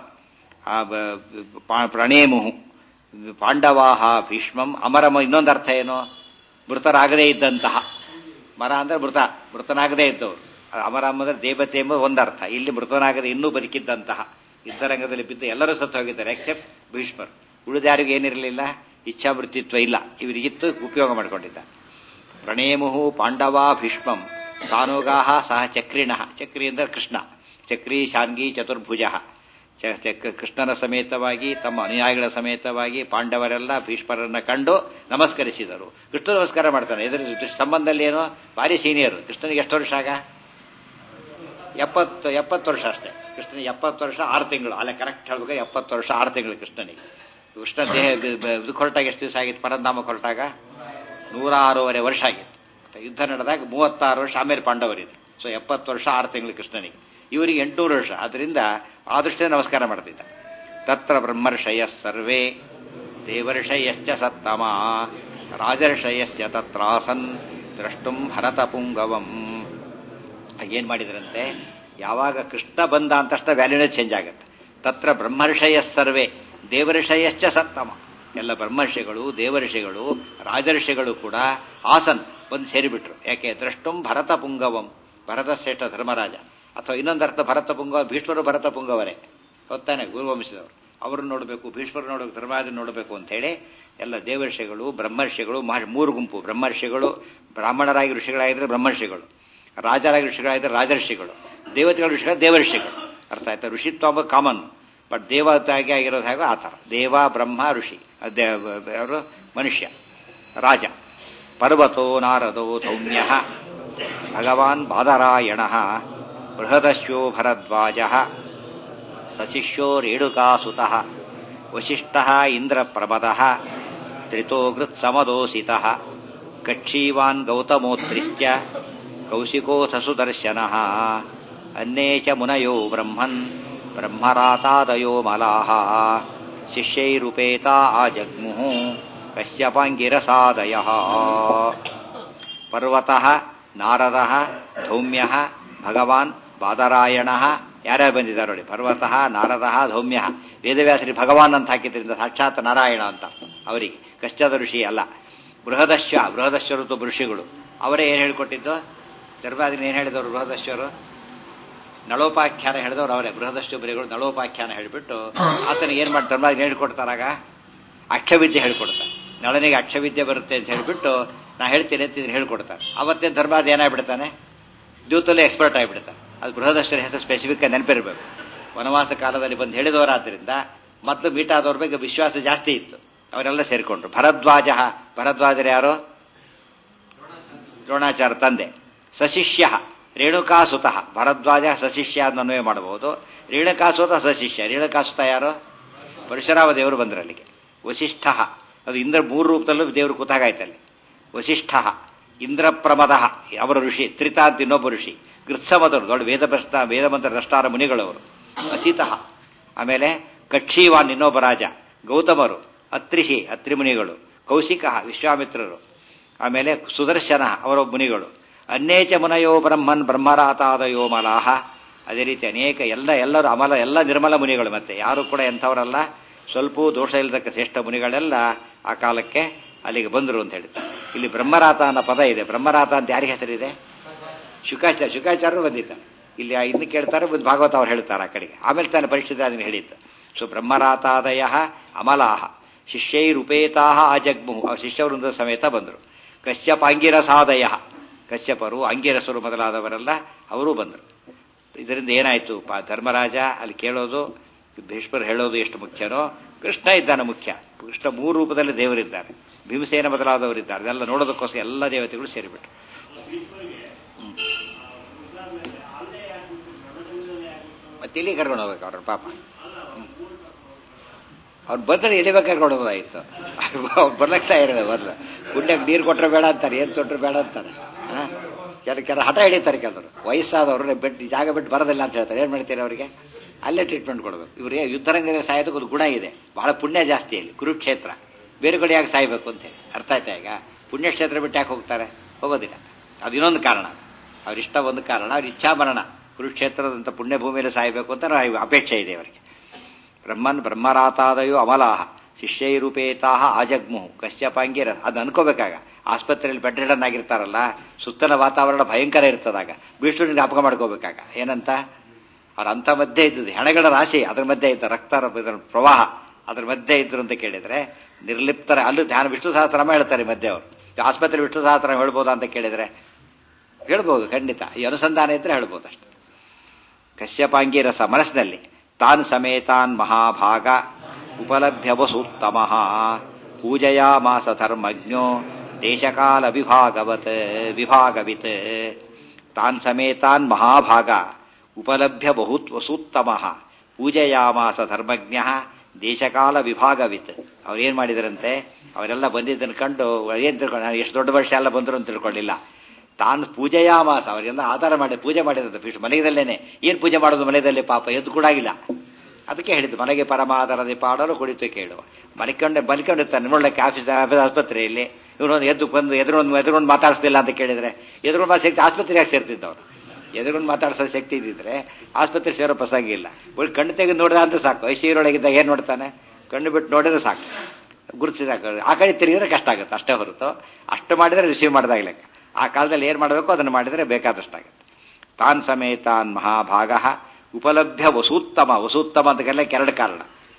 ಪ್ರಣೇಮು ಪಾಂಡವಾಹ ಭೀಷ್ಮಂ ಅಮರಮ ಇನ್ನೊಂದು ಅರ್ಥ ಏನು ಮೃತರಾಗದೇ ಇದ್ದಂತಹ ಮರ ಅಂದ್ರೆ ಮೃತ ಮೃತನಾಗದೇ ಇದ್ದವರು ಅಮರಂ ಅಂದ್ರೆ ದೇವತೆ ಎಂಬ ಒಂದರ್ಥ ಇಲ್ಲಿ ಮೃತನಾಗದೆ ಇನ್ನೂ ಬದುಕಿದ್ದಂತಹ ಯುದ್ಧರಂಗದಲ್ಲಿ ಬಿದ್ದು ಎಲ್ಲರೂ ಸತ್ತು ಹೋಗಿದ್ದಾರೆ ಎಕ್ಸೆಪ್ಟ್ ಭೀಷ್ಮರು ಉಳಿದ ಯಾರಿಗೂ ಏನಿರಲಿಲ್ಲ ಇಚ್ಛಾವೃತ್ತಿತ್ವ ಇಲ್ಲ ಇವರಿಗಿತ್ತು ಉಪಯೋಗ ಮಾಡಿಕೊಂಡಿದ್ದ ಪ್ರಣೇಮು ಪಾಂಡವಾ ಭೀಷ್ಮಂ ಸಾನುಗಾಹ ಸಹ ಚಕ್ರಿಣ ಚಕ್ರಿ ಅಂದ್ರೆ ಕೃಷ್ಣ ಚಕ್ರಿ ಶಾನ್ಗಿ ಚತುರ್ಭುಜ ಕೃಷ್ಣನ ಸಮೇತವಾಗಿ ತಮ್ಮ ಅನುಯಾಯಿಗಳ ಸಮೇತವಾಗಿ ಪಾಂಡವರೆಲ್ಲ ಭೀಷ್ಮರನ್ನ ಕಂಡು ನಮಸ್ಕರಿಸಿದರು ಕೃಷ್ಣ ನಮಸ್ಕಾರ ಮಾಡ್ತಾನೆ ಎದುರು ಸಂಬಂಧದಲ್ಲಿ ಏನೋ ಭಾರಿ ಸೀನಿಯರ್ ಕೃಷ್ಣನಿಗೆ ಎಷ್ಟು ವರ್ಷ ಆಗ ಎಪ್ಪತ್ತು ಎಪ್ಪತ್ತು ವರ್ಷ ಅಷ್ಟೇ ಕೃಷ್ಣನಿಗೆ ಎಪ್ಪತ್ತು ವರ್ಷ ಆರು ತಿಂಗಳು ಅಲ್ಲ ಕರೆಕ್ಟ್ ಹೇಳ್ಬೇಕು ಎಪ್ಪತ್ತು ವರ್ಷ ಆರು ತಿಂಗಳು ಕೃಷ್ಣನಿಗೆ ಕೃಷ್ಣ ದೇಹ ಇದಕ್ಕೆ ಹೊರಟಾಗ ಎಷ್ಟು ದಿವಸ ಆಗಿತ್ತು ಪರಂಧಾಮಕ್ಕೆ ಹೊರಟಾಗ ನೂರ ಆರೂವರೆ ವರ್ಷ ಆಗಿತ್ತು ಯುದ್ಧ ನಡೆದಾಗ ಮೂವತ್ತಾರು ವರ್ಷ ಆಮೇಲೆ ಪಾಂಡವರಿದ್ರು ಸೊ ಎಪ್ಪತ್ತು ವರ್ಷ ಆರು ತಿಂಗಳು ಕೃಷ್ಣನಿಗೆ ಇವರಿಗೆ ಎಂಟುನೂರು ವರ್ಷ ಆದ್ರಿಂದ ಆ ದೃಷ್ಟಿಯಿಂದ ನಮಸ್ಕಾರ ಮಾಡ್ತಿದ್ದ ತತ್ರ ಬ್ರಹ್ಮರ್ಷಯ ಸರ್ವೇ ದೇವರ್ಷಯಶ್ಚ ಸತ್ತಮ ರಾಜರ್ಷಯಶ್ಚ ತತ್ರಾಸನ್ ದ್ರಷ್ಟುಂ ಭರತ ಪುಂಗವಂ ಏನ್ ಮಾಡಿದ್ರಂತೆ ಯಾವಾಗ ಕೃಷ್ಣ ಬಂದ ಅಂತ ತಕ್ಷಣ ವ್ಯಾಲ್ಯೂನೇ ಚೇಂಜ್ ಆಗುತ್ತೆ ತತ್ರ ಬ್ರಹ್ಮರ್ಷಯ ಸರ್ವೇ ದೇವರ್ಷಯಶ್ಚ ಸತ್ತಮ ಎಲ್ಲ ಬ್ರಹ್ಮರ್ಷಿಗಳು ದೇವರ್ಷಿಗಳು ರಾಜರ್ಷಿಗಳು ಕೂಡ ಆಸನ್ ಬಂದು ಸೇರಿಬಿಟ್ರು ಯಾಕೆ ದ್ರಷ್ಟುಂ ಭರತ ಪುಂಗವಂ ಭರತ ಶ್ರೇಷ್ಠ ಧರ್ಮರಾಜ ಅಥವಾ ಇನ್ನೊಂದರ್ಥ ಭರತ ಪುಂಗವ ಭೀಷ್ಮರು ಭರತ ಪುಂಗವರೇ ಹೊತ್ತಾನೆ ಗುರುವಂಶದವರು ಅವ್ರನ್ನ ನೋಡಬೇಕು ಭೀಷ್ಮರ್ ನೋಡಬೇಕು ಧರ್ಮರಾಜನ ನೋಡಬೇಕು ಅಂತ ಹೇಳಿ ಎಲ್ಲ ದೇವರ್ಷಿಗಳು ಬ್ರಹ್ಮರ್ಷಿಗಳು ಮಹ ಮೂರು ಗುಂಪು ಬ್ರಹ್ಮರ್ಷಿಗಳು ಬ್ರಾಹ್ಮಣರಾಗಿ ಋಷಿಗಳಾಗಿದ್ರೆ ಬ್ರಹ್ಮರ್ಷಿಗಳು ರಾಜರಾಗಿ ಋಷಿಗಳಾಗಿದ್ರೆ ರಾಜರ್ಷಿಗಳು ದೇವತೆಗಳ ಋಷಿಗಳು ದೇವರ್ಷಿಗಳು ಅರ್ಥ ಆಯ್ತಾ ಋಷಿತ್ವ ಕಾಮನ್ ಬಟ್ ದೇವತಾಗಿ ಆಗಿರೋದು ಹೇಗೋ ಆ ಥರ ದೇವ ಬ್ರಹ್ಮ ಋಷಿ ಅವರು ಮನುಷ್ಯ ರಾಜ ಪರ್ವತೋ ನಾರದೋ ಧೌಮ್ಯ ಭಗವಾನ್ ಬಾದರಾಯಣ ಬೃಹದಶ್ಯೋ ಭರದ್ವಾಜ ಸಶಿಷ್ಯೋ ರೇಣುಕಾಸುತ ವಶಿಷ್ಠ ಇಂದ್ರಪ್ರಮದ ತ್ರಿತೋಗೃತ್ಸಮದೋಸಿತ ಕಕ್ಷೀವಾನ್ ಗೌತಮೋತ್ರಿಶ್ಚ ಕೌಶಿಕೋಥ ಸುದರ್ಶನ ಅನ್ನೇ ಚ ಮುನಯೋ ಬ್ರಹ್ಮನ್ ಬ್ರಹ್ಮರಾತಾದಯೋ ಮಲಾಹ ಶಿಷ್ಯೈರುಪೇತಾ ಆಜಗ್ಮುಃ ಕಶ್ಯಪಾಂಗಿರಸಾದಯ ಪರ್ವತಃ ನಾರದಃ ಧೌಮ್ಯ ಭಗವಾನ್ ಬಾದರಾಯಣ ಯಾರ್ಯಾರು ಬಂದಿದ್ದಾರೆ ನೋಡಿ ಪರ್ವತಃ ನಾರದಃ ಧೌಮ್ಯ ವೇದವ್ಯಾಸರಿ ಭಗವಾನ್ ಅಂತ ಹಾಕಿದ್ರಿಂದ ಸಾಕ್ಷಾತ್ ನಾರಾಯಣ ಅಂತ ಅವರಿಗೆ ಕಷ್ಟದ ಋಷಿ ಅಲ್ಲ ಬೃಹದಶ್ವ ಬೃಹದಶ್ವರತು ಋಷಿಗಳು ಅವರೇ ಏನು ಹೇಳಿಕೊಟ್ಟಿದ್ದು ಧರ್ಮಾದಿನ ಏನು ಹೇಳಿದವರು ಬೃಹದಶ್ವರು ನಳೋಪಾಖ್ಯಾನ ಹೇಳಿದವರು ಅವರೇ ಬೃಹದಶ್ವರಿಗಳು ನಳೋಪಾಖ್ಯಾನ ಹೇಳಿಬಿಟ್ಟು ಆತನಿಗೆ ಏನು ಮಾಡಿ ಧರ್ಮಾದಿನ ಹೇಳ್ಕೊಡ್ತಾರಾಗ ಅಕ್ಷವಿದ್ಯೆ ಹೇಳ್ಕೊಡ್ತಾರೆ ನಳನಿಗೆ ಅಕ್ಷವಿದ್ಯೆ ಬರುತ್ತೆ ಅಂತ ಹೇಳಿಬಿಟ್ಟು ನಾ ಹೇಳ್ತೀನಿ ಅಂತ ಇದನ್ನು ಹೇಳ್ಕೊಡ್ತಾರೆ ಅವತ್ತೇ ಧರ್ಮಾದ ಏನಾಗ್ಬಿಡ್ತಾನೆ ದ್ಯೂತಲ್ಲೇ ಎಕ್ಸ್ಪರ್ಟ್ ಆಗಿಬಿಡ್ತಾನೆ ಅದು ಬೃಹದಶ್ವರ ಹೆಸರು ಸ್ಪೆಸಿಫಿಕ್ ನೆನಪಿರಬೇಕು ವನವಾಸ ಕಾಲದಲ್ಲಿ ಬಂದು ಹೇಳಿದವರಾದ್ರಿಂದ ಮತ್ತು ಮೀಟಾದವ್ರ ಬಗ್ಗೆ ವಿಶ್ವಾಸ ಜಾಸ್ತಿ ಇತ್ತು ಅವರೆಲ್ಲ ಸೇರಿಕೊಂಡ್ರು ಭರದ್ವಾಜ ಭರದ್ವಾಜರು ಯಾರು ದ್ರೋಣಾಚಾರ್ಯ ತಂದೆ ಸಶಿಷ್ಯ ರೇಣುಕಾಸುತಃ ಭರದ್ವಾಜ ಸಶಿಷ್ಯ ಅನ್ವಯ ಮಾಡಬಹುದು ರೇಣುಕಾಸುತ ಸಶಿಷ್ಯ ರೇಣುಕಾಸುತ ಯಾರು ಪರಶುರಾಮ ದೇವರು ಬಂದರು ಅಲ್ಲಿಗೆ ವಸಿಷ್ಠ ಅದು ಇಂದ್ರ ಮೂರು ರೂಪದಲ್ಲೂ ದೇವರು ಕೂತಾಗಾಯ್ತಲ್ಲಿ ವಸಿಷ್ಠ ಇಂದ್ರಪ್ರಮದ ಅವರ ಋಷಿ ತ್ರಿತಾ ಅಂತ ಇನ್ನೊಬ್ಬ ಋಷಿ ಗೃತ್ಸಮದರು ದೊಡ್ಡ ವೇದ ಪ್ರಶ್ನ ವೇದ ಮಂತ್ರ ದ್ರಷ್ಟಾರ ಮುನಿಗಳವರು ಅಸಿತಃ ಆಮೇಲೆ ಕಕ್ಷೀವಾನ್ ಇನ್ನೊಬ್ಬ ರಾಜ ಗೌತಮರು ಅತ್ರಿಹಿ ಅತ್ರಿ ಮುನಿಗಳು ಕೌಶಿಕ ವಿಶ್ವಾಮಿತ್ರರು ಆಮೇಲೆ ಸುದರ್ಶನ ಅವರ ಮುನಿಗಳು ಅನೇಚ ಮುನಯೋ ಬ್ರಹ್ಮನ್ ಬ್ರಹ್ಮರಾತಾದಯೋ ಮಲಾಹ ಅದೇ ರೀತಿ ಅನೇಕ ಎಲ್ಲ ಎಲ್ಲರೂ ಅಮಲ ಎಲ್ಲ ನಿರ್ಮಲ ಮುನಿಗಳು ಮತ್ತೆ ಯಾರು ಕೂಡ ಎಂಥವರಲ್ಲ ಸ್ವಲ್ಪ ದೋಷ ಇಲ್ಲದಕ್ಕೆ ಶ್ರೇಷ್ಠ ಮುನಿಗಳೆಲ್ಲ ಆ ಕಾಲಕ್ಕೆ ಅಲ್ಲಿಗೆ ಬಂದರು ಅಂತ ಹೇಳಿದ್ರು ಇಲ್ಲಿ ಬ್ರಹ್ಮರಾತ ಅನ್ನೋ ಪದ ಇದೆ ಬ್ರಹ್ಮರಾತ ಅಂತ ಯಾರಿಗೆ ಹೆಸರಿದೆ ಶುಕಾಚಾರ್ಯ ಶುಕಾಚಾರ್ಯರು ಬಂದಿದ್ದಾರೆ ಇಲ್ಲಿ ಇನ್ನು ಕೇಳ್ತಾರೆ ಒಂದು ಭಾಗವತ ಅವ್ರು ಹೇಳ್ತಾರೆ ಆ ಕಡೆಗೆ ಆಮೇಲೆ ತಾನು ಪರೀಕ್ಷಿತ ಅದನ್ನು ಹೇಳಿದ್ದು ಸೊ ಬ್ರಹ್ಮರಾತಾದಯ ಅಮಲಾಹ ಶಿಷ್ಯೈರುಪೇತಾ ಅಜಗ್ಮು ಶಿಷ್ಯವೃಂದ ಸಮೇತ ಬಂದರು ಕಶ್ಯಪಾಂಗಿರಸಾದಯ ಕಶ್ಯಪರು ಅಂಗಿರಸರು ಮೊದಲಾದವರೆಲ್ಲ ಅವರೂ ಬಂದರು ಇದರಿಂದ ಏನಾಯಿತು ಪಾ ಧರ್ಮರಾಜ ಅಲ್ಲಿ ಕೇಳೋದು ಭೀಷ್ಮರು ಹೇಳೋದು ಎಷ್ಟು ಮುಖ್ಯನೋ ಕೃಷ್ಣ ಇದ್ದಾನೆ ಮುಖ್ಯ ಕೃಷ್ಣ ಮೂರು ರೂಪದಲ್ಲಿ ದೇವರಿದ್ದಾರೆ ಭೀಮಸೇನ ಮೊದಲಾದವರಿದ್ದಾರೆ ಅದೆಲ್ಲ ನೋಡೋದಕ್ಕೋಸ್ಕರ ಎಲ್ಲ ದೇವತೆಗಳು ಸೇರಿಬಿಟ್ರು ಮತ್ತೆ ಇಲ್ಲಿ ಕರ್ಕೊಂಡು ಹೋಗ್ಬೇಕು ಅವ್ರ ಪಾಪ ಅವ್ರು ಬಂದ್ರೆ ಎಲ್ಲಿ ಬೇಕಾದ್ರೆ ಕರ್ಕೊಂಡು ಹೋಗೋದಾಗಿತ್ತು ಅವ್ರು ಬರ್ಲಕ್ತಾ ಇರೋದು ಮೊದಲು ಪುಣ್ಯಕ್ಕೆ ನೀರು ಕೊಟ್ಟರೆ ಬೇಡ ಅಂತಾರೆ ಏನು ತೊಟ್ಟರೆ ಬೇಡ ಅಂತಾರೆ ಕೆಲ ಕೆಲ ಹಠ ಹಿಡಿತಾರೆ ಕೆಲವರು ವಯಸ್ಸಾದವರು ಬಿಟ್ಟು ಜಾಗ ಬಿಟ್ಟು ಬರೋದಿಲ್ಲ ಅಂತ ಹೇಳ್ತಾರೆ ಏನು ಮಾಡ್ತೀರಿ ಅವರಿಗೆ ಅಲ್ಲೇ ಟ್ರೀಟ್ಮೆಂಟ್ ಕೊಡಬೇಕು ಇವರಿಗೆ ಯುದ್ಧರಂಗದ ಸಾಯೋದಕ್ಕೆ ಒಂದು ಗುಣ ಇದೆ ಬಹಳ ಪುಣ್ಯ ಜಾಸ್ತಿ ಅಲ್ಲಿ ಕುರುಕ್ಷೇತ್ರ ಬೇರೆ ಕಡೆ ಯಾಕೆ ಸಾಯ್ಬೇಕು ಅಂತ ಹೇಳಿ ಅರ್ಥ ಆಯ್ತಾ ಈಗ ಪುಣ್ಯಕ್ಷೇತ್ರ ಬಿಟ್ಟು ಯಾಕೆ ಹೋಗ್ತಾರೆ ಹೋಗೋದಿಲ್ಲ ಅದು ಇನ್ನೊಂದು ಕಾರಣ ಅವ್ರಿಷ್ಟ ಒಂದು ಕಾರಣ ಅವ್ರ ಇಚ್ಛಾ ಮರಣ ಕುರುಕ್ಷೇತ್ರದಂಥ ಪುಣ್ಯಭೂಮಿಯಲ್ಲಿ ಸಾಯಬೇಕು ಅಂತ ಅಪೇಕ್ಷೆ ಇದೆ ಅವರಿಗೆ ಬ್ರಹ್ಮನ್ ಬ್ರಹ್ಮರಾತಾದಯೋ ಅಮಲಾಹ ಶಿಷ್ಯೈರೂಪೇತಾಹ ಆಜಗ್ಮು ಕಶ್ಯಪಾಂಗಿರ ಅದು ಅನ್ಕೋಬೇಕಾಗ ಆಸ್ಪತ್ರೆಯಲ್ಲಿ ಬೆಡ್ ರಿಡನ್ ಆಗಿರ್ತಾರಲ್ಲ ಸುತ್ತಲ ವಾತಾವರಣ ಭಯಂಕರ ಇರ್ತದಾಗ ಭೀಷ್ಮನಿಗೆ ಜ್ಞಾಪಕ ಮಾಡ್ಕೋಬೇಕಾಗ ಏನಂತ ಅವ್ರ ಅಂಥ ಮಧ್ಯೆ ಇದ್ದದ್ದು ಹೆಣಗಳ ರಾಶಿ ಅದ್ರ ಮಧ್ಯೆ ಇದ್ದ ರಕ್ತ ಪ್ರವಾಹ ಅದ್ರ ಮಧ್ಯೆ ಇದ್ರು ಅಂತ ಕೇಳಿದ್ರೆ ನಿರ್ಲಿಪ್ತರ ಅಲ್ಲೂ ಧ್ಯಾನ ವಿಷ್ಣು ಸಹಸ್ರನಾಮ ಹೇಳ್ತಾರೆ ಮಧ್ಯೆ ಅವರು ಆಸ್ಪತ್ರೆ ವಿಷ್ಣು ಸಹಸ್ರನಾಮ ಹೇಳ್ಬೋದಾ ಅಂತ ಕೇಳಿದ್ರೆ ಹೇಳ್ಬೋದು ಖಂಡಿತ ಈ ಅನುಸಂಧಾನ ಇದ್ರೆ ಹೇಳ್ಬೋದು ಅಷ್ಟೆ ಕಶ್ಯಪಾಂಗಿ ರಸ ಮನಸ್ಸಿನಲ್ಲಿ ತಾನ್ ಸಮೇತಾನ್ ಮಹಾಭಾಗ ಉಪಲಭ್ಯ ವಸೂತ್ತಮ ಪೂಜಯಾಮಾಸ ಧರ್ಮಜ್ಞೋ ದೇಶಕಾಲ ವಿಭಾಗವತ್ ವಿಭಾಗವಿತ್ ತಾನ್ ಸಮೇತಾನ್ ಮಹಾಭಾಗ ಉಪಲಭ್ಯ ಬಹುತ್ ವಸೂತ್ತಮ ಪೂಜಯಾಮಾಸ ಧರ್ಮಜ್ಞ ದೇಶಕಾಲ ವಿಭಾಗವಿತ್ ಅವ್ರೇನ್ ಮಾಡಿದ್ರಂತೆ ಅವರೆಲ್ಲ ಬಂದಿದ್ದನ್ನು ಕಂಡು ಏನ್ ತಿಳ್ಕೊಂಡು ನಾನು ಎಷ್ಟು ದೊಡ್ಡ ವರ್ಷ ಎಲ್ಲ ಬಂದರು ಅಂತ ತಿಳ್ಕೊಳ್ಳಿಲ್ಲ ತಾನು ಪೂಜೆಯಾಮಾಸ ಅವರೆಲ್ಲ ಆಧಾರ ಮಾಡಿ ಪೂಜೆ ಮಾಡಿದಂತೆ ಫಿಶ್ ಮನೆಯದಲ್ಲೇನೆ ಏನು ಪೂಜೆ ಮಾಡೋದು ಮನೆಯದಲ್ಲಿ ಪಾಪ ಎದ್ದು ಕೂಡಾಗಿಲ್ಲ ಅದಕ್ಕೆ ಹೇಳಿದ್ದು ಮನೆಗೆ ಪರಮಾಧಾರದೆ ಪಾಡಲು ಕುಳಿತು ಕೇಳುವ ಮಲಿಕೊಂಡೆ ಮಲಿಕೊಂಡಿರ್ತಾನೆ ನೋಡ್ಲಿಕ್ಕೆ ಆಫೀಸ್ ಆಸ್ಪತ್ರೆಯಲ್ಲಿ ಇವನೊಂದು ಎದ್ದು ಬಂದು ಎದುರೊಂದು ಎದುರೊಂದು ಮಾತಾಡಿಸ್ತಿಲ್ಲ ಅಂತ ಕೇಳಿದ್ರೆ ಎದುರೊಂದು ಮಾತು ಶಕ್ತಿ ಆಸ್ಪತ್ರೆಯಾಗಿ ಸೇರ್ತಿದ್ದವ್ರು ಎದುರೊಂದು ಮಾತಾಡಿಸೋ ಶಕ್ತಿ ಇದ್ದಿದ್ರೆ ಆಸ್ಪತ್ರೆ ಸೇರೋ ಪ್ರಸಂಗ ಇಲ್ಲ ಒಳ್ಳೆ ಕಣ್ಣು ತೆಗೆದು ನೋಡಿದ ಅಂತ ಸಾಕು ಐಸಿಯೂರೊಳಗಿದ್ದಾಗ ಏನು ನೋಡ್ತಾನೆ ಕಣ್ಣು ಬಿಟ್ಟು ನೋಡಿದ್ರೆ ಸಾಕು ಗುರುತಿಸಾಕ ಆ ಕಡೆ ತಿರುಗಿದ್ರೆ ಕಷ್ಟ ಆಗುತ್ತೆ ಅಷ್ಟೇ ಹೊರತು ಅಷ್ಟು ಮಾಡಿದರೆ ರಿಸೀವ್ ಮಾಡಿದಾಗ ಲೆಕ್ಕ ಆ ಕಾಲದಲ್ಲಿ ಏನು ಮಾಡಬೇಕು ಅದನ್ನು ಮಾಡಿದರೆ ಬೇಕಾದಷ್ಟಾಗುತ್ತೆ ತಾನ್ ಸಮೇತಾನ್ ಮಹಾಭಾಗ ಉಪಲಭ್ಯ ವಸೂತ್ತಮ ವಸೂತ್ತಮ ಅಂತ ಕರೆಯಕ್ಕೆ ಎರಡು ಕಾರಣ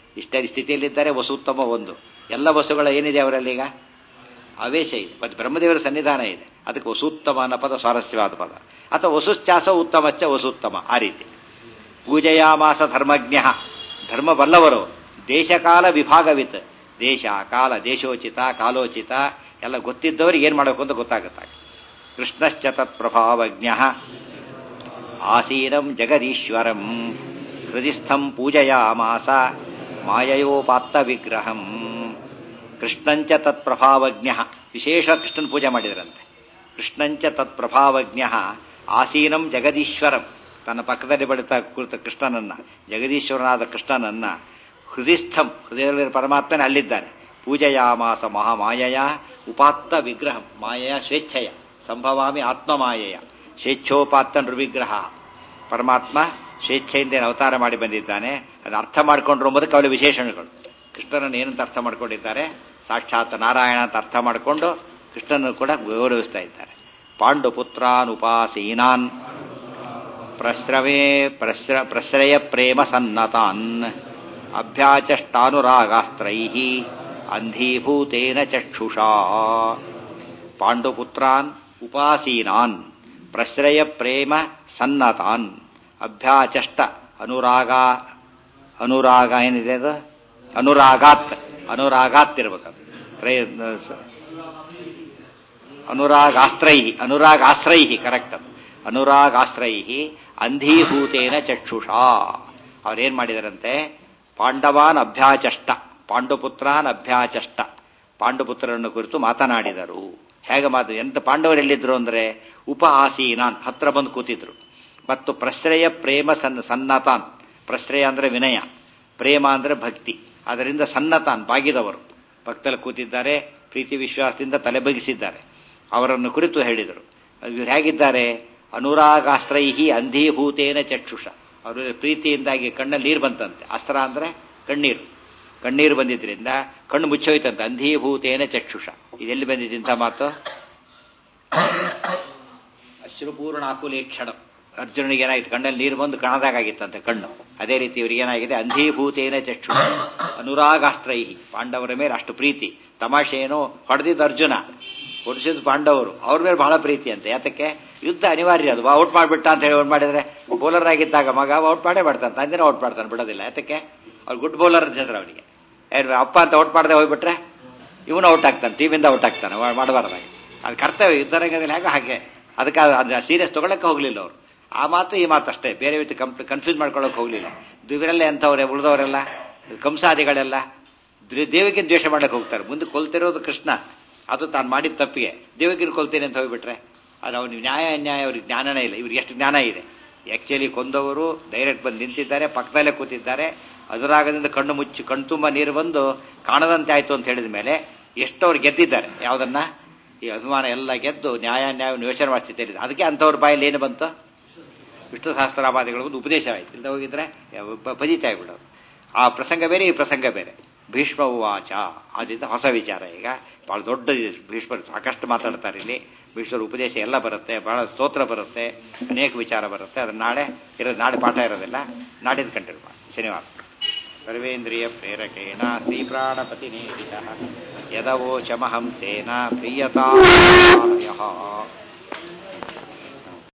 ಇಷ್ಟೇ ಸ್ಥಿತಿಯಲ್ಲಿದ್ದಾರೆ ವಸು ಉತ್ತಮ ಒಂದು ಎಲ್ಲ ವಸುಗಳ ಏನಿದೆ ಅವರಲ್ಲಿ ಈಗ ಆವೇಶ ಇದೆ ಮತ್ತು ಬ್ರಹ್ಮದೇವರ ಸನ್ನಿಧಾನ ಇದೆ ಅದಕ್ಕೆ ವಸೂತ್ತಮ ಅನ್ನೋ ಪದ ಸ್ವಾರಸ್ಯವಾದ ಪದ ಅಥವಾ ವಸುಶ್ಚಾಸ ಉತ್ತಮಶ್ಚ ವಸುತ್ತಮ ಆ ರೀತಿ ಪೂಜೆಯಾಮಾಸ ಧರ್ಮಜ್ಞ ಧರ್ಮ ಬಲ್ಲವರು ದೇಶಕಾಲ ವಿಭಾಗವಿತ್ ದೇಶ ಕಾಲ ದೇಶೋಚಿತ ಕಾಲೋಚಿತ ಎಲ್ಲ ಗೊತ್ತಿದ್ದವ್ರಿಗೆ ಏನು ಮಾಡಬೇಕು ಅಂತ ಗೊತ್ತಾಗುತ್ತೆ ಕೃಷ್ಣಶ್ಚ ತತ್ಪ್ರಭಾವಜ್ಞ ಆಸೀನಂ ಜಗದೀಶ್ವರಂ ಹೃದಿಸ್ಥಂ ಪೂಜಯಾಮಾಸ ಮಾಯಯೋಪಾತ್ತ ವಿಗ್ರಹಂ ಕೃಷ್ಣಂಚ ತತ್ಪ್ರಭಾವಜ್ಞ ವಿಶೇಷ ಕೃಷ್ಣನ ಪೂಜೆ ಮಾಡಿದ್ರಂತೆ ಕೃಷ್ಣಂಚ ತತ್ಪ್ರಭಾವಜ್ಞ ಆಸೀನಂ ಜಗದೀಶ್ವರಂ ತನ್ನ ಪಕ್ಕದಲ್ಲಿ ಬೆಳೀತಾ ಕುಳಿತ ಕೃಷ್ಣನನ್ನ ಜಗದೀಶ್ವರನಾದ ಕೃಷ್ಣನನ್ನ ಹೃದಯಸ್ಥಂ ಹೃದಯದಲ್ಲಿ ಪರಮಾತ್ಮನೇ ಅಲ್ಲಿದ್ದಾನೆ ಪೂಜೆಯಾಮಾಸ ಮಹಾಮಾಯಯ ಉಪಾತ್ತ ವಿಗ್ರಹಂ ಮಾಯಯ ಸ್ವೇಚ್ಛೆಯ ಸಂಭವಾಮಿ ಆತ್ಮಮಾಯಯ ಸ್ವೇಚ್ಛೋಪಾತ್ತ ನೃವಿಗ್ರಹ ಪರಮಾತ್ಮ ಸ್ವೇಚ್ಛೆಯಿಂದ ಏನು ಅವತಾರ ಮಾಡಿ ಬಂದಿದ್ದಾನೆ ಅದು ಅರ್ಥ ಮಾಡಿಕೊಂಡ್ರು ಎಂಬುದಕ್ಕೆ ಅವಳ ವಿಶೇಷಣಗಳು ಕೃಷ್ಣನನ್ನು ಏನಂತ ಅರ್ಥ ಮಾಡ್ಕೊಂಡಿದ್ದಾರೆ ಸಾಕ್ಷಾತ್ ನಾರಾಯಣ ಅಂತ ಅರ್ಥ ಮಾಡಿಕೊಂಡು ಕೃಷ್ಣನನ್ನು ಕೂಡ ಗೌರವಿಸ್ತಾ ಇದ್ದಾರೆ ಪಾಂಡುಪುತ್ರಾನುಪಾಸೀನಾನ್ ಪ್ರಸ್ರವೇ ಪ್ರಸ್ರ ಪ್ರಶ್ರಯ ಪ್ರೇಮ ಸನ್ನತಾನ್ ಅಭ್ಯಾಚಷ್ಟಾನುರಾಗಾಸ್ತ್ರೈ ಅಂಧೀಭೂತೇನ ಚಕ್ಷುಷಾ ಪಾಂಡುಪುತ್ರಾನ್ ಉಪಾಸೀನಾನ್ ಪ್ರಶ್ರಯ ಪ್ರೇಮ ಸನ್ನತಾನ್ ಅಭ್ಯಾಚಷ್ಟ ಅನುರಾಗ ಅನುರಾಗ ಏನಿದೆ ಅದು ಅನುರಾಗಾತ್ ಅನುರಾಗಾತ್ ಇರ್ಬೇಕದು ಅನುರಾಗಾಸ್ತ್ರೈ ಅನುರಾಗಾಶ್ರೈ ಕರೆಕ್ಟ್ ಅದು ಅನುರಾಗಾಶ್ರೈ ಅಂಧೀಭೂತೇನ ಚಕ್ಷುಷಾ ಅವ್ರೇನ್ ಮಾಡಿದಾರಂತೆ ಪಾಂಡವಾನ್ ಅಭ್ಯಾಚಷ್ಟ ಪಾಂಡುಪುತ್ರಾನ್ ಅಭ್ಯಾಚಷ್ಟ ಪಾಂಡುಪುತ್ರರನ್ನು ಕುರಿತು ಮಾತನಾಡಿದರು ಹೇಗೆ ಮಾತು ಎಂತ ಪಾಂಡವರು ಎಲ್ಲಿದ್ರು ಅಂದ್ರೆ ಉಪ ಆಸೀನಾನ್ ಹತ್ರ ಬಂದು ಕೂತಿದ್ರು ಮತ್ತು ಪ್ರಶ್ರಯ ಪ್ರೇಮ ಸನ್ ಸನ್ನತಾನ್ ಪ್ರಶ್ರಯ ಅಂದ್ರೆ ವಿನಯ ಪ್ರೇಮ ಅಂದ್ರೆ ಭಕ್ತಿ ಅದರಿಂದ ಸನ್ನತಾನ್ ಬಾಗಿದವರು ಭಕ್ತಲ್ಲಿ ಕೂತಿದ್ದಾರೆ ಪ್ರೀತಿ ವಿಶ್ವಾಸದಿಂದ ತಲೆ ಬಗ್ಗಿಸಿದ್ದಾರೆ ಅವರನ್ನು ಕುರಿತು ಹೇಳಿದರು ಇವ್ರು ಹೇಗಿದ್ದಾರೆ ಅನುರಾಗಾಸ್ತ್ರೈಹಿ ಅಂಧೀಭೂತೇನ ಚಕ್ಷುಷ ಅವರು ಪ್ರೀತಿಯಿಂದಾಗಿ ಕಣ್ಣಲ್ಲಿ ನೀರು ಬಂತಂತೆ ಅಸ್ತ್ರ ಅಂದ್ರೆ ಕಣ್ಣೀರು ಕಣ್ಣೀರು ಬಂದಿದ್ರಿಂದ ಕಣ್ಣು ಮುಚ್ಚೋಯ್ತಂತೆ ಅಂಧೀಭೂತೇನ ಚಕ್ಷುಷ ಇದೆಲ್ಲಿ ಬಂದಿದೆ ಇಂಥ ಮಾತು ಅಶ್ರುಪೂರ್ಣ ಆಕುಲೇಕ್ಷಣ ಅರ್ಜುನನಿಗೆ ಏನಾಗಿತ್ತು ಕಣ್ಣಲ್ಲಿ ನೀರು ಬಂದು ಕಾಣದಾಗಿತ್ತಂತೆ ಕಣ್ಣು ಅದೇ ರೀತಿ ಇವರಿಗೆ ಏನಾಗಿದೆ ಅಂಧೀಭೂತೇನ ಚಕ್ಷು ಅನುರಾಗಾಸ್ತ್ರೈಹಿ ಪಾಂಡವರ ಮೇಲೆ ಅಷ್ಟು ಪ್ರೀತಿ ತಮಾಷೆ ಏನೋ ಹೊಡೆದಿದ್ದ ಅರ್ಜುನ ಹೊಡಿಸಿದ ಪಾಂಡವರು ಅವ್ರ ಮೇಲೆ ಬಹಳ ಪ್ರೀತಿ ಅಂತ ಯಾತಕ್ಕೆ ಯುದ್ಧ ಅನಿವಾರ್ಯ ಅದು ಔಟ್ ಮಾಡಿಬಿಟ್ಟ ಅಂತ ಹೇಳಿ ಔಟ್ ಮಾಡಿದ್ರೆ ಬೌಲರ್ ಆಗಿದ್ದಾಗ ಮಗ ಔಟ್ ಮಾಡೇ ಮಾಡ್ತಾನೆ ತಂದಿನ ಔಟ್ ಮಾಡ್ತಾನೆ ಬಿಡೋದಿಲ್ಲ ಯಾತಕ್ಕೆ ಅವ್ರು ಗುಡ್ ಬೌಲರ್ ಅಂತ ಹೆಸರು ಅವನಿಗೆ ಅಪ್ಪ ಅಂತ ಔಟ್ ಮಾಡದೆ ಹೋಗ್ಬಿಟ್ರೆ ಇವನು ಔಟ್ ಆಗ್ತಾನೆ ಟೀಮಿಂದ ಔಟ್ ಆಗ್ತಾನೆ ಮಾಡಬಾರ್ದಾಗಿ ಅದು ಕರ್ತವ್ಯ ಯುದ್ಧರಂಗದಲ್ಲಿ ಹೇಗೆ ಹಾಗೆ ಅದಕ್ಕೆ ಅದು ಸೀರಿಯಸ್ ತಗೊಳಕ್ಕೆ ಹೋಗ್ಲಿಲ್ಲ ಅವರು ಆ ಮಾತು ಈ ಮಾತು ಅಷ್ಟೇ ಬೇರೆ ರೀತಿ ಕಂಪ್ ಕನ್ಫ್ಯೂಸ್ ಮಾಡ್ಕೊಳ್ಳೋಕೆ ಹೋಗ್ಲಿಲ್ಲ ಇವರೆಲ್ಲ ಎಂಥವ್ರೆ ಉಳಿದವರೆಲ್ಲ ಕಂಸಾದಿಗಳೆಲ್ಲ ದೇವಿಗೆ ದ್ವೇಷ ಮಾಡಕ್ಕೆ ಹೋಗ್ತಾರೆ ಮುಂದೆ ಕೊಲ್ತಿರೋದು ಕೃಷ್ಣ ಅದು ತಾನು ಮಾಡಿದ ತಪ್ಪಿಗೆ ದೇವಗಿರಿ ಕೊಲ್ತೇನೆ ಅಂತ ಹೋಗ್ಬಿಟ್ರೆ ಅದು ಅವ್ನಿಗೆ ನ್ಯಾಯ ಅನ್ಯಾಯ ಅವ್ರಿಗೆ ಜ್ಞಾನನೇ ಇಲ್ಲ ಇವ್ರಿಗೆ ಎಷ್ಟು ಜ್ಞಾನ ಇದೆ ಆಕ್ಚುಲಿ ಕೊಂದವರು ಡೈರೆಕ್ಟ್ ಬಂದು ನಿಂತಿದ್ದಾರೆ ಪಕ್ಕದಲ್ಲೇ ಕೂತಿದ್ದಾರೆ ಅದುರಾಗದಿಂದ ಕಣ್ಣು ಮುಚ್ಚಿ ಕಣ್ತುಂಬ ನೀರು ಬಂದು ಕಾಣದಂತೆ ಆಯ್ತು ಅಂತ ಹೇಳಿದ ಮೇಲೆ ಎಷ್ಟು ಅವ್ರು ಗೆದ್ದಿದ್ದಾರೆ ಯಾವುದನ್ನ ಈ ಅಭಿಮಾನ ಎಲ್ಲ ಗೆದ್ದು ನ್ಯಾಯ ನ್ಯಾಯ ಯೋಚನೆ ಮಾಡಿ ಸ್ಥಿತಿಯಲ್ಲಿದೆ ಅದಕ್ಕೆ ಅಂಥವ್ರ ಬಾಯಲ್ಲಿ ಏನು ಬಂತು ವಿಷ್ಣು ಸಹಸ್ರಾವಾದಿಗಳು ಒಂದು ಉಪದೇಶ ಆಯ್ತು ಇಲ್ಲದೆ ಹೋಗಿದ್ರೆ ಫಜಿತ ಆಗ್ಬಿಡೋರು ಆ ಪ್ರಸಂಗ ಬೇರೆ ಈ ಪ್ರಸಂಗ ಬೇರೆ ಭೀಷ್ಮ ಉವಾಚ ಆದ್ರಿಂದ ಹೊಸ ವಿಚಾರ ಈಗ ಬಹಳ ದೊಡ್ಡ ಭೀಷ್ಮರು ಸಾಕಷ್ಟು ಮಾತಾಡ್ತಾರೆ ಇಲ್ಲಿ ಭೀಷ್ಮರ ಉಪದೇಶ ಎಲ್ಲ ಬರುತ್ತೆ ಬಹಳ ಸ್ತೋತ್ರ ಬರುತ್ತೆ ಅನೇಕ ವಿಚಾರ ಬರುತ್ತೆ ಅದನ್ನ ನಾಳೆ ಇರೋದು ನಾಳೆ ಪಾಠ ಇರೋದಿಲ್ಲ ನಾಡಿದ್ದು ಕಂಟಿನ್ಯೂ ಶನಿವಾರ ಸರ್ವೇಂದ್ರಿಯ ಪ್ರೇರಕೇಣ ಶ್ರೀ ಪ್ರಾಣಪತಿ ನೇರಿತ ಯದವೋಚಮಹಂ ತೇನ ಪ್ರಿಯತಾ